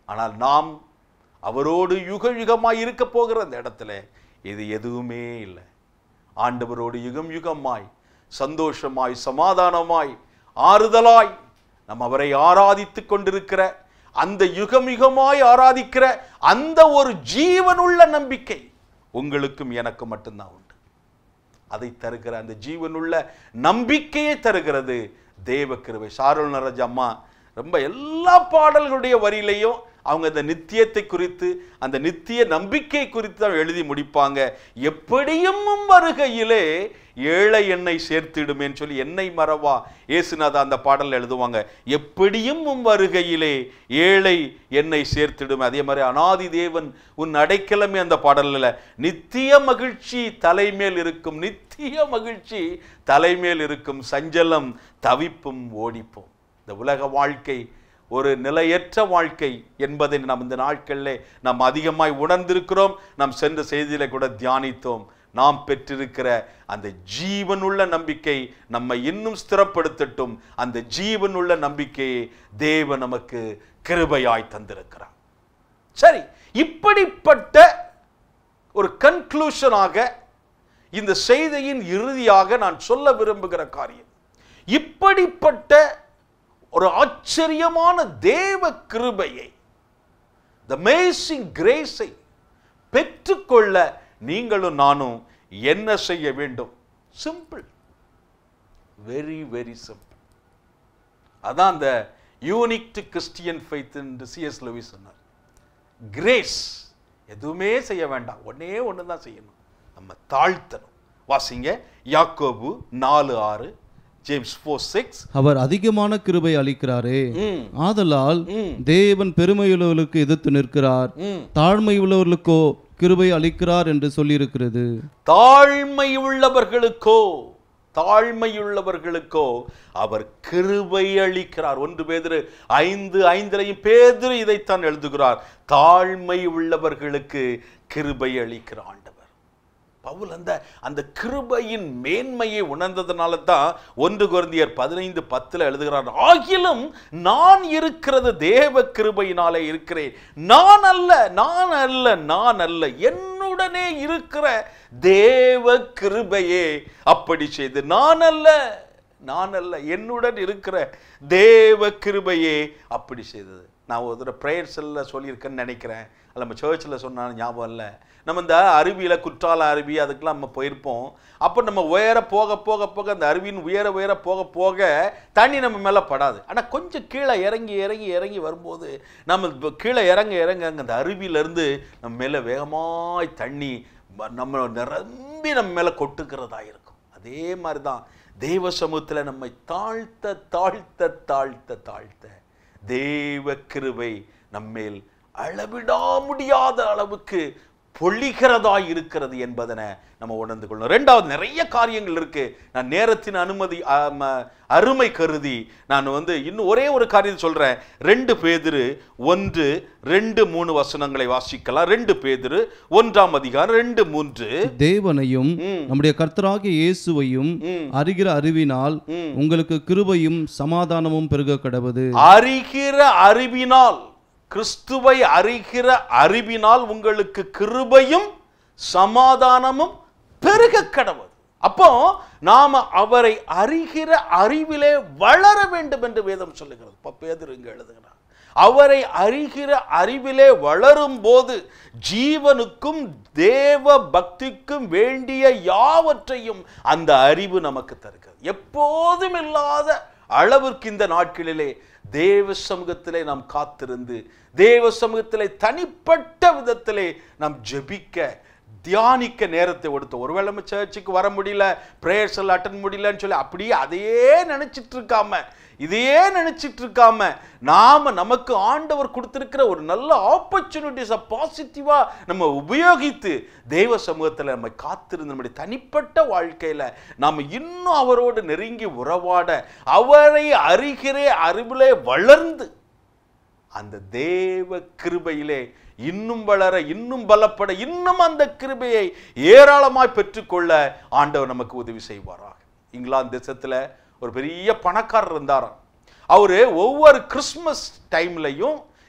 ஆனால் நாம் அவரோடு யுக யுகமாய் இருக்க போகிற அந்த இடத்துல இது எதுவுமே இல்லை ஆண்டவரோடு யுகம் யுகமாய் சந்தோஷமாய் சமாதானமாய் ஆறுதலாய் நம்ம அவரை ஆராதித்துக் கொண்டிருக்கிற அந்த யுகம் யுகமாய் ஆராதிக்கிற அந்த ஒரு ஜீவனுள்ள நம்பிக்கை உங்களுக்கும் எனக்கும் மட்டும்தான் உண்டு அதை தருகிற அந்த ஜீவனுள்ள நம்பிக்கையை தருகிறது தேவ கிருபை சாருல் நரஜ் அம்மா ரொம்ப எல்லா பாடல்களுடைய வரியிலையும் அவங்க அந்த நித்தியத்தை குறித்து அந்த நித்திய நம்பிக்கை குறித்து தான் எழுதி முடிப்பாங்க எப்படியும் உம் வருகையிலே ஏழை என்னை சேர்த்திடுமேன்னு சொல்லி என்னை மறவா ஏசுநாதா அந்த பாடல் எழுதுவாங்க எப்படியும் உம் வருகையிலே ஏழை என்னை சேர்த்திடும் அதே மாதிரி அனாதி தேவன் உன் அடைக்கலமே அந்த பாடல்ல நித்திய மகிழ்ச்சி தலைமேல் இருக்கும் நித்திய மகிழ்ச்சி தலைமேல் இருக்கும் சஞ்சலம் தவிப்பும் ஓடிப்போம் இந்த உலக வாழ்க்கை ஒரு நிலையற்ற வாழ்க்கை என்பதை நாம் இந்த நாட்களிலே நாம் அதிகமாய் உணர்ந்திருக்கிறோம் நாம் சென்ற செய்தியில கூட தியானித்தோம் நாம் பெற்றிருக்கிற அந்த ஜீவனுள்ள நம்பிக்கை நம்மை இன்னும் ஸ்திரப்படுத்தட்டும் அந்த ஜீவனுள்ள நம்பிக்கையை தேவன் நமக்கு கிருபையாய் தந்திருக்கிறார் சரி இப்படிப்பட்ட ஒரு கன்க்ளூஷனாக இந்த செய்தியின் இறுதியாக நான் சொல்ல விரும்புகிற காரியம் இப்படிப்பட்ட ஒரு ஆச்சரியமான தேவ கிருபையை த மேசிங் கிரேஸை பெற்றுக்கொள்ள நீங்களும் நானும் என்ன செய்ய வேண்டும் சிம்பிள் வெரி வெரி சிம்பிள் அதான் அந்த யூனிக் டு கிறிஸ்டியன் ஃபைத் என்று சிஎஸ் லவி சொன்னார் கிரேஸ் எதுவுமே செய்ய வேண்டாம் ஒண்ணே ஒன்று தான் செய்யணும் நம்ம தாழ்த்தணும் வாசிங்க யாக்கோபு நாலு ஆறு ஜேம்ஸ் ஃபோர் சிக்ஸ் அவர் அதிகமான கிருபை அளிக்கிறாரே ம் ஆதலால் தேவன் பெருமையுள்ளவர்களுக்கு எதிர்த்து நிற்கிறார் ம் தாழ்மை உள்ளவர்களுக்கோ கிருபை அளிக்கிறார் என்று சொல்லியிருக்கிறது தாழ்மை உள்ளவர்களுக்கோ தாழ்மையுள்ளவர்களுக்கோ அவர் கிருபை அளிக்கிறார் ஒன்று பேதிரு ஐந்து ஐந்திலையும் பேதிரு இதைத்தான் எழுதுகிறார் தாழ்மை உள்ளவர்களுக்கு கிருபை அளிக்கிற ஆண்டவர் பவுல் அந்த அந்த கிருபையின் மேன்மையை உணர்ந்ததுனால தான் ஒன்று குருந்தியர் பதினைந்து பத்துல எழுதுகிறார் ஆகிலும் நான் இருக்கிறது தேவ கிருபையினாலே இருக்கிறேன் நான் அல்ல நான் அல்ல நான் அல்ல என்னுடனே இருக்கிற தேவ கிருபையே அப்படி செய்து நான் அல்ல நான் அல்ல என்னுடன் இருக்கிற தேவ கிருபையே அப்படி செய்தது நான் ஒரு தடவை ப்ரேயர்ஸில் சொல்லியிருக்கேன்னு நினைக்கிறேன் அல்ல நம்ம சர்ச்சில் சொன்னாலும் ஞாபகம் இல்லை நம்ம இந்த அருவியில் குற்றால அருவி அதுக்கெல்லாம் நம்ம போயிருப்போம் அப்போ நம்ம உயர போக போக போக அந்த அருவியின் உயர உயர போக போக தண்ணி நம்ம மேலே படாது ஆனால் கொஞ்சம் கீழே இறங்கி இறங்கி இறங்கி வரும்போது நம்ம இப்ப கீழே இறங்க இறங்க அங்க அந்த அருவியிலேருந்து நம்ம மேலே வேகமாய் தண்ணி ம- நம்ம நிரம்பி நம்ம மேலே கொட்டுக்கிறதா இருக்கும் அதே மாதிரி தான் தெய்வ சமூகத்தில் நம்மை தாழ்த்த தாழ்த்த தாழ்த்த தாழ்த்த தேவ கிருபை நம்மேல் அளவிடா முடியாத அளவுக்கு பொழிகிறதாய் இருக்கிறது என்பதனை நம்ம உணர்ந்து கொள்ளணும் ரெண்டாவது நிறைய காரியங்கள் இருக்கு நான் நேரத்தின் அனுமதி ஆம, அருமை கருதி நான் வந்து இன்னும் ஒரே ஒரு காரியம் சொல்றேன் ரெண்டு பேதிரு ஒன்று ரெண்டு மூணு வசனங்களை வாசிக்கலாம் ரெண்டு பேதிரு ஒன்றாம் அதிகாரம் ரெண்டு மூன்று தேவனையும் ம். நம்முடைய கர்த்தராகிய இயேசுவையும் ம். அறிகிற அறிவினால் ம். உங்களுக்கு கிருபையும் சமாதானமும் பெருக கடவது அறிகிற அறிவினால் கிறிஸ்துவை அறிகிற அறிவினால் உங்களுக்கு கிருபையும் சமாதானமும் பெருக கடவுள் அப்போ நாம அவரை அறிகிற அறிவிலே வளர வேண்டும் என்று வேதம் சொல்லுகிறது இப்ப பேதுரு இங்க எழுதுகிறார் அவரை அறிகிற அறிவிலே வளரும் போது ஜீவனுக்கும் தேவ பக்திக்கும் வேண்டிய யாவற்றையும் அந்த அறிவு நமக்கு தருகிறது எப்போதும் இல்லாத அளவிற்கு இந்த நாட்களிலே தேவ சமூகத்திலே நாம் காத்திருந்து தேவ சமூகத்திலே தனிப்பட்ட விதத்திலே நாம் ஜெபிக்க தியானிக்க நேரத்தை கொடுத்தோம் ஒருவேளை நம்ம சர்ச்சுக்கு வர முடியல ப்ரேயர்ஸ் எல்லாம் அட்டன் முடியலன்னு சொல்லி அப்படியே அதையே நினைச்சிட்டு இருக்காம இதையே நினைச்சிட்டு இருக்காம நாம நமக்கு ஆண்டவர் கொடுத்திருக்கிற ஒரு நல்ல ஆப்பர்ச்சுனிட்டிஸை பாசிட்டிவா நம்ம உபயோகித்து தெய்வ சமூகத்தில் நம்ம காத்திருந்து நம்முடைய தனிப்பட்ட வாழ்க்கையில நாம இன்னும் அவரோடு நெருங்கி உறவாட அவரை அறிகிறே அறிவிலே வளர்ந்து அந்த தேவ கிருபையிலே இன்னும் வளர இன்னும் பலப்பட இன்னும் அந்த கிருபையை ஏராளமாய் பெற்றுக்கொள்ள ஆண்டவர் நமக்கு உதவி செய்வாராக இங்கிலாந்து தேசத்துல ஒரு பெரிய பணக்காரர் இருந்தாராம் அவரு ஒவ்வொரு கிறிஸ்மஸ் டைம்லையும்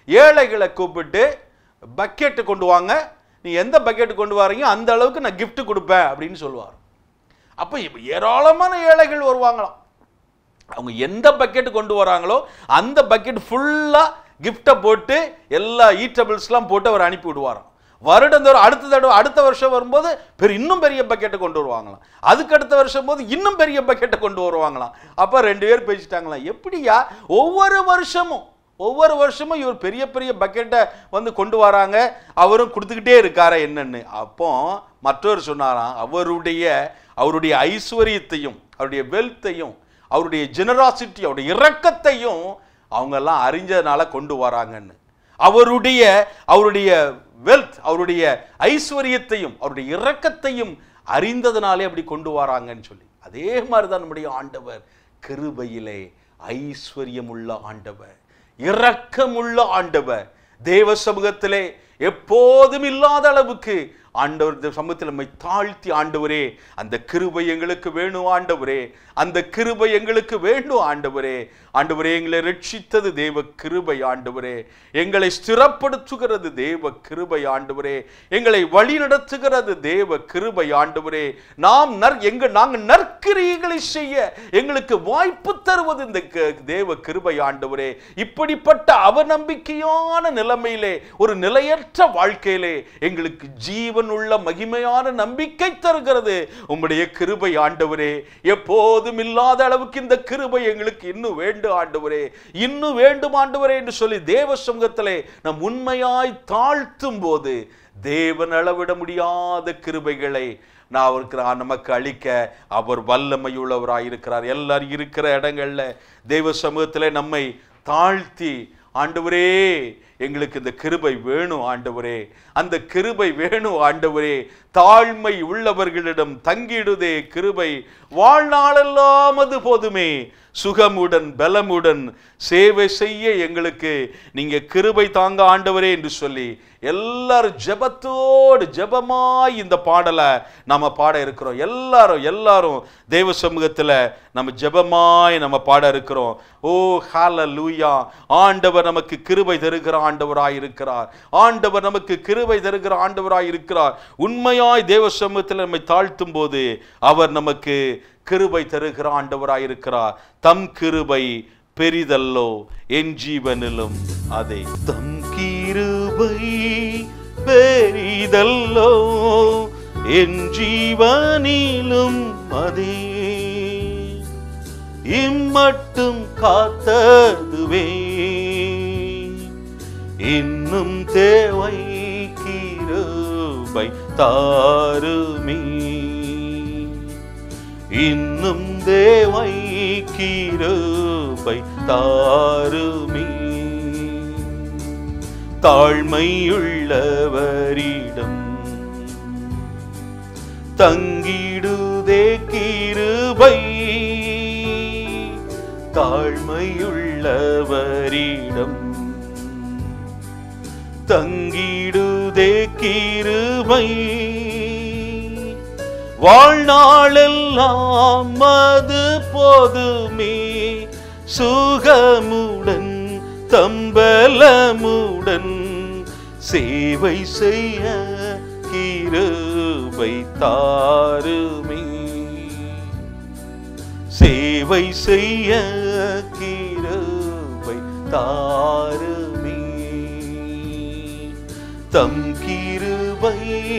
ஏழைகளை கூப்பிட்டு பக்கெட்டு கொண்டு வாங்க நீ எந்த பக்கெட் கொண்டு வரீங்க அந்த அளவுக்கு நான் gift கொடுப்பேன் அப்படின்னு சொல்லுவார் அப்போ இப்ப ஏராளமான ஏழைகள் வருவாங்களாம் அவங்க எந்த பக்கெட் கொண்டு வராங்களோ அந்த பக்கெட் ஃபுல்லாக கிஃப்டை போட்டு எல்லா ஈட்டபிள்ஸ்லாம் போட்டு அவர் அனுப்பி விடுவாராம் வருடந்தோறும் அடுத்த தடவை அடுத்த வருஷம் வரும்போது பெரிய இன்னும் பெரிய பக்கெட்டை கொண்டு வருவாங்களாம் அதுக்கு அடுத்த வருஷம் போது இன்னும் பெரிய பக்கெட்டை கொண்டு வருவாங்களாம் அப்போ ரெண்டு பேர் பேசிட்டாங்களாம் எப்படியா ஒவ்வொரு வருஷமும் ஒவ்வொரு வருஷமும் இவர் பெரிய பெரிய பக்கெட்டை வந்து கொண்டு வராங்க அவரும் கொடுத்துக்கிட்டே இருக்காரா என்னன்னு அப்போ மற்றவர் சொன்னாராம் அவருடைய அவருடைய ஐஸ்வர்யத்தையும் அவருடைய வெல்த்தையும் அவருடைய ஜெனராசிட்டி அவருடைய இரக்கத்தையும் அவங்கெல்லாம் அறிஞ்சதுனால கொண்டு வராங்கன்னு அவருடைய அவருடைய வெல்த் அவருடைய ஐஸ்வர்யத்தையும் அவருடைய இரக்கத்தையும் அறிந்ததுனாலே அப்படி கொண்டு வராங்கன்னு சொல்லி அதே மாதிரி தான் நம்முடைய ஆண்டவர் கிருபையிலே ஐஸ்வர்யமுள்ள ஆண்டவர் இரக்கமுள்ள ஆண்டவர் தேவ சமூகத்திலே எப்போதும் இல்லாத அளவுக்கு ஆண்டவர் இந்த சமூகத்தில் நம்மை தாழ்த்தி ஆண்டவரே அந்த கிருபை எங்களுக்கு வேணும் ஆண்டவரே அந்த கிருபை எங்களுக்கு வேண்டும் ஆண்டவரே ஆண்டவரே எங்களை ரட்சித்தது தேவ கிருபை ஆண்டவரே எங்களை ஸ்திரப்படுத்துகிறது தேவ கிருபை ஆண்டவரே எங்களை வழி நடத்துகிறது தேவ கிருபை ஆண்டவரே நாம் நற் எங்க நாங்கள் நற்கிரியைகளை செய்ய எங்களுக்கு வாய்ப்பு தருவது இந்த க- தேவ கிருபை ஆண்டவரே இப்படிப்பட்ட அவநம்பிக்கையான நிலைமையிலே ஒரு நிலையற்ற வாழ்க்கையிலே எங்களுக்கு ஜீவனுள்ள மகிமையான நம்பிக்கை தருகிறது உம்முடைய கிருபை ஆண்டவரே எப்போதும் இல்லாத அளவுக்கு இந்த கிருபை எங்களுக்கு இன்னும் வேண்டும் ஆண்டவரே இன்னும் வேண்டும் ஆண்டவரே என்று சொல்லி தேவ சமூகத்திலே நம் உண்மையாய் தாழ்த்தும் போது தேவன் அளவிட முடியாத கிருபைகளை நான் அவருக்கு நான் நமக்கு அளிக்க அவர் வல்லமையுள்ளவராய் இருக்கிறார் எல்லாரும் இருக்கிற இடங்கள்ல தேவ சமூகத்திலே நம்மை தாழ்த்தி ஆண்டவரே எங்களுக்கு இந்த கிருபை வேணும் ஆண்டவரே அந்த கிருபை வேணும் ஆண்டவரே தாழ்மை உள்ளவர்களிடம் தங்கிடுதே கிருபை வாழ்நாளெல்லாம் அது போதுமே சுகமுடன் பலமுடன் சேவை செய்ய எங்களுக்கு நீங்க கிருபை தாங்க ஆண்டவரே என்று சொல்லி எல்லாரும் ஜெபத்தோடு ஜெபமாய் இந்த பாடலை நாம பாட இருக்கிறோம் எல்லாரும் எல்லாரும் தேவ சமூகத்துல நம்ம ஜெபமாய் நம்ம பாட இருக்கிறோம் ஓ ஹால லூயா ஆண்டவர் நமக்கு கிருபை தருகிற ஆண்டவராய் இருக்கிறார் ஆண்டவர் நமக்கு கிருபை தருகிற ஆண்டவராய் இருக்கிறார் உண்மையாய் தேவ சமூகத்தில் நம்மை தாழ்த்தும் போது அவர் நமக்கு கிருபை தருகிற ஆண்டவராய் இருக்கிறார் தம் கிருபை பெரிதல்லோ என் ஜீவனிலும் அதை தம் கிருபை பெரிதல்லோ என் ஜீவனிலும் அதே இம்மட்டும் காத்ததுவே இன்னும் தேவை கிருபை தாருமே இன்னும் தேவை கிருபை தாருமே தாழ்மையுள்ளவரிடம் தங்கிடுதே கிருபை தாழ்மையுள்ளவரிடம் தங்கிடுதே கிருபை வாழ்நாளெல்லாம் அது போதுமே சுகமுடன் தம்பலமுடன் சேவை செய்ய கிருபை தாருமே சேவை செய்ய கிருபை தாருமே தம் கிருபை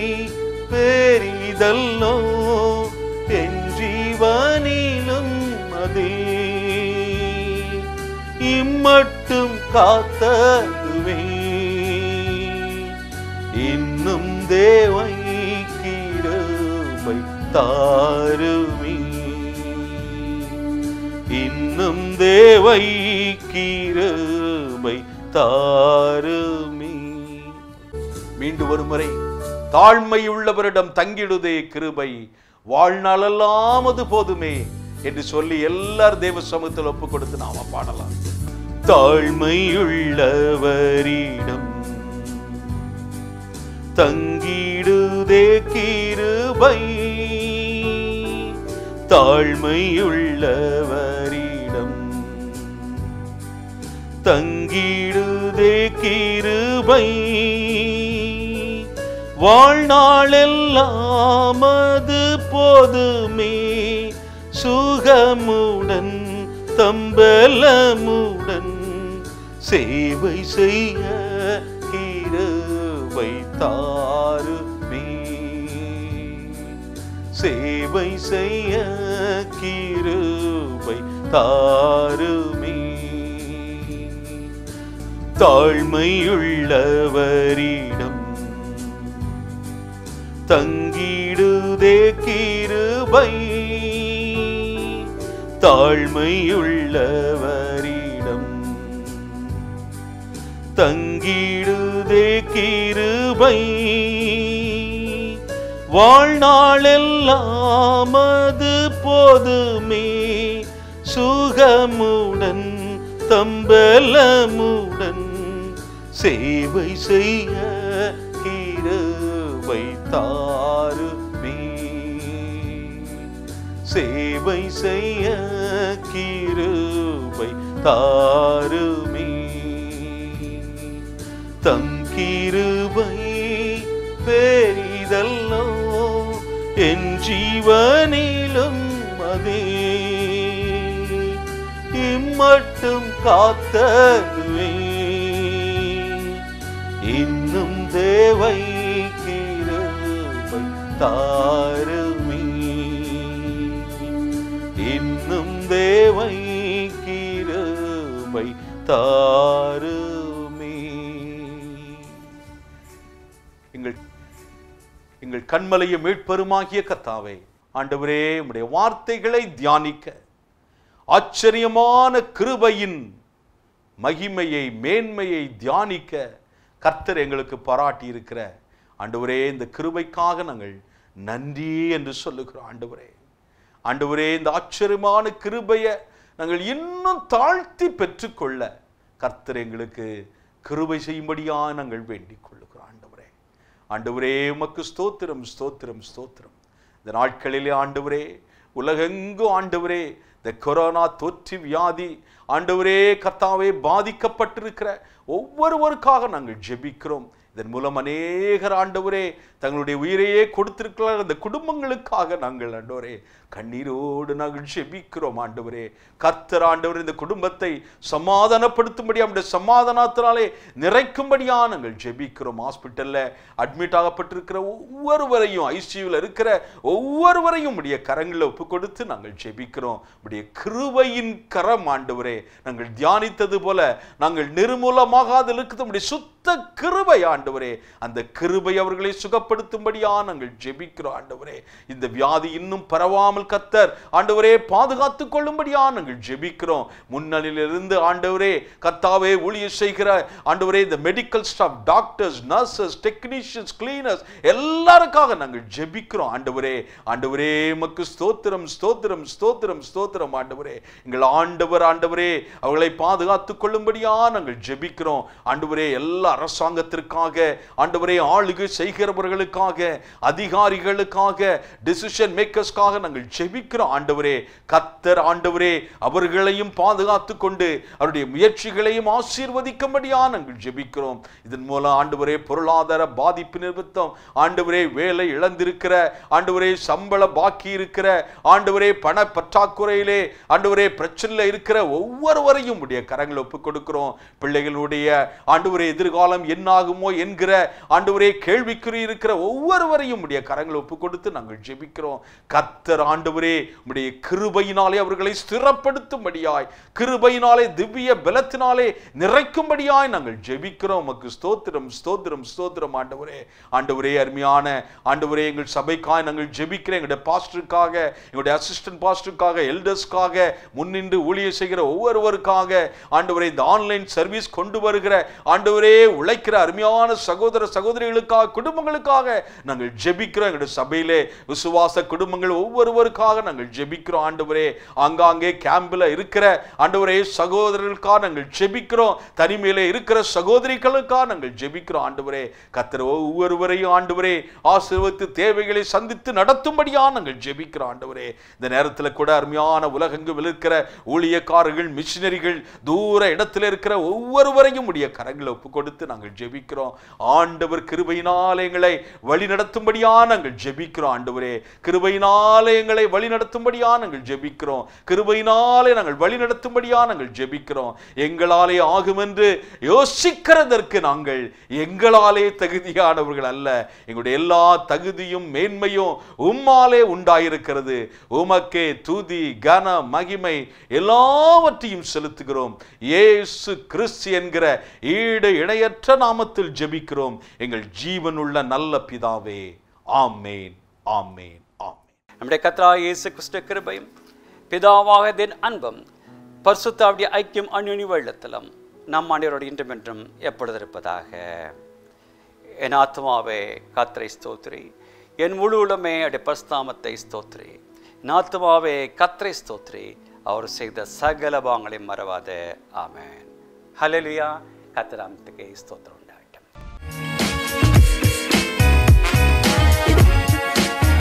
பெரிதல்லோ என் ஜீவனிலும் அதே இம்மட்டும் காத்ததுவே இன்னும் தேவை கிருபை தாருமே இன்னும் தேவை கிருபை தாருமே மீண்டும் ஒரு முறை தாழ்மை உள்ளவரிடம் தங்கிடுதே கிருபை வாழ்நாளெல்லாம் அது போதுமே என்று சொல்லி எல்லார் தேவ சமூகத்தில் ஒப்பு கொடுத்து நாம பாடலாம் தாழ்மையுள்ளவரிடம் தங்கிடுதே கிருபை தாழ்மையுள்ளவரிடம் தங்கிடுதே கிருபை வாழ்நாளெல்லாம் அது போதுமே சுகமுடன் தம்பலமுடன் சேவை செய்ய கிருபை தாருமே சேவை செய்ய கிருபை தாருமே தாழ்மையுள்ளவரிடம் தங்கிடுதே கிருபை தாழ்மையுள்ளவரிடம் தங்கிடுதே கிருபை வாழ்நாளெல்லாம் அது போதுமே சுகமுடன் தம்பலமுடன் சேவை செய்ய கிருபை தாருமே சேவை செய்ய கிருபை தாருமே தம் கிருபை பெரிதல்லோ என் ஜீவனிலும் அதே இம்மட்டும் காத்ததுவே இன்னும் தேவை கிருபை தாருமே இன்னும் தேவை கிருபை தாருமே எங்கள் எங்கள் கண்மலையும் மீட்பெருமாகிய கத்தாவே ஆண்டவரே உம்முடைய வார்த்தைகளை தியானிக்க ஆச்சரியமான கிருபையின் மகிமையை மேன்மையை தியானிக்க கர்த்தர் எங்களுக்கு பாராட்டி இருக்கிற ஆண்டவரே இந்த கிருபைக்காக நாங்கள் நன்றி என்று சொல்லுகிறோம் ஆண்டவரே ஆண்டவரே இந்த ஆச்சரியமான கிருபையை நாங்கள் இன்னும் தாழ்த்தி பெற்றுக்கொள்ள கர்த்தர் எங்களுக்கு கிருபை செய்யும்படியா நாங்கள் வேண்டிக் கொள்ளுகிறோம் ஆண்டவரே ஆண்டவரே உமக்கு ஸ்தோத்திரம் ஸ்தோத்திரம் ஸ்தோத்திரம் இந்த நாட்களிலே ஆண்டவரே உலகெங்கும் ஆண்டவரே இந்த கொரோனா தொற்று வியாதி ஆண்டவரே கர்த்தாவே பாதிக்கப்பட்டிருக்கிற ஒவ்வொருவருக்காக நாங்கள் ஜெபிக்கிறோம் இதன் மூலம் அநேகர் ஆண்டவரே தங்களுடைய உயிரையே கொடுத்திருக்கிறார் அந்த குடும்பங்களுக்காக நாங்கள் ஆண்டவரே கண்ணீரோடு நாங்கள் ஜெபிக்கிறோம் ஆண்டவரே கர்த்தர் ஆண்டவர் இந்த குடும்பத்தை சமாதானப்படுத்தும்படி அவருடைய சமாதானத்தினாலே நிறைக்கும்படியா நாங்கள் ஜெபிக்கிறோம் ஹாஸ்பிட்டல்ல அட்மிட் ஆகப்பட்டிருக்கிற ஒவ்வொருவரையும் ஐசியூவில் இருக்கிற ஒவ்வொருவரையும் உடைய கரங்களில் ஒப்பு கொடுத்து நாங்கள் ஜெபிக்கிறோம் உடைய கிருபையின் கரம் ஆண்டவரே நாங்கள் தியானித்தது போல நாங்கள் நிர்மூலமாகாது இருக்கிறது உடைய சுத்த கிருபை ஆண்டவரே அந்த கிருபை அவர்களை சுகப்படுத்தும்படியா நாங்கள் ஜெபிக்கிறோம் ஆண்டவரே இந்த வியாதி இன்னும் பரவாமல் கத்தர் ஆண்டவரே பாதுகாத்துக் கொள்ளும்படியா நாங்கள் ஜெபிக்கிறோம் முன்னணியிலிருந்து ஆண்டவரே கர்த்தாவே ஊழியர் செய்கிற ஆண்டவரே இந்த medical staff doctors nurses technicians cleaners எல்லாருக்காக நாங்கள் ஜெபிக்கிறோம் ஆண்டவரே ஆண்டவரே மக்கு ஸ்தோத்திரம் ஸ்தோத்திரம் ஸ்தோத்திரம் ஸ்தோத்திரம் ஆண்டவரே எங்கள் ஆண்டவர் ஆண்டவரே அவர்களை பாதுகாத்துக் கொள்ளும்படியா நாங்கள் ஜெபிக்கிறோம் ஆண்டவரே எல்லா அரசாங்கத்திற்காக ஆண்டவரே ஆளுகை செய்கிறவர்களுக்காக அதிகாரிகளுக்காக டிசிஷன் மேக்கர்ஸ்க்காக நாங்கள் ஜெபிக்கிறோம் ஆண்டவரே கத்தர் ஆண்டவரே அவர்களையும் பாதுகாத்து கொண்டு அவருடைய முயற்சிகளையும் ஆசீர்வதிக்கும்படியா நாங்கள் ஜெபிக்கிறோம் இதன் மூலம் ஆண்டவரே பொருளாதார பாதிப்பு நிமித்தம் ஆண்டவரே வேலை இழந்திருக்கிற ஆண்டவரே சம்பள பாக்கி இருக்கிற ஆண்டவரே பண பற்றாக்குறையிலே ஆண்டவரே பிரச்சனையில் இருக்கிற ஒவ்வொருவரையும் உடைய கரங்களை ஒப்புக் கொடுக்கிறோம் பிள்ளைகளுடைய ஆண்டவரே எதிர்காலம் என்னாகுமோ என்கிற ஆண்டவரே கேள்விக்குறி இருக்கிற ஒவ்வொருவரையும் உடைய கரங்களை ஒப்புக் கொடுத்து நாங்கள் ஜெபிக்கிறோம் கர்த்தர் ஆண்டவரே உடைய கிருபையினாலே அவர்களை ஸ்திரப்படுத்தும்படியாய் கிருபையினாலே திவ்ய பலத்தினாலே நிறைக்கும்படியாய் நாங்கள் ஜெபிக்கிறோம் உமக்கு ஸ்தோத்திரம் ஸ்தோத்திரம் ஸ்தோத்திரம் ஆண்டவரே ஆண்டவரே அருமையான ஆண்டவரே எங்கள் சபைக்காய் நாங்கள் ஜெபிக்கிறேன் எங்களுடைய பாஸ்டருக்காக எங்களுடைய அசிஸ்டன்ட் பாஸ்டருக்காக எல்டர்ஸ்க்காக முன்னின்று ஊழியர் செய்கிற ஒவ்வொருவருக்காக ஆண்டவரே இந்த ஆன்லைன் சர்வீஸ் கொண்டு வருகிற ஆண்டவரே உழைக்கிற அருமையான அருமையான சகோதர சகோதரிகளுக்காக குடும்பங்களுக்காக நாங்கள் ஜெபிக்கிறோம் எங்களுடைய சபையிலே விசுவாச குடும்பங்கள் ஒவ்வொருவருக்காக நாங்கள் ஜெபிக்கிறோம் ஆண்டவரே ஆங்காங்கே கேம்பில் இருக்கிற ஆண்டவரே சகோதரர்களுக்காக நாங்கள் ஜெபிக்கிறோம் தனிமையில இருக்கிற சகோதரிகளுக்காக நாங்கள் ஜெபிக்கிறோம் ஆண்டவரே கத்தர் ஒவ்வொருவரையும் ஆண்டவரே ஆசீர்வதித்து தேவைகளை சந்தித்து நடத்தும்படியா நாங்கள் ஜெபிக்கிறோம் ஆண்டவரே இந்த நேரத்தில் கூட அருமையான உலகெங்கும் இருக்கிற ஊழியக்காரர்கள் மிஷினரிகள் தூர இடத்துல இருக்கிற ஒவ்வொருவரையும் உடைய கரங்களை ஒப்பு கொடுத்து நாங்கள் ஜெபிக்கிறோம் ஆண்டவர் கிருபையினாலே எங்களை வழி நடத்தும்படியா நாங்கள் ஜெபிக்கிறோம் ஆண்டவரே கிருபையினாலே எங்களை வழி நடத்தும்படியா நாங்கள் ஜெபிக்கிறோம் கிருபையினாலே நாங்கள் வழி நடத்தும்படியா நாங்கள் ஜெபிக்கிறோம் எங்களாலே ஆகும் என்று யோசிக்கிறதற்கு நாங்கள் எங்களாலே தகுதியானவர்கள் அல்ல எங்களுடைய எல்லா தகுதியும் மேன்மையும் உம்மாலே உண்டாயிருக்கிறது உமக்கே துதி கன மகிமை எல்லாவற்றையும் செலுத்துகிறோம் இயேசு கிறிஸ்து என்கிற ஈடு இணையற்ற நாமத்தில் ஜெபிக்கிறோம் எங்கள் ஜீவனுள்ள நல்ல பிதாவே ஆமேன் ஆமேன் ஆமேன் நம்முடைய கர்த்தராகிய இயேசு கிறிஸ்து கிருபையும் பிதாவாக தின் அன்பும் பரிசுத்தாவுடைய ஐக்கியம் அந்யுனி வெள்ளத்திலும் நம் அனைவரோடு இன்றும் என்றும் எப்பொழுது இருப்பதாக என் ஆத்மாவே கத்தரை ஸ்தோத்ரி என் முழு உளமே அடைய பரிசுத்தாமத்தை ஸ்தோத்ரி என் ஆத்மாவே கத்தரை ஸ்தோத்ரி அவர் செய்த சகல பாங்களையும் மறவாத ஆமென் ஹalleluya கத்தராமத்துக்கு ஸ்தோத்திரம்